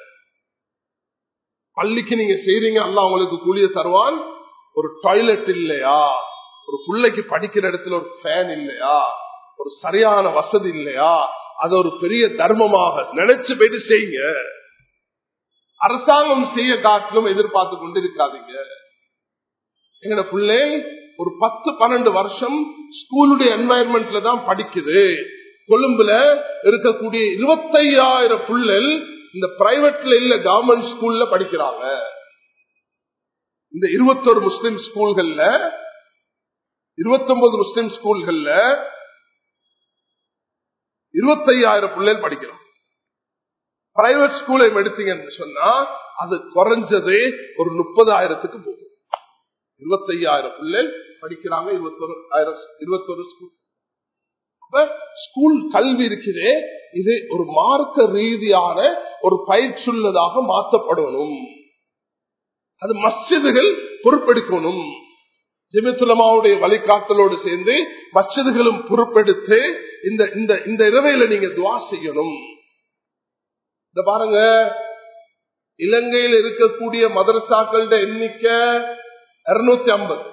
பள்ளிக்கு நீங்க செய்றீங்க அல்ல உங்களுக்கு கூலிய தருவான் ஒரு டாய்லெட் இல்லையா ஒரு பிள்ளைக்கு படிக்கிற இடத்துல ஒரு ஃபேன் இல்லையா ஒரு சரியான வசதி இல்லையா அது ஒரு பெரிய தர்மமாக நினைச்சு போயிட்டு செய்யுங்க அரசாங்கம் செய்ய காட்டிலும் எதிர்பார்த்து கொண்டு இருக்காதீங்க எங்கட பிள்ளை ஒரு பத்து பன்னெண்டு வருஷம் ஸ்கூலுடைய என்வாயன்மெண்ட்ல தான் படிக்குது கொழும்புல இருக்கக்கூடிய இருபத்தையாயிரம் புள்ளல் இந்த பிரைவேட்ல இல்ல கவர்மெண்ட் ஸ்கூல்ல படிக்கிறாங்க இந்த இருபத்தொரு முஸ்லிம் ஸ்கூல்கள்ல இருபத்தொன்பது முஸ்லிம் ஸ்கூல்கள்ல இருபத்தையாயிரம் பிள்ளைகள் படிக்கிறோம் பிரைவேட் ஸ்கூலை எடுத்தீங்கன்னு சொன்னா அது குறைஞ்சது ஒரு முப்பதாயிரத்துக்கு போகும் இருபத்தையாயிரம் பிள்ளைகள் படிக்கிறாங்க இருபத்தொரு ஆயிரம் இருபத்தொரு ஸ்கூல் அப்ப ஸ்கூல் கல்வி இருக்கிறே இது ஒரு மார்க்க ரீதியான ஒரு பயிற்சியுள்ளதாக மாற்றப்படணும் அது மஸ்ஜிதுகள் பொறுப்பெடுக்கணும் ஜெமித்துலமாவுடைய வழிகாட்டலோடு சேர்ந்து மஸ்ஜிதுகளும் பொறுப்பெடுத்து இந்த இந்த இந்த இரவையில நீங்க துவா செய்யணும் இந்த பாருங்க இலங்கையில் இருக்கக்கூடிய மதரசாக்கள எண்ணிக்கை இருநூத்தி ஐம்பது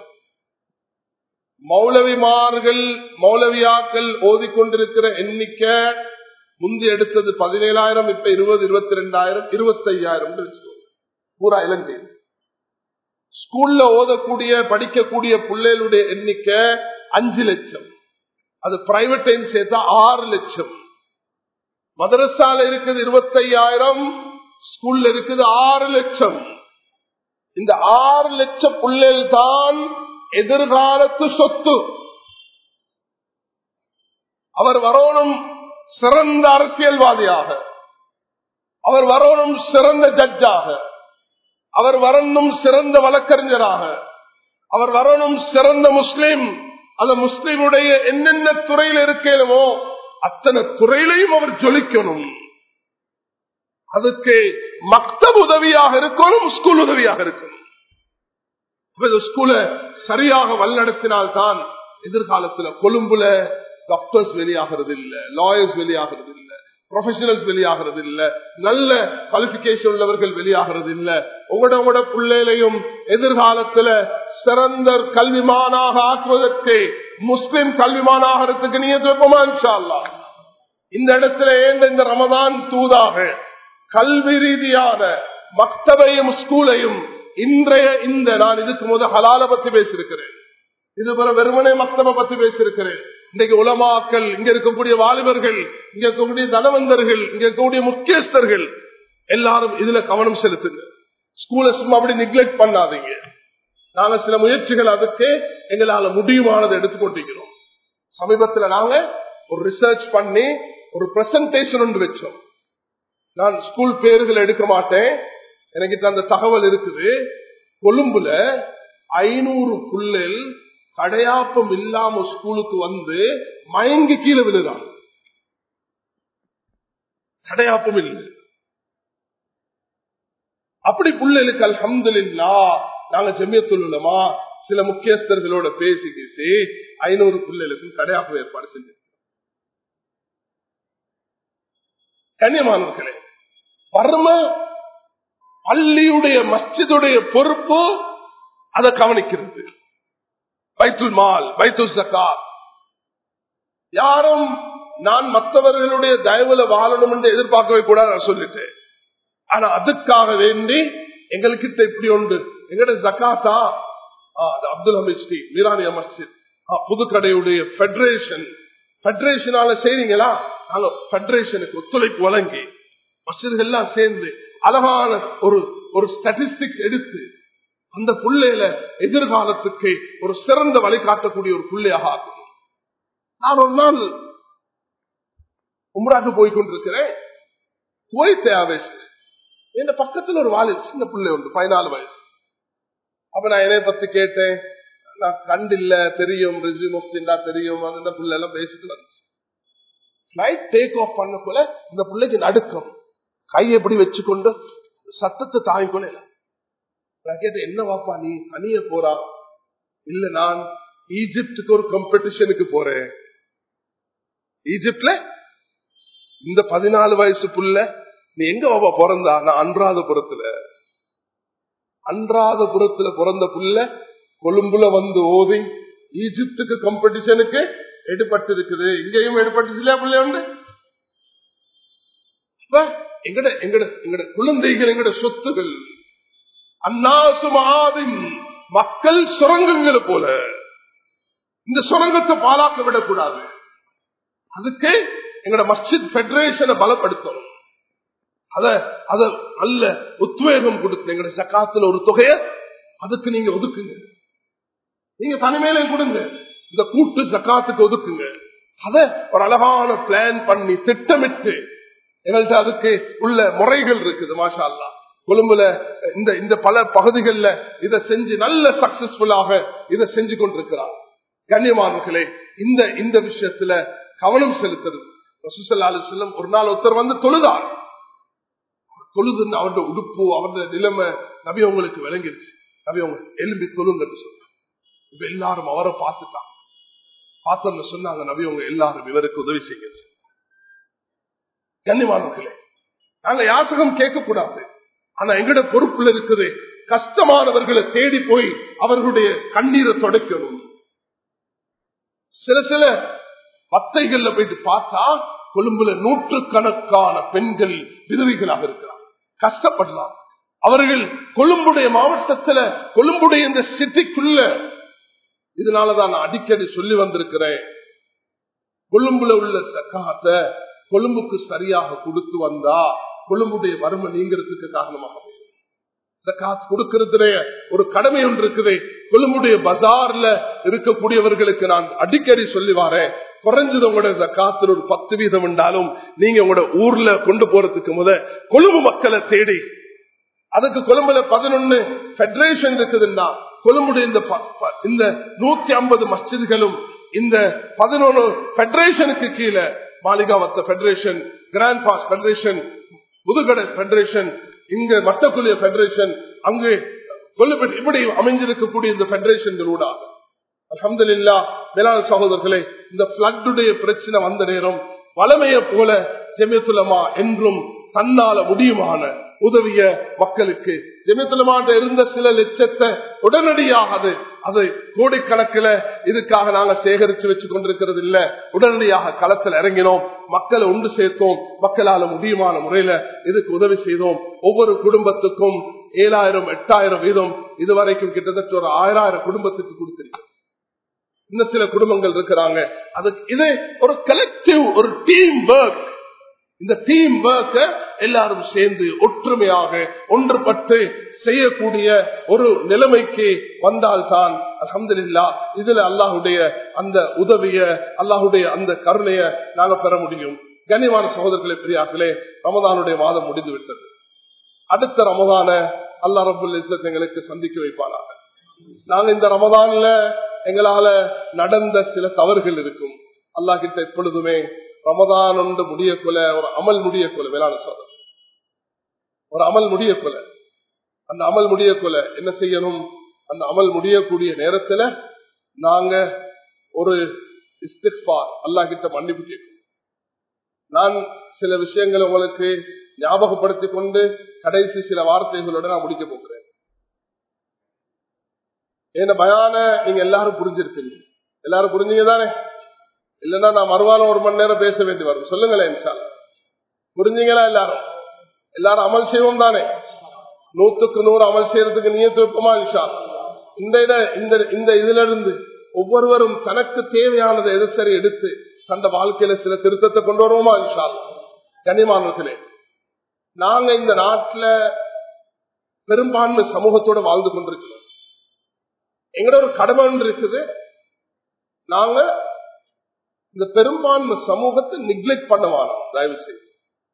மௌலவிமார்கள் மௌலவியாக்கள் ஓதிக்கொண்டிருக்கிற எண்ணிக்கை முந்தி எடுத்தது பதினேழாயிரம் இப்ப இருபது இருபத்தி ரெண்டாயிரம் இருபத்தி ஐயாயிரம் பூரா இலங்கை ஸ்கூல்ல ஓதக்கூடிய படிக்கக்கூடிய பிள்ளைகளுடைய எண்ணிக்கை அஞ்சு லட்சம் அது பிரைவேட் டைம் சேர்த்தா ஆறு லட்சம் மதரசால இருக்குது இருபத்தையாயிரம் ஸ்கூல்ல இருக்குது ஆறு லட்சம் இந்த ஆறு லட்சம் பிள்ளைகள் தான் எதிர்காலத்து சொத்து அவர் வரணும் சிறந்த அரசியல்வாதியாக அவர் வரணும் சிறந்த ஜட்ஜாக அவர் வரணும் சிறந்த வழக்கறிஞராக அவர் வரணும் சிறந்த முஸ்லிம் அந்த முஸ்லிமுடைய என்னென்ன துறையில் இருக்கணுமோ அத்தனை துறையிலையும் அவர் ஜொலிக்கணும் அதுக்கு மக்தப் உதவியாக இருக்கணும் ஸ்கூல் உதவியாக இருக்கணும் ஸ்கூல சரியாக வழிநடத்தினால்தான் எதிர்காலத்துல கொழும்புல டாக்டர்ஸ் வெளியாகிறது இல்ல லாயர்ஸ் வெளியாகிறது இல்ல ப்ரொஃபஷனல்ஸ் வெளியாகிறது இல்ல நல்ல குவாலிபிகேஷன் உள்ளவர்கள் வெளியாகிறது இல்ல உங்களோட உங்களோட பிள்ளைகளையும் எதிர்காலத்துல சிறந்த கல்விமானாக ஆக்குவதற்கு முஸ்லிம் கல்விமானாகிறதுக்கு நீங்க துவப்பமா இன்ஷால்லா இந்த இடத்துல ஏந்த இந்த ரமதான் தூதாக கல்வி ரீதியான மக்தபையும் ஸ்கூலையும் இன்றைய இந்த நான் இதுக்கு முதல் ஹலால பத்தி பேசியிருக்கிறேன் இது போல வெறுமனே மக்தப பத்தி பேசியிருக்கிறேன் இன்றைக்கு உலமாக்கள் இங்க இருக்கக்கூடிய வாலிபர்கள் இங்க இருக்கக்கூடிய தனவந்தர்கள் இங்க இருக்கக்கூடிய முக்கியஸ்தர்கள் எல்லாரும் இதுல கவனம் செலுத்துங்க ஸ்கூலை சும்மா அப்படி நெக்லெக்ட் பண்ணாதீங்க நாங்க சில முயற்சிகள் அதுக்கு எங்களால முடியுமானதை எடுத்துக்கொண்டிருக்கிறோம் சமீபத்துல நாங்க ஒரு ரிசர்ச் பண்ணி ஒரு பிரசன்டேஷன் ஒன்று வச்சோம் நான் ஸ்கூல் பேர்கள் எடுக்க மாட்டேன் எனக்கு அந்த தகவல் இருக்குது கொழும்புல ஐநூறு புள்ளில் கடையாப்பம் இல்லாம ஸ்கூலுக்கு வந்து மயங்கி கீழே விழுதான் கடையாப்பம் இல்லை அப்படி புள்ளைகளுக்கு அல்ஹம்துலில்லா நாங்க ஜெமியத்துள்ளமா சில முக்கியஸ்தர்களோட பேசி பேசி ஐநூறு புள்ளைகளுக்கும் கடையாப்பம் ஏற்பாடு செஞ்சு கண்ணியமானவர்களே வர்ம பள்ளியுடைய மஸ்ஜிதுடைய பொறுப்பு அதை கவனிக்கிறது பைத்துல் மால் பைத்துல் சக்கா யாரும் நான் மற்றவர்களுடைய தயவுல வாழணும் என்று எதிர்பார்க்கவே கூட நான் சொல்லிட்டேன் ஆனா அதுக்காக வேண்டி எங்கள்கிட்ட இப்படி உண்டு எங்கட ஜக்காத்தா அப்துல் ஹமீத் ஸ்ரீ மீரானியா மஸ்ஜித் புதுக்கடையுடைய பெடரேஷன் பெடரேஷனால செய்றீங்களா நாங்க பெடரேஷனுக்கு ஒத்துழைப்பு வழங்கி மசிதெல்லாம் சேர்ந்து அழகான ஒரு ஒரு ஸ்டாட்டிஸ்டிக்ஸ் எடுத்து அந்த புள்ளையில எதிர்காலத்துக்கு ஒரு சிறந்த வழிகாட்டக்கூடிய ஒரு புள்ளையாக ஆக்கணும் நான் ஒரு நாள் உம்ராக்கு போய் கொண்டிருக்கிறேன் போய் தேவைச்சு என் பக்கத்துல ஒரு வாலி சின்ன பிள்ளை உண்டு பதினாலு வயசு அப்ப நான் என்னை பத்தி கேட்டேன் நான் கண்டில்ல தெரியும் ரிஜி முஃப்திண்டா தெரியும் அந்த பிள்ளை எல்லாம் பேசிட்டு வந்துச்சு பிளைட் டேக் ஆஃப் பண்ணக்குள்ள இந்த பிள்ளைக்கு நடுக்கம் கை எப்படி வச்சுக்கொண்டு சத்தத்தை தாங்கிக்கொள்ள நான் கேட்டேன் என்ன வாப்பா நீ தனிய போறா இல்ல நான் ஈஜிப்டுக்கு ஒரு காம்படிஷனுக்கு போறேன் ஈஜிப்ட்ல இந்த பதினாலு வயசு புள்ள நீ எங்க பாப்பா பிறந்தா நான் அன்றாதபுரத்துல அன்றாதபுரத்துல பிறந்த புள்ள கொழும்புல வந்து ஓதி ஈஜிப்டுக்கு காம்படிஷனுக்கு எடுபட்டு இருக்குது இங்கேயும் எடுபட்டு இல்லையா பிள்ளை உண்டு எங்கட எங்கட எங்கட குழந்தைகள் எங்கட சொத்துகள் அந்நாசுமாவின் மக்கள் சுரங்கங்களை போல இந்த சுரங்கத்தை பாலாக்க விடக்கூடாது அதுக்கு எங்கட மஸ்ஜித் பெடரேஷனை பலப்படுத்தணும் அத அத நல்ல உத்வேகம் கொடுத்து எங்கட சக்காத்துல ஒரு தொகைய அதுக்கு நீங்க ஒதுக்குங்க நீங்க தனிமையில கொடுங்க இந்த கூட்டு சக்காத்துக்கு ஒதுக்குங்க அத ஒரு அழகான பிளான் பண்ணி திட்டமிட்டு எங்கள்கிட்ட அதுக்கு உள்ள முறைகள் இருக்குது மாஷா அல்லா கொழும்புல இந்த இந்த பல பகுதிகளில் இதை செஞ்சு நல்ல சக்சஸ்ஃபுல்லாக இதை செஞ்சு கொண்டிருக்கிறார் கண்ணியமானவர்களே இந்த இந்த விஷயத்துல கவனம் செலுத்துறது ரசூசல்லா அலிஸ்லம் ஒரு நாள் ஒருத்தர் வந்து தொழுதார் தொழுதுன்னு அவருடைய உடுப்பு அவருடைய நிலைமை நபி அவங்களுக்கு விளங்கிடுச்சு நபி அவங்க எலும்பி தொழுங்கன்னு சொன்னாங்க இப்ப எல்லாரும் அவரை பார்த்துட்டாங்க பார்த்தோம்னு சொன்னாங்க நபி அவங்க எல்லாரும் இவருக்கு உதவி செய்ய கண்ணிமானவர்களே நாங்க யாசகம் கேட்கக்கூடாது ஆனா எங்கட பொறுப்புல இருக்குது கஷ்டமானவர்களை தேடி போய் அவர்களுடைய கண்ணீரை தொடக்கணும் சில சில பத்தைகள்ல போயிட்டு பார்த்தா கொழும்புல நூற்றுக்கணக்கான பெண்கள் விதவிகளாக இருக்கிறார் கஷ்டப்படலாம் அவர்கள் கொழும்புடைய மாவட்டத்துல கொழும்புடைய இந்த சிட்டிக்குள்ள இதனாலதான் நான் அடிக்கடி சொல்லி வந்திருக்கிறேன் கொழும்புல உள்ள சக்காத்த கொழும்புக்கு சரியாக கொடுத்து வந்தா கொழும்புடைய வறுமை நீங்கிறதுக்கு காரணமாக ஜக்காத் கொடுக்கிறதுல ஒரு கடமை ஒன்று இருக்குது கொழும்புடைய பஜார்ல இருக்கக்கூடியவர்களுக்கு நான் அடிக்கடி சொல்லி வரேன் குறைஞ்சது உங்களோட ஜக்காத்துல ஒரு பத்து வீதம் உண்டாலும் நீங்க உங்களோட ஊர்ல கொண்டு போறதுக்கு முத கொழும்பு மக்களை தேடி அதுக்கு கொழும்புல பதினொன்னு பெடரேஷன் இருக்குதுன்னா கொழும்புடைய இந்த இந்த நூத்தி ஐம்பது மஸ்ஜிதுகளும் இந்த பதினொன்னு பெடரேஷனுக்கு கீழே Maligawatta federation Grandpass federation முதுகடை பெடரேஷன் இங்க மட்டக்குழிய பெடரேஷன் அங்கு கொல்லுப்பட்டு இப்படி அமைஞ்சிருக்கக்கூடிய இந்த பெடரேஷன்களூடாக அலமதுல்லா மேலாண் சகோதரர்களே இந்த பிளட்டுடைய பிரச்சனை வந்த நேரம் வளமையை போல ஜெமியத்துலமா என்றும் தன்னால முடியுமான உதவிய மக்களுக்கு ஜெமித்துலமாட்ட இருந்த சில லட்சத்தை உடனடியாக அது அது கோடிக்கணக்கில் இதுக்காக நாங்க சேகரிச்சு வச்சு கொண்டிருக்கிறது இல்ல உடனடியாக களத்தில் இறங்கினோம் மக்களை ஒன்று சேர்த்தோம் மக்களால முடியுமான முறையில இதுக்கு உதவி செய்தோம் ஒவ்வொரு குடும்பத்துக்கும் ஏழாயிரம் எட்டாயிரம் வீதம் இதுவரைக்கும் கிட்டத்தட்ட ஒரு ஆயிரம் குடும்பத்துக்கு கொடுத்திருக்கோம் இன்னும் சில குடும்பங்கள் இருக்கிறாங்க அதுக்கு இது ஒரு கலெக்டிவ் ஒரு டீம் ஒர்க் இந்த டீம் ஒர்க்க எல்லாரும் சேர்ந்து ஒற்றுமையாக ஒன்றுபட்டு செய்யக்கூடிய ஒரு நிலைமைக்கு வந்தால்தான் அலமதுல்லா இதுல அல்லாஹுடைய அந்த உதவிய அல்லாஹுடைய அந்த கருணைய நாங்க பெற முடியும் கனிவான சகோதரர்களே பிரியாக்களே ரமதானுடைய மாதம் முடிந்து விட்டது அடுத்த ரமதான அல்லா ரபுல் எங்களுக்கு சந்திக்க வைப்பானாக நாங்க இந்த ரமதான்ல எங்களால நடந்த சில தவறுகள் இருக்கும் அல்லா கிட்ட எப்பொழுதுமே ரமதான் ஒன்று முடிய கொல ஒரு அமல் முடிய கொல வேளாண் சோதனை ஒரு அமல் முடிய கொல அந்த அமல் முடிய கொல என்ன செய்யணும் அந்த அமல் முடியக்கூடிய நேரத்துல நாங்க ஒரு இஸ்திஃபார் அல்லா கிட்ட மன்னிப்பு கேட்கணும் நான் சில விஷயங்களை உங்களுக்கு ஞாபகப்படுத்தி கொண்டு கடைசி சில வார்த்தைகளோட நான் முடிக்க போகிறேன் என்ன பயான நீங்க எல்லாரும் புரிஞ்சிருப்பீங்க எல்லாரும் புரிஞ்சீங்க தானே இல்லைன்னா நான் மறுவாரம் ஒரு மணி நேரம் பேச வேண்டி வரும் சொல்லுங்களேன் இன்ஷால் புரிஞ்சீங்களா எல்லாரும் எல்லாரும் அமல் செய்வோம் தானே நூத்துக்கு நூறு அமல் செய்யறதுக்கு நீயத்து வைப்போமா இன்ஷா இந்த இத இந்த இந்த இதுல இருந்து ஒவ்வொருவரும் தனக்கு தேவையானதை எது சரி எடுத்து தந்த வாழ்க்கையில சில திருத்தத்தை கொண்டு வருவோமா இன்ஷா கனிமானத்திலே நாங்க இந்த நாட்டுல பெரும்பான்மை சமூகத்தோட வாழ்ந்து கொண்டிருக்கிறோம் எங்கட ஒரு கடமை இருக்குது நாங்க இந்த பெரும்பான்மை சமூகத்தை நெக்லெக்ட் பண்ணவானோ தயவு செய்து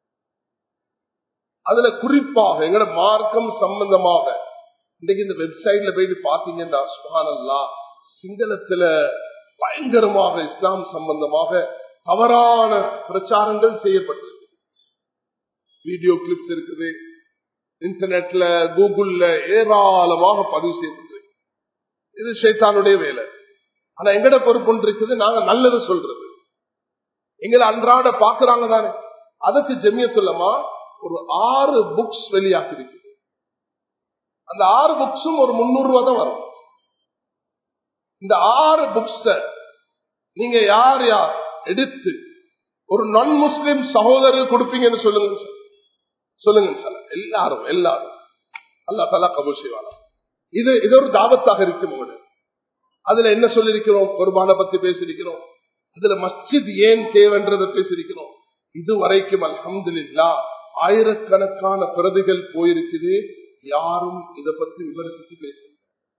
அதுல குறிப்பாக எங்கட மார்க்கம் சம்பந்தமாக இன்னைக்கு இந்த வெப்சைட்ல போயிட்டு பாத்தீங்கன்னா சுகானல்லா சிங்களத்துல பயங்கரமாக இஸ்லாம் சம்பந்தமாக தவறான பிரச்சாரங்கள் செய்யப்பட்டிருக்கு வீடியோ கிளிப்ஸ் இருக்குது இன்டர்நெட்ல கூகுள்ல ஏராளமாக பதிவு செய்யப்பட்டிருக்கு இது சைத்தானுடைய வேலை ஆனா எங்கட பொறுப்பு இருக்குது நாங்க நல்லது சொல்றது எங்களை அன்றாட பாக்குறாங்க தானே அதுக்கு ஜெமியத்துள்ளமா ஒரு ஆறு புக்ஸ் வெளியாக்கி இருக்கு அந்த ஆறு புக்ஸும் ஒரு முன்னூறு ரூபாய் தான் வரும் இந்த ஆறு புக்ஸ நீங்க யார் யார் எடுத்து ஒரு நான் முஸ்லிம் சகோதரர் கொடுப்பீங்கன்னு சொல்லுங்க சார் சொல்லுங்க சார் எல்லாரும் எல்லாரும் அல்லா தலா கபூர் செய்வாங்க இது இது ஒரு தாபத்தாக இருக்கும் உங்களுக்கு அதுல என்ன சொல்லிருக்கிறோம் குர்பான பத்தி பேசிருக்கிறோம் அதுல மஸ்ஜித் ஏன் தேவைன்றதை பேசிருக்கிறோம் இதுவரைக்கும் அலமதுல்லா ஆயிரக்கணக்கான பிரதிகள் போயிருக்குது யாரும் இத பத்தி விமர்சிச்சு பேசல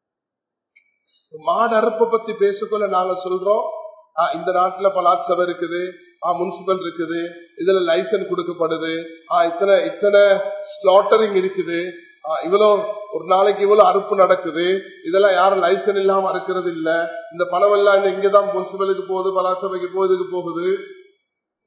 மாடு அறுப்பை பத்தி பேசக்கொள்ள நாங்க சொல்றோம் இந்த நாட்டுல பலாட்சபை இருக்குது முனிசிபல் இருக்குது இதுல லைசன்ஸ் கொடுக்கப்படுது இத்தனை இத்தனை ஸ்லாட்டரிங் இருக்குது இவ்வளவு ஒரு நாளைக்கு இவ்வளவு அறுப்பு நடக்குது இதெல்லாம் யாரும் லைசன்ஸ் இல்லாம அறுக்கிறது இல்ல இந்த பணம் எல்லாம் இங்கதான் முனிசிபலுக்கு போகுது பலாசபைக்கு போகுதுக்கு போகுது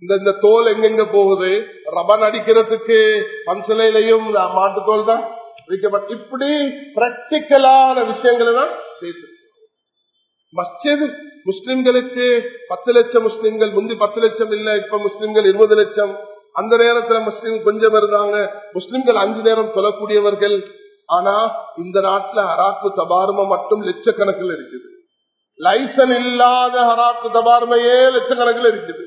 இந்த இந்த தோல் எங்கெங்க போகுது ரபன் அடிக்கிறதுக்கு பன்சிலையிலையும் மாட்டு தோல் தான் வைக்கப்பட்ட இப்படி பிராக்டிக்கலான விஷயங்களை தான் பேசுறோம் மஸ்ஜித் முஸ்லிம்களுக்கு பத்து லட்சம் முஸ்லிம்கள் முந்தி பத்து லட்சம் இல்ல இப்ப முஸ்லிம்கள் இருபது லட்சம் அந்த நேரத்துல முஸ்லிம் கொஞ்சம் இருந்தாங்க முஸ்லிம்கள் அஞ்சு நேரம் தொழக்கூடியவர்கள் ஆனா இந்த நாட்டுல ஹராத்து தபார்ம மட்டும் லட்சக்கணக்கில் இருக்குது லைசன் இல்லாத ஹராத்து தபார்மையே லட்சக்கணக்கில் இருக்குது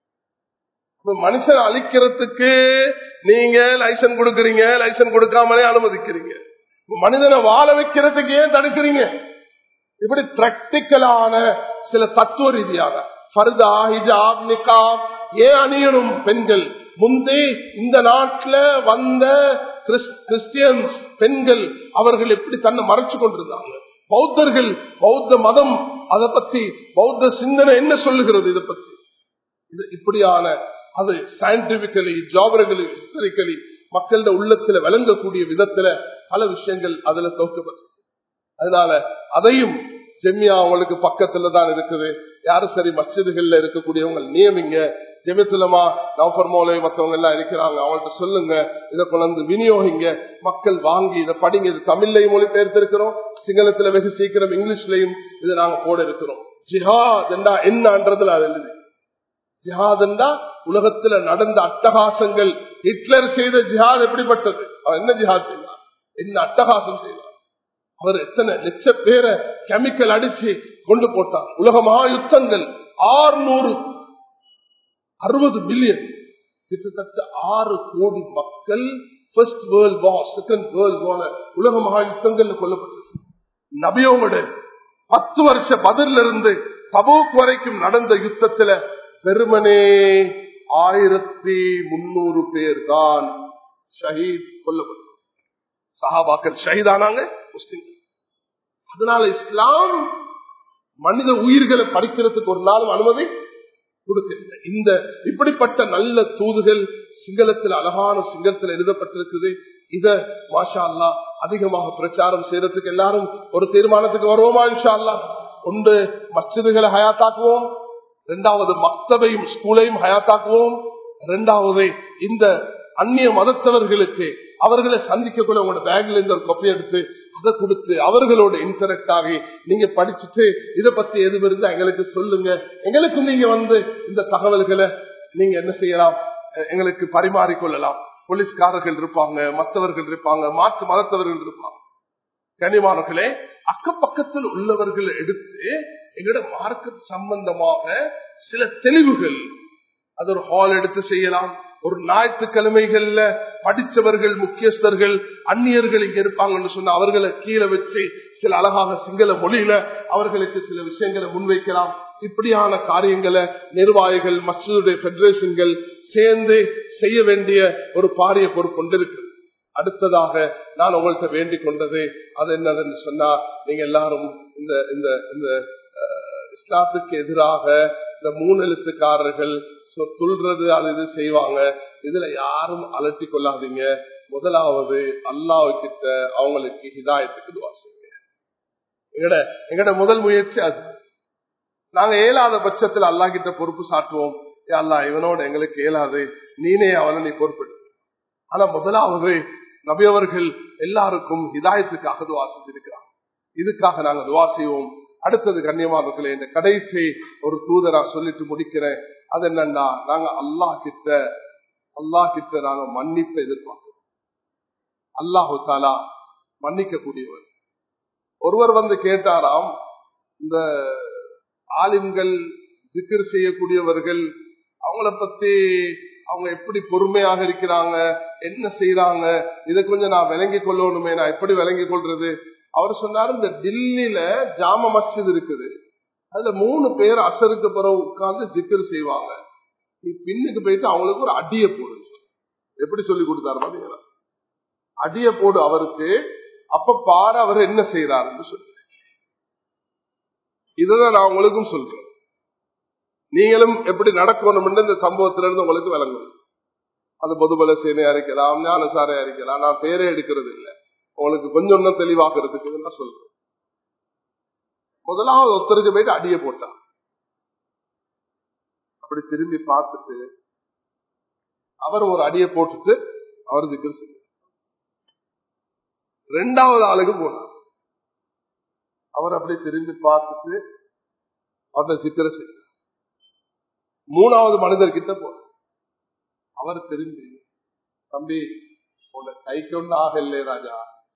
மனுஷன் அழிக்கிறதுக்கு நீங்க லைசன் கொடுக்கறீங்க லைசன் கொடுக்காமலே அனுமதிக்கிறீங்க மனிதனை வாழ வைக்கிறதுக்கு ஏன் தடுக்கிறீங்க இப்படி பிராக்டிக்கலான சில தத்துவ ரீதியான ஃபர்தா ஹிஜாப் நிகாப் ஏன் அணியணும் பெண்கள் முந்தி இந்த நாட்டில் வந்த கிறிஸ்டியன்ஸ் பெண்கள் அவர்கள் எப்படி தன்னை மறைச்சு கொண்டிருந்தாங்க பௌத்தர்கள் பௌத்த மதம் அதை பத்தி பௌத்த சிந்தனை என்ன சொல்லுகிறது இதை பத்தி இது இப்படியான அது சயின்டிபிக்கலி ஜாபரகலி ஹிஸ்டரிக்கலி மக்களோட உள்ளத்துல விளங்கக்கூடிய விதத்துல பல விஷயங்கள் அதுல தோக்கப்பட்டு அதனால அதையும் ஜெம்யா அவங்களுக்கு பக்கத்துல தான் இருக்குது யாரும் சரி மசிதுகள்ல இருக்கக்கூடியவங்க நியமிங்க ஜெமித்துலமா நவபர் மோலை மற்றவங்க எல்லாம் இருக்கிறாங்க அவங்கள்ட்ட சொல்லுங்க இதை கொண்டு விநியோகிங்க மக்கள் வாங்கி இதை படிங்க இது தமிழ்லையும் மொழிபெயர்த்திருக்கிறோம் சிங்களத்துல வெகு சீக்கிரம் இங்கிலீஷ்லயும் இதை நாங்க போட இருக்கிறோம் ஜிஹாத் என்றா என்னன்றதுல அது எழுதி ஜிஹாத் என்றா உலகத்துல நடந்த அட்டகாசங்கள் ஹிட்லர் செய்த ஜிஹாத் எப்படிப்பட்டது அவர் என்ன ஜிஹாத் செய்தார் என்ன அட்டகாசம் செய்தார் அவர் எத்தனை லட்ச பேரை கெமிக்கல் அடிச்சு கொண்டு போட்டார் உலக மகா யுத்தங்கள் ஆறுநூறு அறுபது மில்லியன் கிட்டத்தட்ட ஆறு கோடி மக்கள் first world war second world war உலக மகா யுத்தங்கள்ல கொல்லப்பட்டது நபியோட பத்து வருஷ பதில இருந்து தபோக் வரைக்கும் நடந்த யுத்தத்துல வெறுமனே ஆயிரத்தி முன்னூறு பேர் தான் ஷஹீத் கொல்லப்பட்டார் சஹாபாக்கள் ஷஹீதானாங்க முஸ்லிம் அதனால இஸ்லாம் மனித உயிர்களை படிக்கிறதுக்கு ஒரு நாளும் அனுமதி கொடுக்கல இந்த இப்படிப்பட்ட நல்ல தூதுகள் சிங்களத்தில் அழகான சிங்களத்தில் எழுதப்பட்டிருக்குது இத மாஷா அல்லா அதிகமாக பிரச்சாரம் செய்யறதுக்கு எல்லாரும் ஒரு தீர்மானத்துக்கு வருவோமா இன்ஷா அல்லா ஒன்று மஸ்ஜிதுகளை ஹயாத்தாக்குவோம் இரண்டாவது மக்தபையும் ஸ்கூலையும் ஹயாத்தாக்குவோம் இரண்டாவது இந்த அந்நிய மதத்தவர்களுக்கு அவர்களை சந்திக்கக்குள்ள உங்களோட பேக்ல இருந்து ஒரு கொப்பி எடுத்து அதை கொடுத்து அவர்களோட இன்டராக்ட் ஆகி நீங்க படிச்சுட்டு இதை பத்தி எது இருந்தா எங்களுக்கு சொல்லுங்க எங்களுக்கும் நீங்க வந்து இந்த தகவல்களை நீங்க என்ன செய்யலாம் எங்களுக்கு பரிமாறிக்கொள்ளலாம் போலீஸ்காரர்கள் இருப்பாங்க மற்றவர்கள் இருப்பாங்க மாற்று மதத்தவர்கள் இருப்பாங்க கனிமானர்களே அக்கப்பக்கத்தில் உள்ளவர்கள் எடுத்து எங்களோட மார்க்க சம்பந்தமாக சில தெளிவுகள் அது ஒரு ஹால் எடுத்து செய்யலாம் ஒரு ஞாயிற்றுக்கிழமைகள்ல படித்தவர்கள் முக்கியஸ்தர்கள் அந்நியர்கள் இங்க இருப்பாங்கன்னு சொன்ன அவர்களை கீழே வச்சு சில அழகாக சிங்கள மொழியில அவர்களுக்கு சில விஷயங்களை முன்வைக்கலாம் இப்படியான காரியங்களை நிர்வாகிகள் மசிதுடைய பெடரேஷன்கள் சேர்ந்து செய்ய வேண்டிய ஒரு பாரிய பொறுப்பு கொண்டிருக்கு அடுத்ததாக நான் உங்கள்கிட்ட வேண்டிக் கொண்டது அது என்னதுன்னு சொன்னா நீங்க எல்லாரும் இந்த இந்த இந்த இஸ்லாத்துக்கு எதிராக இந்த மூணு எழுத்துக்காரர்கள் துள்றது அல்லது செய்வாங்க இதுல யாரும் அலட்டி கொள்ளாதீங்க முதலாவது அல்லாஹ் கிட்ட அவங்களுக்கு ஹிதாயத்துக்கு துவா செய்யுங்க எங்கட எங்கட முதல் முயற்சி அது நாங்க ஏழாத பட்சத்தில் அல்லா கிட்ட பொறுப்பு சாட்டுவோம் அல்லா இவனோட எங்களுக்கு ஏழாது நீனே அவனை நீ பொறுப்பெடு ஆனா முதலாவது நபியவர்கள் எல்லாருக்கும் ஹிதாயத்துக்காக துவா செஞ்சிருக்கிறாங்க இதுக்காக நாங்க துவா செய்வோம் அடுத்தது கண்ணியமானவர்களே இந்த கடைசி ஒரு தூதரா சொல்லிட்டு முடிக்கிறேன் அது என்னன்னா நாங்க அல்லா கிட்ட அல்லா கிட்ட நாங்க மன்னிப்பை எதிர்பார்க்கிறோம் அல்லாஹு தாலா மன்னிக்க கூடியவர் ஒருவர் வந்து கேட்டாராம் இந்த ஆலிம்கள் ஜிக்கர் செய்யக்கூடியவர்கள் அவங்கள பத்தி அவங்க எப்படி பொறுமையாக இருக்கிறாங்க என்ன செய்யறாங்க இதை கொஞ்சம் நான் விளங்கி கொள்ளணுமே நான் எப்படி விளங்கி கொள்றது அவர் சொன்னாரு இந்த டில்லியில ஜாம மஸ்ஜித் இருக்குது அதுல மூணு பேர் அசருக்கு பிறகு உட்கார்ந்து ஜிக்கர் செய்வாங்க நீ பின்னுக்கு போயிட்டு அவங்களுக்கு ஒரு அடிய போடு எப்படி சொல்லி கொடுத்தாரு பாத்தீங்களா அடிய போடு அவருக்கு அப்ப பாரு அவர் என்ன செய்யறாருன்னு சொல்லி இதுதான் நான் உங்களுக்கும் சொல்றேன் நீங்களும் எப்படி நடக்கணும் இந்த சம்பவத்தில இருந்து உங்களுக்கு விளங்கும் அது பொதுபல சேனையா இருக்கலாம் ஞானசாரையா இருக்கலாம் நான் பேரே எடுக்கிறது இல்லை உங்களுக்கு கொஞ்சம் இன்னும் தெளிவாக்குறதுக்கு நான் சொல்றேன் முதலாவது ஒருத்தருக்கு போயிட்டு அடிய போட்டான் அப்படி திரும்பி பார்த்துட்டு அவர் ஒரு அடியை போட்டுட்டு அவர் திக்கர் செய்ய ரெண்டாவது ஆளுக்கு போனார் அவர் அப்படி திரும்பி பார்த்துட்டு அவர்கிட்ட சிக்கர செய்ய மூணாவது மனிதர் கிட்ட போனார் அவர் திரும்பி தம்பி உன்னை கைக்கு ஒன்று ஆகலே ராஜா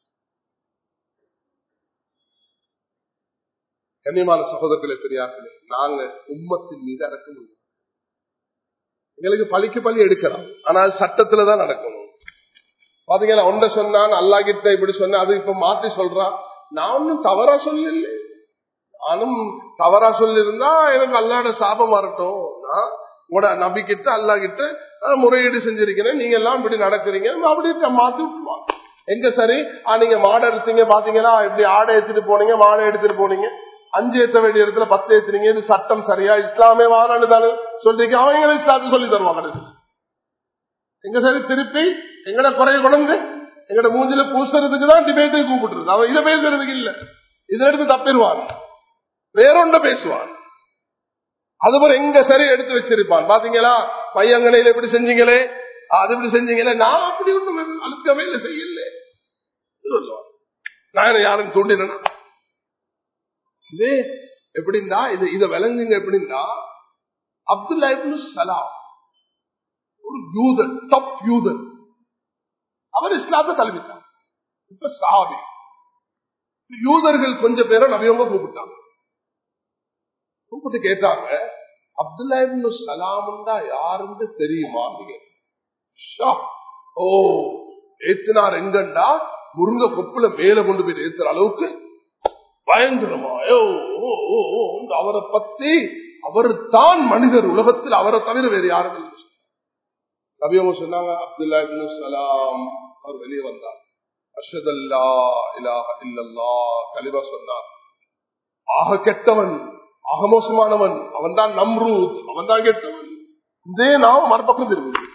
கண்ணியமான சகோதரர்களை பெரியார்களே நாங்க உம்மத்தின் மீது அடக்க முடியும் எங்களுக்கு பழிக்கு பழி எடுக்கலாம் ஆனால் சட்டத்துலதான் நடக்கணும் பாத்தீங்கன்னா ஒன்றை சொன்னான் அல்லா கிட்ட இப்படி சொன்ன அது இப்ப மாத்தி சொல்றான் நான் ஒன்னும் தவறா சொல்லல நானும் தவறா சொல்லியிருந்தா எனக்கு அல்லாட சாபம் வரட்டும் நான் உங்களோட நபி கிட்ட அல்லா கிட்ட நான் முறையீடு செஞ்சிருக்கிறேன் நீங்க எல்லாம் இப்படி நடக்கிறீங்க நான் அப்படி மாத்தி விட்டுருவான் எங்க சரி ஆ, நீங்க மாடை எடுத்தீங்க பாத்தீங்கன்னா இப்படி ஆடை எடுத்துட்டு போனீங்க மாடை எடுத்துட்டு போனீங்க அஞ்சு ஏத்த வேண்டிய இடத்துல பத்து ஏத்துறீங்க இது சட்டம் சரியா இஸ்லாமே வாரான்னு தானே சொல்றீங்க அவங்க இஸ்லாத்தை சொல்லி தருவாங்க கடைசி. எங்க சரி திருப்பி எங்கட குறைய கொண்டு எங்கட மூஞ்சில பூசுறதுக்கு தான் டிபேட்டுக்கு கூப்பிட்டுருது அவன் இதை பேசுறதுக்கு இல்ல இதை எடுத்து தப்பிடுவான் வேறொண்ட பேசுவான் அதுபோல எங்க சரி எடுத்து வச்சிருப்பான் பாத்தீங்களா பையங்கனையில எப்படி செஞ்சீங்களே அது எப்படி செஞ்சீங்களே நான் அப்படி ஒண்ணும் அழுக்கமே இல்லை செய்யல சொல்லுவான் நான் யாரும் தூண்டினா இது எப்படின்னா இது இதை விளங்குங்க எப்படின்னா அப்துல்லா இப்னு சலாம் ஒரு யூதன் டாப் யூதன் அவர் இஸ்லாத்தை தழுவிட்டார் இப்ப சாவி யூதர்கள் கொஞ்சம் பேரை நபியவங்க கூப்பிட்டாங்க கூப்பிட்டு கேட்டாங்க அப்துல்லா இப்னு சலாம்டா யாருன்னு தெரியுமா நீங்க ஷா. ஓ ஏத்தினார் எங்கண்டா முருங்க கொப்புல மேல கொண்டு போய் ஏத்துற அளவுக்கு பயங்கரமா ஐயோ, ஓ, ஓ, ஓ, இந்த அவரை பத்தி அவர் தான் மனிதர் உலகத்தில் அவரை தவிர வேறு யாரும் இல்லை நபியவங்க சொன்னாங்க அப்துல்லா இப்னு சலாம் அவர் வெளியே வந்தார் அஷதல்லா இலாஹ இல்லல்லா கலிவா சொன்னார் ஆக கெட்டவன் ஆக மோசமானவன் அவன் தான் நம்ரூத் அவன் தான் கெட்டவன் இதே நாம் மறுபக்கம் திரும்பி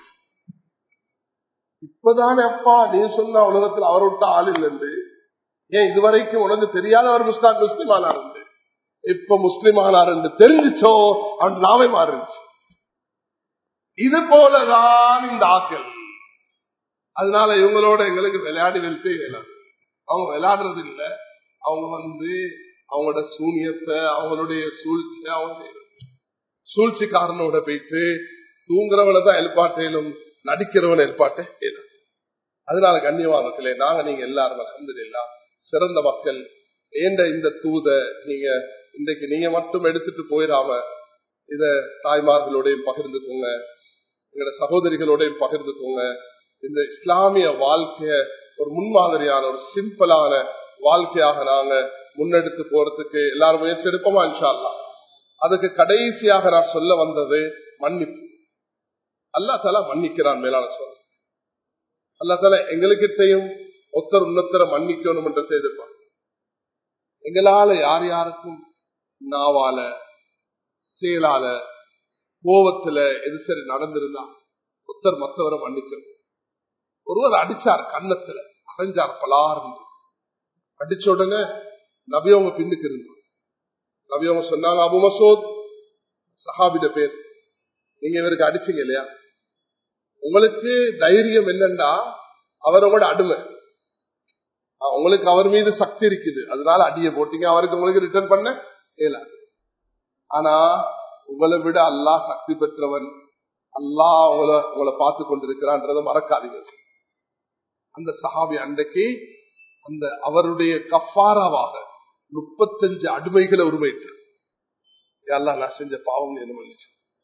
இப்பதானே அப்பா நீ சொன்ன உலகத்தில் அவர் விட்ட ஆள் இல்லைன்னு ஏன் இதுவரைக்கும் உனக்கு தெரியாத அவர் முஸ்லாம் முஸ்லிம் ஆனார் இப்ப முஸ்லிம் ஆனார் என்று தெரிஞ்சிச்சோ அவன் நாமே மாறிடுச்சு இது போலதான் இந்த ஆக்கள் அதனால இவங்களோட எங்களுக்கு விளையாடி வெல்பே வேணாம் அவங்க விளையாடுறது இல்ல அவங்க வந்து அவங்களோட சூனியத்தை அவங்களுடைய சூழ்ச்சி அவங்க செய்யறது. சூழ்ச்சிக்காரனோட போயிட்டு தூங்குறவனை தான் எழுப்பாட்டையிலும் நடிக்கிறவனை எழுப்பாட்டே ஏதோ அதனால கண்ணியவாதத்திலே நாங்க நீங்க எல்லாரும் அலமதுல்லா சிறந்த மக்கள் ஏண்ட இந்த தூத நீங்க இன்றைக்கு நீங்க மட்டும் எடுத்துட்டு போயிடாம இத தாய்மார்களோடையும் பகிர்ந்துக்கோங்க எங்களோட சகோதரிகளோடையும் பகிர்ந்துக்கோங்க இந்த இஸ்லாமிய வாழ்க்கைய ஒரு முன்மாதிரியான ஒரு சிம்பிளான வாழ்க்கையாக நாங்க முன்னெடுத்து போறதுக்கு எல்லாரும் முயற்சி எடுப்போமா இன்ஷால்லா அதுக்கு கடைசியாக நான் சொல்ல வந்தது மன்னிப்பு அல்லா தலா மன்னிக்கிறான் மேலான சொல்ல அல்லா தலா எங்களுக்கிட்டையும் ஒருத்தர் இன்னொருத்தர மன்னிக்கணும் என்றதை எதிர்ப்பாங்க எங்களால யார் யாருக்கும் நாவால செயலால கோபத்துல எது சரி நடந்திருந்தா ஒருத்தர் மற்றவரை மன்னிக்கணும் ஒருவர் அடிச்சார் கன்னத்துல அரைஞ்சார் பலார்ந்து அடிச்ச உடனே நபியவங்க பின்னுக்கு இருந்தார் நபியவங்க சொன்னாங்க அபு மசோத் சஹாபிட பேர் நீங்க இவருக்கு அடிச்சீங்க இல்லையா உங்களுக்கு தைரியம் என்னன்னா அவரோட அடிமை அஹ் உங்களுக்கு அவர் மீது சக்தி இருக்குது அதனால அடிய போட்டீங்க அவருக்கு உங்களுக்கு ரிட்டர்ன் பண்ண இயலாது ஆனா உங்களை விட அல்லாஹ் சக்தி பெற்றவன் அல்லாஹ் உங்களை உங்களை பார்த்து கொண்டிருக்கிறான்றதை மறக்காதீங்க அந்த சஹாபி அன்றைக்கு அந்த அவருடைய கஃபாராவாக முப்பத்தஞ்சு அடிமைகளை உரிமையிட்டார் எல்லாம் நான் செஞ்ச பாவம் என்ன மன்னிச்சு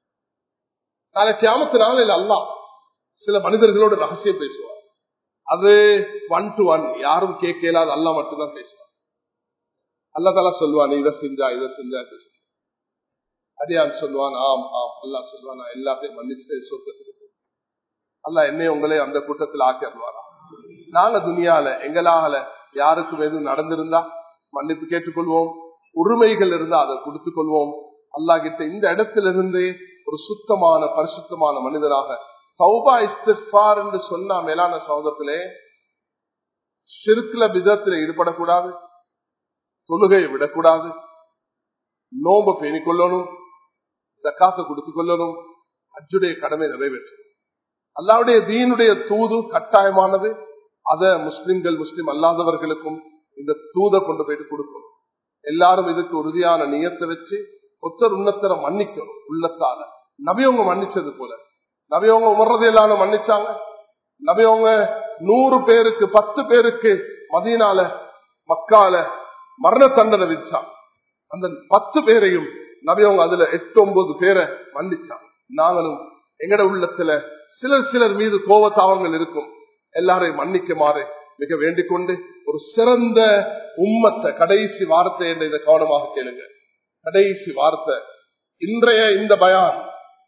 நாளை கியாமத்து நாளில் அல்லாஹ் சில மனிதர்களோட ரகசியம் பேசுவார் அது ஒன் டு ஒன் யாரும் கேட்கலாது அல்லா மட்டும்தான் பேசுவார் அல்லா தலா சொல்லுவான் நீ இதை செஞ்சா இதை செஞ்சா இதை செஞ்சா அடியான் சொல்லுவான் ஆம் ஆம் அல்லா சொல்லுவான் நான் எல்லாத்தையும் மன்னிச்சுட்டு சொர்க்கத்துக்கு போ. அல்லாஹ் என்னை உங்களே அந்த கூட்டத்தில் ஆக்கிடுவாரா நாங்க துனியால எங்களால யாருக்கும் எதுவும் நடந்திருந்தா மன்னிப்பு கேட்டுக்கொள்வோம் உரிமைகள் இருந்தா அதை கொடுத்துக் கொள்வோம் அல்லா கிட்ட இந்த இடத்துல இருந்து ஒரு சுத்தமான பரிசுத்தமான மனிதராக சௌபா இஸ்திஃபார் என்று சொன்னா மேலான சௌதத்திலே சிறுக்குல விதத்தில் ஈடுபடக்கூடாது தொழுகையை விடக்கூடாது நோம்ப பேணிக் கொள்ளணும் ஜக்காத்தை கொடுத்துக் கொள்ளணும் அஜுடைய கடமை நிறைவேற்றணும் அல்லாவுடைய தீனுடைய தூது கட்டாயமானது அத முஸ்லிம்கள் முஸ்லிம் அல்லாதவர்களுக்கும் இந்த தூதை கொண்டு போயிட்டு கொடுக்கணும் எல்லாரும் இதுக்கு உறுதியான நியத்தை வச்சு ஒத்தர் உன்னத்தரை மன்னிக்கணும் உள்ளத்தால நபியவங்க மன்னிச்சது போல நபியவங்க உமர்றதையெல்லாம் மன்னிச்சாங்க நபியவங்க நூறு பேருக்கு பத்து பேருக்கு மதியனால மக்கால மரண தண்டனை விதிச்சாங்க அந்த பத்து பேரையும் நபியவங்க அதுல எட்டு ஒன்பது பேரை மன்னிச்சாங்க நாங்களும் எங்கட உள்ளத்துல சிலர் சிலர் மீது கோபத்தாவங்கள் இருக்கும் எல்லாரையும் மன்னிக்குமாறு மிக வேண்டிக் கொண்டு ஒரு சிறந்த உம்மத்தை கடைசி வார்த்தை என்ற இதை கவனமாக கேளுங்க கடைசி வார்த்தை இன்றைய இந்த பயான்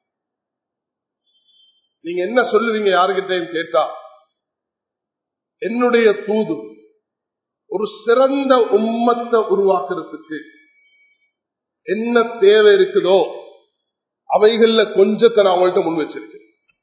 நீங்க என்ன சொல்லுவீங்க யாருகிட்டையும் கேட்டா என்னுடைய தூது ஒரு சிறந்த உம்மத்தை உருவாக்குறதுக்கு என்ன தேவை இருக்குதோ அவைகள்ல கொஞ்சத்தை நான் அவங்கள்ட்ட முன் வச்சிருக்கேன்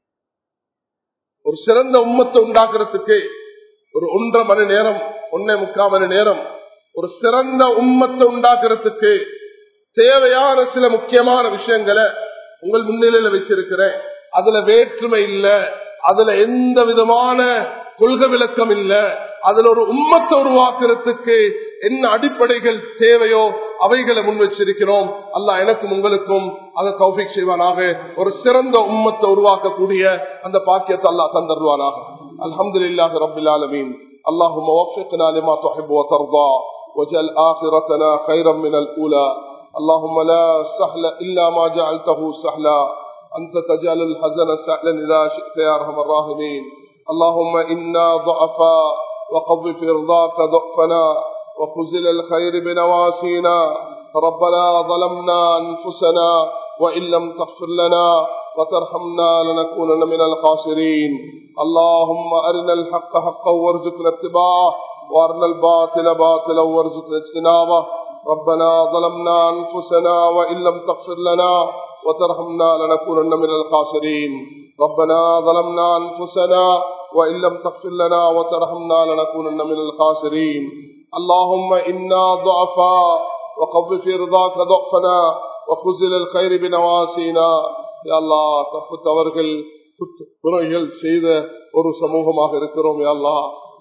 ஒரு சிறந்த உம்மத்தை உண்டாக்குறதுக்கு ஒரு ஒன்றரை மணி நேரம் ஒன்னே முக்கால் மணி நேரம் ஒரு சிறந்த உம்மத்தை உண்டாக்குறதுக்கு தேவையான சில முக்கியமான விஷயங்களை உங்கள் முன்னிலையில வச்சிருக்கிறேன் அதுல வேற்றுமை இல்ல அதுல எந்த விதமான கொள்கை விளக்கம் இல்ல அதுல ஒரு உம்மத்தை உருவாக்குறதுக்கு என்ன அடிப்படைகள் தேவையோ அவைகளை முன் வச்சிருக்கிறோம் அல்ல எனக்கும் உங்களுக்கும் அதை கௌபிக் செய்வானாக ஒரு சிறந்த உம்மத்தை உருவாக்கக்கூடிய அந்த பாக்கியத்தை அல்லா தந்தருவானாக الحمد لله رب العالمين اللهم وفقنا لما تحب وترضى وجل آخرتنا خيرا من الأولى اللهم لا سهل إلا ما جعلته سهلا أنت تجعل الحزن سهلا إذا شئت يا أرحم الراحمين اللهم إنا ضعفاء وقض في رضاك ضعفنا وخزل الخير بنواسينا ربنا ظلمنا أنفسنا وإن لم تغفر لنا وترحمنا لنكونن من الخاسرين اللهم أرنا الحق حقا وارزقنا اتباعه وأرنا الباطل باطلا وارزقنا اجتنابه ربنا ظلمنا أنفسنا وإن لم تغفر لنا وترحمنا لنكونن من الخاسرين ربنا ظلمنا أنفسنا وإن لم تغفر لنا وترحمنا لنكونن من الخاسرين اللهم إنا ضعفاء وقض في رضاك ضعفنا وخزل الخير بنواسينا يا الله தப்புத்தவர்கள் குறைகள் செய்த ஒரு சமூகமாக இருக்கிறோம் யாழ்லா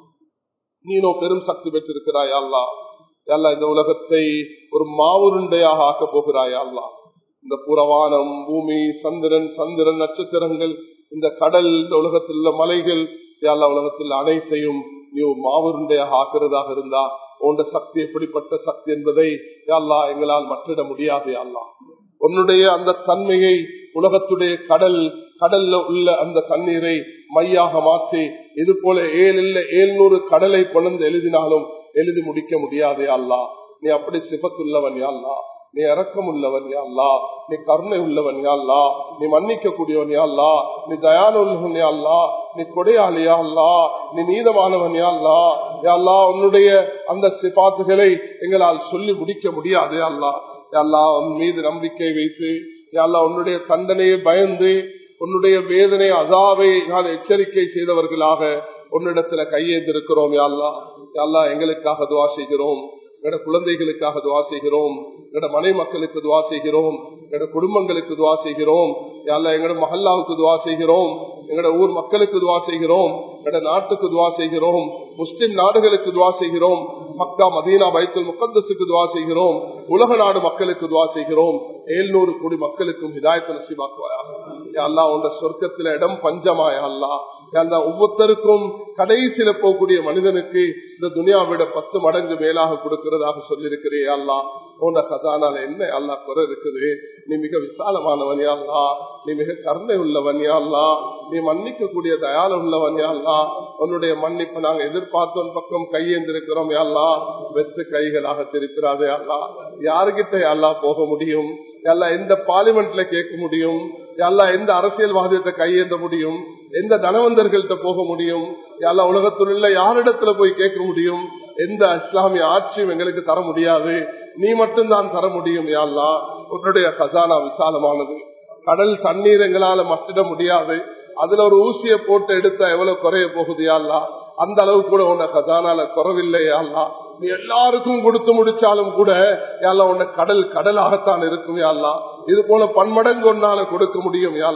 நீனோ பெரும் சக்தி பெற்றிருக்கிறாய் அல்லா அல்லா இந்த உலகத்தை ஒரு மாவுருண்டையாக ஆக்கப் போகிறாய் அல்லா இந்த புறவானம் பூமி சந்திரன் சந்திரன் நட்சத்திரங்கள் இந்த கடல் இந்த உலகத்தில் உள்ள மலைகள் எல்லா உலகத்தில் அனைத்தையும் நீ மாவுருண்டையாக ஆக்குறதாக இருந்தா உண்ட சக்தி எப்படிப்பட்ட சக்தி என்பதை அல்லா எங்களால் மற்றிட முடியாது அல்லா உன்னுடைய அந்த தன்மையை உலகத்துடைய கடல் கடல்ல உள்ள அந்த தண்ணீரை மையாக மாற்றி இது போல ஏழு இல்ல ஏழ்நூறு கடலை கொண்டு எழுதினாலும் எழுதி முடிக்க முடியாதே அல்லா நீ அப்படி சிபத்துள்ளவன் யாழ்லா நீ இறக்கம் உள்ளவன் யாழ்லா நீ கருணை உள்ளவன் யாழ்லா நீ மன்னிக்க கூடியவன் யாழ்லா நீ தயான உள்ளவன் யாழ்லா நீ கொடையாளி யாழ்லா நீ நீதமானவன் யாழ்லா யாழ்லா உன்னுடைய அந்த சிபாத்துகளை எங்களால் சொல்லி முடிக்க முடியாது அல்லா யாழ்லா உன் மீது நம்பிக்கை வைத்து யாழ்லா உன்னுடைய தண்டனையை பயந்து உன்னுடைய வேதனை அதாவை நான் எச்சரிக்கை செய்தவர்களாக உன்னிடத்துல கையேந்திருக்கிறோம் யாழ்லா யாழ்லா எங்களுக்காக துவா செய்கிறோம் எங்கட குழந்தைகளுக்காக துவா செய்கிறோம் எங்கட மனை மக்களுக்கு துவா செய்கிறோம் எங்கட குடும்பங்களுக்கு துவா செய்கிறோம் யாழ்லா எங்கட மஹல்லாவுக்கு துவா செய்கிறோம் எங்கட ஊர் மக்களுக்கு துவா செய்கிறோம் எங்கட நாட்டுக்கு துவா செய்கிறோம் முஸ்லிம் நாடுகளுக்கு துவா செய்கிறோம் மக்கா மதீனா பைத்துல் முகத்தஸுக்கு துவா செய்கிறோம் உலக நாடு மக்களுக்கு துவா செய்கிறோம் ஏழ்நூறு கோடி மக்களுக்கும் ஹிதாயத்தை நசிபாக்குவாயா அல்லா உண்ட சொர்க்கத்துல இடம் பஞ்சமாயா அல்லா அந்த ஒவ்வொருத்தருக்கும் கடைசியில போகக்கூடிய மனிதனுக்கு இந்த துனியாவிட பத்து மடங்கு மேலாக கொடுக்கிறதாக சொல்லியிருக்கிறே அல்லா உன்ன கதானால என்ன அல்லா குறை இருக்குது நீ மிக விசாலமானவன் அல்லா நீ மிக கருணை உள்ளவன் அல்லா நீ மன்னிக்க கூடிய தயால உள்ளவன் அல்லா உன்னுடைய மன்னிப்பு நாங்க எதிர்பார்த்தோம் பக்கம் கையேந்திருக்கிறோம் அல்லா வெத்து கைகளாக திருக்கிறாதே அல்லா யாருகிட்ட அல்லா போக முடியும் எல்லா எந்த பார்லிமெண்ட்ல கேட்க முடியும் எல்லா எந்த அரசியல்வாதத்தை கையேந்த முடியும் எந்த தனவந்தர்கள்ட்ட போக முடியும் எல்லா உலகத்தில் உள்ள யாரிடத்துல போய் கேட்க முடியும் எந்த இஸ்லாமிய ஆட்சியும் எங்களுக்கு தர முடியாது நீ மட்டும்தான் தர முடியும் யாழ்லா உன்னுடைய கசானா விசாலமானது கடல் தண்ணீர் எங்களால மட்டிட முடியாது அதுல ஒரு ஊசிய போட்டு எடுத்தா எவ்வளவு குறைய போகுது யாழ்லா அந்த அளவு கூட உன்ன கசானால குறவில்லை யாழ்லா நீ எல்லாருக்கும் கொடுத்து முடிச்சாலும் கூட யாழ்லா உன்ன கடல் கடலாகத்தான் இருக்கும் யாழ்லா இது போல பன்மடங்கு ஒன்னால கொடுக்க முடியும் யாழ்லா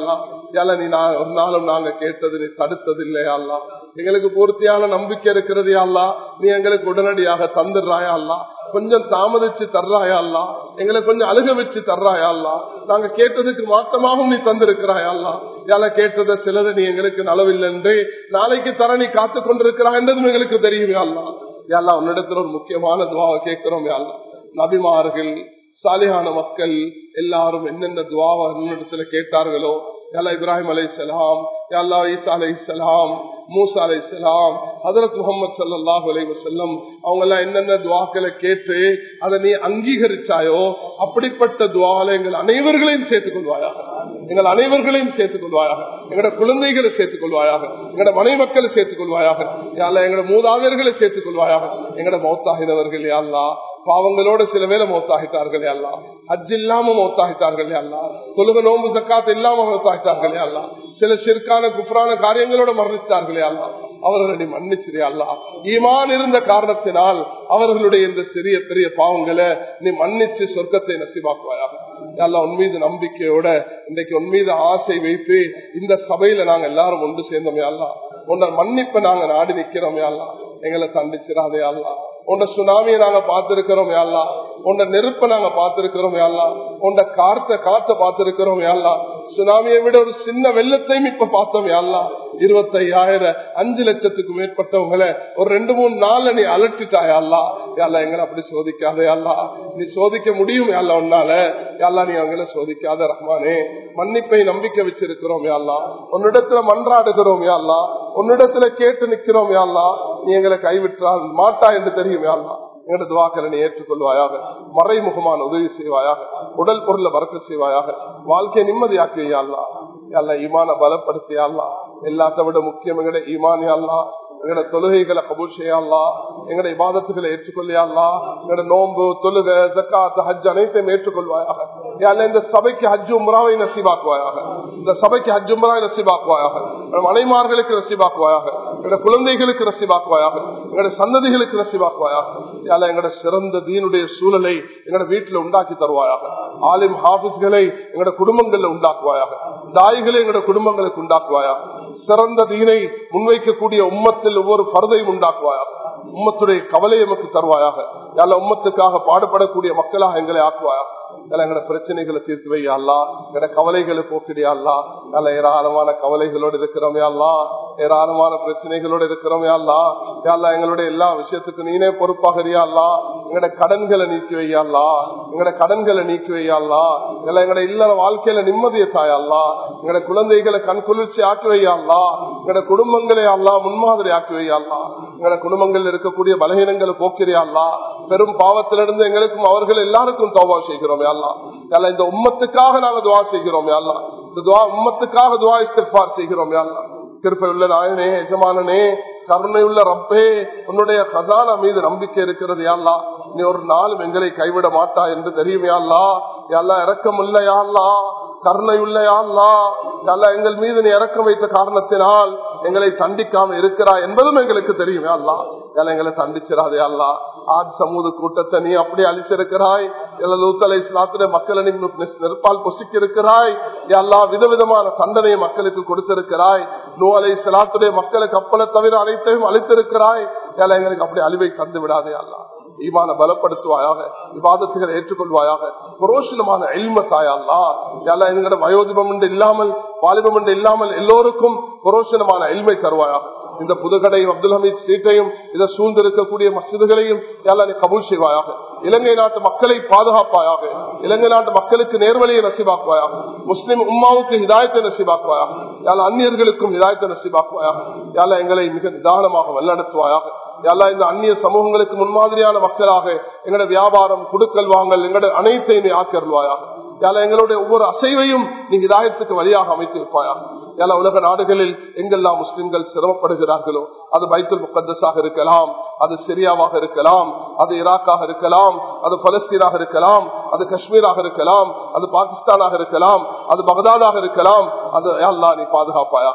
யால நீ நான் ஒரு நாளும் நாங்க கேட்டது நீ தடுத்தது இல்லையா அல்லா எங்களுக்கு பூர்த்தியான நம்பிக்கை இருக்கிறது அல்லா நீ எங்களுக்கு உடனடியாக தந்துடுறாயா அல்லா கொஞ்சம் தாமதிச்சு தர்றாயா அல்லா எங்களை கொஞ்சம் அழுக வச்சு தர்றாயா அல்லா நாங்க கேட்டதுக்கு மாற்றமாகவும் நீ தந்திருக்கிறாயா அல்லா யால கேட்டதை சிலது நீ எங்களுக்கு நலவில்லை என்று நாளைக்கு தர நீ காத்து கொண்டிருக்கிறாய் என்றதும் எங்களுக்கு தெரியும் அல்லா யாழ்லா உன்னிடத்துல ஒரு முக்கியமான துவாவை கேட்கிறோம் யாழ்லா நபிமார்கள் சாலியான மக்கள் எல்லாரும் என்னென்ன துவாவை உன்னிடத்துல கேட்டார்களோ யாலா இப்ராஹிம் அலை சலாம் யாழ்லா ஈசா அலை சலாம் மூசா அலை சலாம் ஹதரத் முகமது சல்லாஹ் அலை வசல்லம் அவங்க எல்லாம் என்னென்ன துவாக்களை கேட்டு அதை நீ அங்கீகரிச்சாயோ அப்படிப்பட்ட துவால எங்கள் அனைவர்களையும் சேர்த்துக் கொள்வாயாக எங்கள் அனைவர்களையும் சேர்த்துக் கொள்வாயாக எங்களோட குழந்தைகளை சேர்த்துக் கொள்வாயாக எங்களோட மனை மக்களை சேர்த்துக் கொள்வாயாக யாழ்லா எங்களோட மூதாதையர்களை சேர்த்துக் கொள்வாயாக எங்களோட மௌத்தாகினவர்கள் யாழ்லா பாவங்களோட சில பேரை மௌத்தாகிட்டார்கள் அல்லா ஹஜ் இல்லாம மௌத்தாகிட்டார்கள் அல்லா தொழுக நோம்பு சக்காத்து இல்லாம மௌத்தாகிட்டார்கள் அல்லா சில சிற்கான குப்ரான காரியங்களோட மரணித்தார்களே அல்லா அவர்களை மன்னிச்சிரே அல்லா ஈமான் இருந்த காரணத்தினால் அவர்களுடைய இந்த சிறிய பெரிய பாவங்களை நீ மன்னிச்சு சொர்க்கத்தை நசிவாக்குவாயாக அல்லா உன் மீது நம்பிக்கையோட இன்றைக்கு உன் மீது ஆசை வைத்து இந்த சபையில நாங்க எல்லாரும் ஒன்று சேர்ந்தோமே அல்லா உன்னை மன்னிப்பை நாங்க நாடி நிக்கிறோமே அல்லா எங்களை தண்டிச்சிடாதே அல்லா உண்ட சுனாமியை நாங்க பார்த்திருக்கிறோம் யாழ்லா உண்ட நெருப்பை நாங்க பார்த்திருக்கிறோம் யாழ்லா உண்ட காத்த காத்த பார்த்திருக்கிறோம் யாழ்லா சுனாமியை விட ஒரு சின்ன வெள்ளத்தையும் இப்ப பார்த்தோம் யாழ்லா இருபத்தையாயிரம் அஞ்சு லட்சத்துக்கு மேற்பட்டவங்களை ஒரு ரெண்டு மூணு நாள்ல நீ அலட்டிட்டாயா அல்லா யாழ்லா எங்களை அப்படி சோதிக்காத யாழ்லா நீ சோதிக்க முடியும் யாழ்லா உன்னால யாழ்லா நீ அவங்கள சோதிக்காத ரஹ்மானே மன்னிப்பை நம்பிக்கை வச்சிருக்கிறோம் யாழ்லா உன்னிடத்துல மன்றாடுகிறோம் யாழ்லா உன்னிடத்துல கேட்டு நிக்கிறோம் யாழ்லா நீ எங்களை கைவிட்டால் மாட்டா என்று தெரியும் யாழ்லா எங்களோட துவாக்களை நீ ஏற்றுக்கொள்வாயாக மறைமுகமான உதவி செய்வாயாக உடல் பொருளை மறக்க செய்வாயாக வாழ்க்கையை நிம்மதியாக்குவியாள்லா அல்ல ஈமான பலப்படுத்தியாள்லா எல்லாத்த விட முக்கியம் எங்கட ஈமான் யாழ்லா எங்கட தொழுகைகளை கபூல் செய்யலா எங்கட இபாதத்துகளை ஏற்றுக்கொள்ளியாளா எங்கட நோன்பு தொழுக ஜக்காத் ஹஜ் அனைத்தையும் ஏற்றுக்கொள்வாயாக யாழ்லா இந்த சபைக்கு ஹஜ்ஜு உம்ராவை நசீபாக்குவாயாக இந்த சபைக்கு ஹஜ்ஜு உம்ராவை நசீபாக்குவாயாக மனைமார்களுக்கு நசீபாக்குவாயாக எங்கட குழந்தைகளுக்கு நசீபாக்குவாயாக எங்கட சந்ததிகளுக்கு நசீபாக்குவாயாக யாழ்லா எங்கட சிறந்த தீனுடைய சூழலை எங்கட வீட்டுல உண்டாக்கி தருவாயாக ஆலிம் ஹாபிஸ்களை எங்கட குடும்பங்கள்ல உண்டாக்குவாயாக தாய்களை எங்கட குடும்பங்களுக்கு உண்டாக்குவாயாக சிறந்த தீனை முன்வைக்கக்கூடிய உம்மத்தில் ஒவ்வொரு பருதையும் உண்டாக்குவாயாக உம்மத்துடைய கவலை எமக்கு தருவாயாக யால உம்மத்துக்காக பாடுபடக்கூடிய மக்களாக எங்களை ஆக்குவாயாக எங்களோட பிரச்சனைகளை தீர்த்து வையாள்லா எங்களோட கவலைகளை போக்கிடியாள்லா நல்ல ஏராளமான கவலைகளோடு இருக்கிறோமே அல்லா ஏராளமான பிரச்சனைகளோடு இருக்கிறோமே அல்லா யாழ்லா எங்களுடைய எல்லா விஷயத்துக்கும் நீனே பொறுப்பாகிறியாள்லா எங்களோட கடன்களை நீக்கி வையாள்லா எங்களோட கடன்களை நீக்கி வையாள்லா எல்லாம் எங்களோட இல்லற வாழ்க்கையில நிம்மதியை தாயல்லா எங்களோட குழந்தைகளை கண் குளிர்ச்சி ஆக்கி வையாள்லா எங்களோட குடும்பங்களை அல்லா முன்மாதிரி ஆக்கி வையாள்லா எங்களோட குடும்பங்கள் இருக்கக்கூடிய பலகீனங்களை போக்கிறியாள்லா பெரும் பாவத்திலிருந்து எங்களுக்கும் அவர்கள் எல்லாருக்கும் தோவா செய்கிறோம் யாழ்லா யாழ்லா இந்த உம்மத்துக்காக நாங்க துவா செய்கிறோம் யாழ்லா இந்த துவா உம்மத்துக்காக துவா இஸ்திஃபார் செய்கிறோம் யாழ்லா கிருப்பை உள்ள நாயனே எஜமானனே கருணை உள்ள ரப்பே உன்னுடைய கதான மீது நம்பிக்கை இருக்கிறது யாழ்லா நீ ஒரு நாளும் எங்களை கைவிட மாட்டா என்று தெரியும் யாழ்லா யாழ்லா இறக்கம் இல்ல யாழ்லா கருணை உள்ள யாழ்லா யாழ்லா எங்கள் மீது நீ இறக்கம் வைத்த காரணத்தினால் எங்களை தண்டிக்காம இருக்கிறாய் என்பதும் எங்களுக்கு தெரியும் யாழ்லா யாழ் எங்களை தண்டிச்சிடாதே அல்லா ஆஜ் சமூக கூட்டத்தை நீ அப்படி அழிச்சிருக்கிறாய் லூத்தலை இஸ்லாத்துடைய மக்களை நீ நெருப்பால் பொசிக்க இருக்கிறாய் எல்லா விதவிதமான தண்டனையை மக்களுக்கு கொடுத்திருக்கிறாய் நூ அலை இஸ்லாத்துடைய மக்களுக்கு அப்பலை தவிர அனைத்தையும் அழித்திருக்கிறாய் யாழ் எங்களுக்கு அப்படி அழிவை தந்து விடாதே அல்லா ஈமான பலப்படுத்துவாயாக விவாதத்துகளை ஏற்றுக்கொள்வாயாக புரோஷனமான எல்மத்தாயல்லா யாரா எங்களோட வயோதிபம் என்று இல்லாமல் வாலிபம் என்று இல்லாமல் எல்லோருக்கும் புரோஷனமான எல்மை தருவாயாக இந்த புதுகடையும் அப்துல் ஹமீத் ஸ்ட்ரீட்டையும் இதை சூழ்ந்திருக்கக்கூடிய மசிதுகளையும் யாரா கபூல் செய்வாயாக இலங்கை நாட்டு மக்களை பாதுகாப்பாயாக இலங்கை நாட்டு மக்களுக்கு நேர்வழியை நசிபாக்குவாயாக முஸ்லிம் உம்மாவுக்கு ஹிதாயத்தை நசிபாக்குவாயாக யாழ் அந்நியர்களுக்கும் ஹிதாயத்தை நசிபாக்குவாயாக யாழ் எங்களை மிக நிதானமாக வல்லடத்துவாயாக எல்லா இந்த அந்நிய சமூகங்களுக்கு முன்மாதிரியான மக்களாக எங்களோட வியாபாரம் குடுக்கல் வாங்கல் எங்களோட அனைத்தையும் நீ ஆக்கியருள்வாயாக யால எங்களுடைய ஒவ்வொரு அசைவையும் நீ இதாயத்துக்கு வழியாக அமைத்திருப்பாயா யால உலக நாடுகளில் எங்கெல்லாம் முஸ்லிம்கள் சிரமப்படுகிறார்களோ அது பைத்துல் முக்கத்தஸாக இருக்கலாம் அது சிரியாவாக இருக்கலாம் அது ஈராக்காக இருக்கலாம் அது பலஸ்தீனாக இருக்கலாம் அது காஷ்மீராக இருக்கலாம் அது பாகிஸ்தானாக இருக்கலாம் அது பகதாதாக இருக்கலாம் அது அல்லா நீ பாதுகாப்பாயாக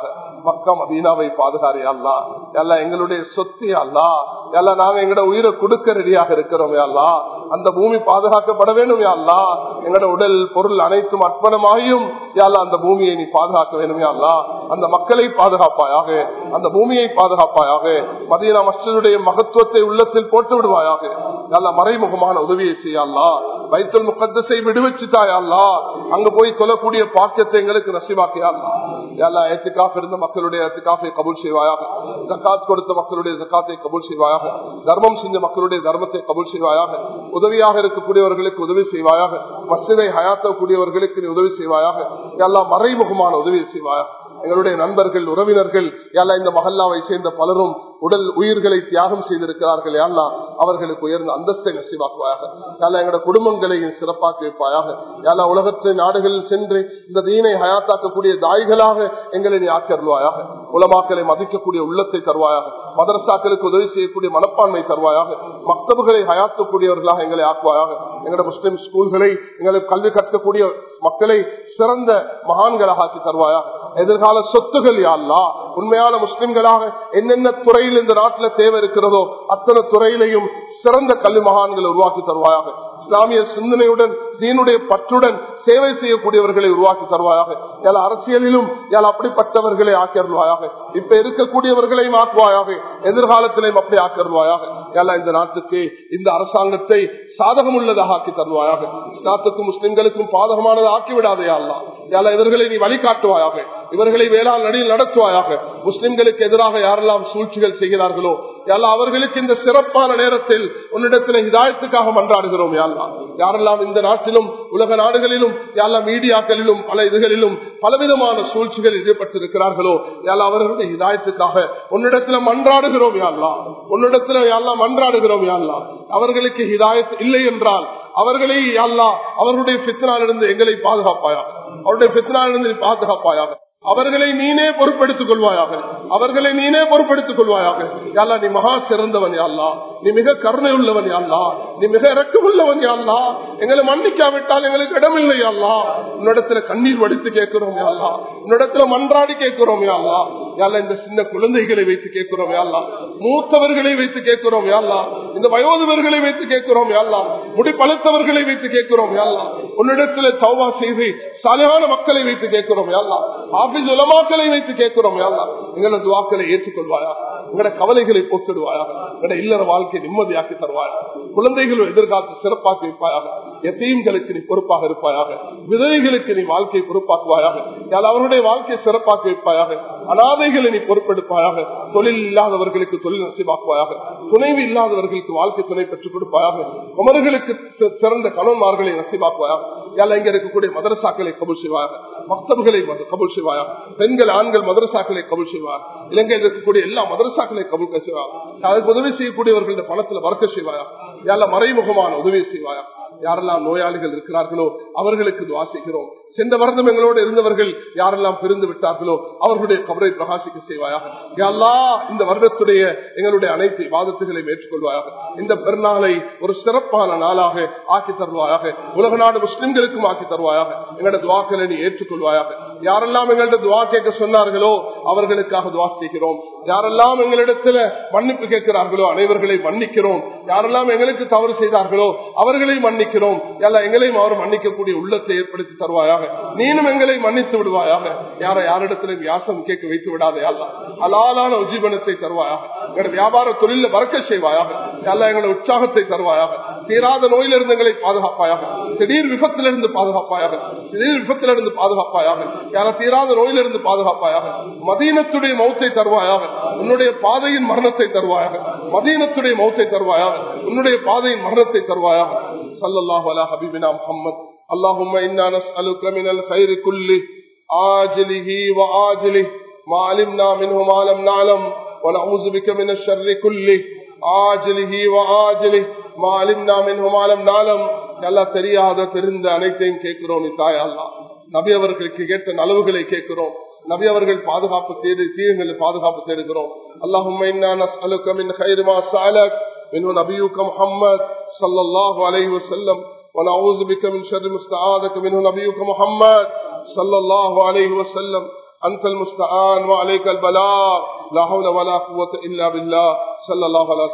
மக்கா மதீனாவை பாதுகாரியா அல்லா எல்லாம் எங்களுடைய சொத்து அல்லா எல்லாம் நாங்க எங்களோட உயிரை கொடுக்க ரெடியாக இருக்கிறோம் அல்லா அந்த பூமி பாதுகாக்கப்பட வேண்டும் அல்லா எங்களோட உடல் பொருள் அனைத்தும் அர்ப்பணமாகியும் யாழ்லா அந்த பூமியை நீ பாதுகாக்க வேணும் அல்லா அந்த மக்களை பாதுகாப்பாயாக அந்த பூமியை பாதுகாப்பாயாக மதீனா மஸ்ஜிதுடைய மகத்துவத்தை உள்ளத்தில் போட்டு விடுவாயாக நல்ல மறைமுகமான உதவியை செய்யலா வைத்தல் முகத்தசை விடுவிச்சுட்டாயல்லா அங்க போய் கொல்லக்கூடிய பாக்கியத்தை எங்களுக்கு நசிவாக்கியாலா எல்லா ஏத்துக்காக இருந்த மக்களுடைய ஏத்துக்காக கபூல் செய்வாயாக ஜக்காத் கொடுத்த மக்களுடைய ஜக்காத்தை கபூல் செய்வாயாக தர்மம் செஞ்ச மக்களுடைய தர்மத்தை கபூல் செய்வாயாக உதவியாக இருக்கக்கூடியவர்களுக்கு உதவி செய்வாயாக மசிதை ஹயாத்தக்கூடியவர்களுக்கு நீ உதவி செய்வாயாக எல்லாம் மறைமுகமான உதவி செய்வாயாக எங்களுடைய நண்பர்கள் உறவினர்கள் யாரா இந்த மகல்லாவை சேர்ந்த பலரும் உடல் உயிர்களை தியாகம் செய்திருக்கிறார்கள் யாரா அவர்களுக்கு உயர்ந்த அந்தஸ்தை நசிவாக்குவாயாக யாரா எங்களோட குடும்பங்களையும் சிறப்பாக்கி வைப்பாயாக யாரா உலகத்து நாடுகளில் சென்று இந்த தீனை ஹயாத்தாக்கக்கூடிய தாய்களாக எங்களை நீ ஆக்கருவாயாக உலமாக்களை மதிக்கக்கூடிய உள்ளத்தை தருவாயாக மதரசாக்களுக்கு உதவி செய்யக்கூடிய மனப்பான்மை தருவாயாக மக்தபுகளை ஹயாத்தக்கூடியவர்களாக எங்களை ஆக்குவாயாக எங்களோட முஸ்லிம் ஸ்கூல்களை எங்களுக்கு கல்வி கற்கக்கூடிய மக்களை சிறந்த மகான்களாக ஆக்கி தருவாயாக எதிர்கால சொத்துகள் யாழ்லா உண்மையான முஸ்லிம்களாக என்னென்ன துறையில் இந்த நாட்டில் தேவை இருக்கிறதோ அத்தனை துறையிலையும் சிறந்த கல்வி மகான்களை உருவாக்கி தருவாயாக இஸ்லாமிய சிந்தனையுடன் தீனுடைய பற்றுடன் சேவை செய்யக்கூடியவர்களை உருவாக்கி தருவாயாக எல்லா அரசியலிலும் எல்லா அப்படிப்பட்டவர்களை ஆக்கியருவாயாக இப்ப இருக்கக்கூடியவர்களையும் ஆக்குவாயாக எதிர்காலத்திலையும் அப்படி ஆக்கியருவாயாக எல்லா இந்த நாட்டுக்கு இந்த அரசாங்கத்தை சாதகம் உள்ளதாக ஆக்கி தருவாயாக இஸ்லாத்துக்கும் முஸ்லிம்களுக்கும் பாதகமானதை ஆக்கிவிடாதே அல்லா எல்லா இவர்களை நீ வழிகாட்டுவாயாக இவர்களை வேளாண் நடில் நடத்துவாயாக முஸ்லிம்களுக்கு எதிராக யாரெல்லாம் சூழ்ச்சிகள் செய்கிறார்களோ எல்லா அவர்களுக்கு இந்த சிறப்பான நேரத்தில் உன்னிடத்தில் இதாயத்துக்காக மன்றாடுகிறோம் யாழ்லா யாரெல்லாம் இந்த நாட்டிலும் உலக நாடுகளிலும் யாழ்லா மீடியாக்களிலும் பல இதுகளிலும் பலவிதமான சூழ்ச்சிகள் ஈடுபட்டிருக்கிறார்களோ யாழ்லா அவர்களுடைய இதாயத்துக்காக உன்னிடத்துல மன்றாடுகிறோம் யாழ்லா உன்னிடத்துல யாழ்லா மன்றாடுகிறோம் யாழ்லா அவர்களுக்கு ஹிதாயத் இல்லை என்றால் அவர்களை யாழ்லா அவர்களுடைய பித்தனாலிருந்து எங்களை பாதுகாப்பாயாக அவருடைய பித்தனாலிருந்து பாதுகாப்பாயாக அவர்களை நீனே பொறுப்பெடுத்துக் கொள்வாயாக அவர்களை நீனே பொறுப்பெடுத்துக் கொள்வாயாக யாழ்லா நீ மகா சிறந்தவன் யாழ்லா நீ மிக கருணை உள்ளவன் யாழ்லா நீ மிக இறக்கம் உள்ளவன் யாழ்லா எங்களை மன்னிக்காவிட்டால் எங்களுக்கு இடமில்லை யாழ்லா உன்னிடத்துல கண்ணீர் வடித்து கேட்கிறோம் யாழ்லா உன்னிடத்துல மன்றாடி கேட்கிறோம் யாழ்லா யாழ்லா இந்த சின்ன குழந்தைகளை வைத்து கேட்கிறோம் யாழ்லா மூத்தவர்களை வைத்து கேட்கிறோம் யாழ்லா இந்த வயோதிபர்களை வைத்து கேட்கிறோம் யாழ்லா முடி பழுத்தவர்களை வைத்து கேட்கிறோம் யாழ்லா உன்னிடத்துல தௌவா செய்து சாலையான மக்களை வைத்து கேட்கிறோம் யாழ்லா ஆபிஸ் உலமாக்களை வைத்து கேட்கிறோம் யாழ்லா எங்களது துவாக்களை ஏற்றுக்கொள்வாயா எங்களோட கவலைகளை போக்கிடுவாயா எங்களோட இல்லற வாழ்க்கை நிம்மதியாக்கி தருவாயா குழந்தைகள் எதிர்காலத்தை சிறப்பாக்கி வைப்பாயாக எத்தீம்களுக்கு நீ பொறுப்பாக இருப்பாயாக விதவைகளுக்கு நீ வாழ்க்கையை பொறுப்பாக்குவாயாக யாழ் அவருடைய வாழ்க்கையை சிறப்பாக்கி வைப்பாயாக அனாதைகளை நீ பொறுப்பெடுப்பாயாக தொழில் இல்லாதவர்களுக்கு தொழில் நசிவாக்குவாயாக துணைவு இல்லாதவர்களுக்கு வாழ்க்கை துணை பெற்றுக் கொடுப்பாயாக குமர்களுக்கு சிறந்த கணவன்மார்களை நசிவாக்குவாயாக யாழ் இங்க இருக்கக்கூடிய மதரசாக்களை கபுல் செய்வாயாக மக்தபுகளை கபுல் செய்வாயாக பெண்கள் ஆண்கள் மதரசாக்களை கபுல் செய்வார் இலங்கையில் இருக்கக்கூடிய எல்லா மதரசாக்களை கபுல் செய்வார் அதுக்கு உதவி செய்யக்கூடியவர்களுடைய பணத்துல வர்க்க செய்வாயா யாரெல்லாம் மறைமுகமான உதவி செய்வாயா யாரெல்லாம் நோயாளிகள் இருக்கிறார்களோ அவர்களுக்கு துவா செய்கிறோம் சென்ற வருடம் எங்களோடு இருந்தவர்கள் யாரெல்லாம் பிரிந்து விட்டார்களோ அவர்களுடைய கபரை பிரகாசிக்க செய்வாயாக யாழ்லா இந்த வருடத்துடைய எங்களுடைய அனைத்து வாதத்துகளையும் ஏற்றுக்கொள்வாயாக இந்த பெருநாளை ஒரு சிறப்பான நாளாக ஆக்கி தருவாயாக உலக நாடு முஸ்லிம்களுக்கும் ஆக்கி தருவாயாக எங்களோட துவாக்களை நீ ஏற்றுக்கொள்வாயாக யாரெல்லாம் எங்கள்ட்ட துவா கேட்க சொன்னார்களோ அவர்களுக்காக துவா செய்கிறோம் யாரெல்லாம் எங்களிடத்துல மன்னிப்பு கேட்கிறார்களோ அனைவர்களை மன்னிக்கிறோம் யாரெல்லாம் எங்களுக்கு தவறு செய்தார்களோ அவர்களை மன்னிக்கிறோம் எல்லாம் எங்களையும் அவர் மன்னிக்கக்கூடிய உள்ளத்தை ஏற்படுத்தி தருவாயாக நீனும் எங்களை மன்னித்து விடுவாயாக யார யாரிடத்துல வியாசம் கேட்க வைத்து விடாதே அல்ல அலாலான உஜீவனத்தை தருவாயாக எங்களோட வியாபார தொழில வரக்க செய்வாயாக எல்லாம் எங்களோட உற்சாகத்தை தருவாயாக தீராத நோயிலிருந்து எங்களை பாதுகாப்பாயாக திடீர் விபத்திலிருந்து பாதுகாப்பாயாக திடீர் விபத்திலிருந்து பாதுகாப்பாயாக யார தீராத நோயிலிருந்து பாதுகாப்பாயாக மதீனத்துடைய மௌத்தை தருவாயாக உன்னுடைய பாதையின் மரணத்தை தருவாயாக மதீனத்துடைய மௌத்தை தருவாயாக உன்னுடைய பாதையின் மரணத்தை தருவாயாக சல்லல்லாஹு அலா ஹபீபினா முஹம்மத் اللهم إنا نسألك من الخير كله عاجله وآجله ما علمنا منه ما لم نعلم ونعوذ بك من الشر كله عاجله وآجله ما علمنا منه ما لم نعلم நல்லா தெரியாத தெரிந்த அனைத்தையும் கேட்கிறோம் தாய் அல்லா நபி அவர்களுக்கு கேட்ட நலவுகளை கேட்கிறோம் நபி அவர்கள் பாதுகாப்பு தேடி தீயங்களை பாதுகாப்பு தேடுகிறோம் اللهم إنا نسألك من خير ما سألك منه نبيك محمد صلى الله عليه وسلم ونعوذ بك من شر مستعاذك منه نبيك محمد صلى الله عليه وسلم أنت المستعان وعليك البلاء لا حول ولا قوة إلا بالله صلى الله عليه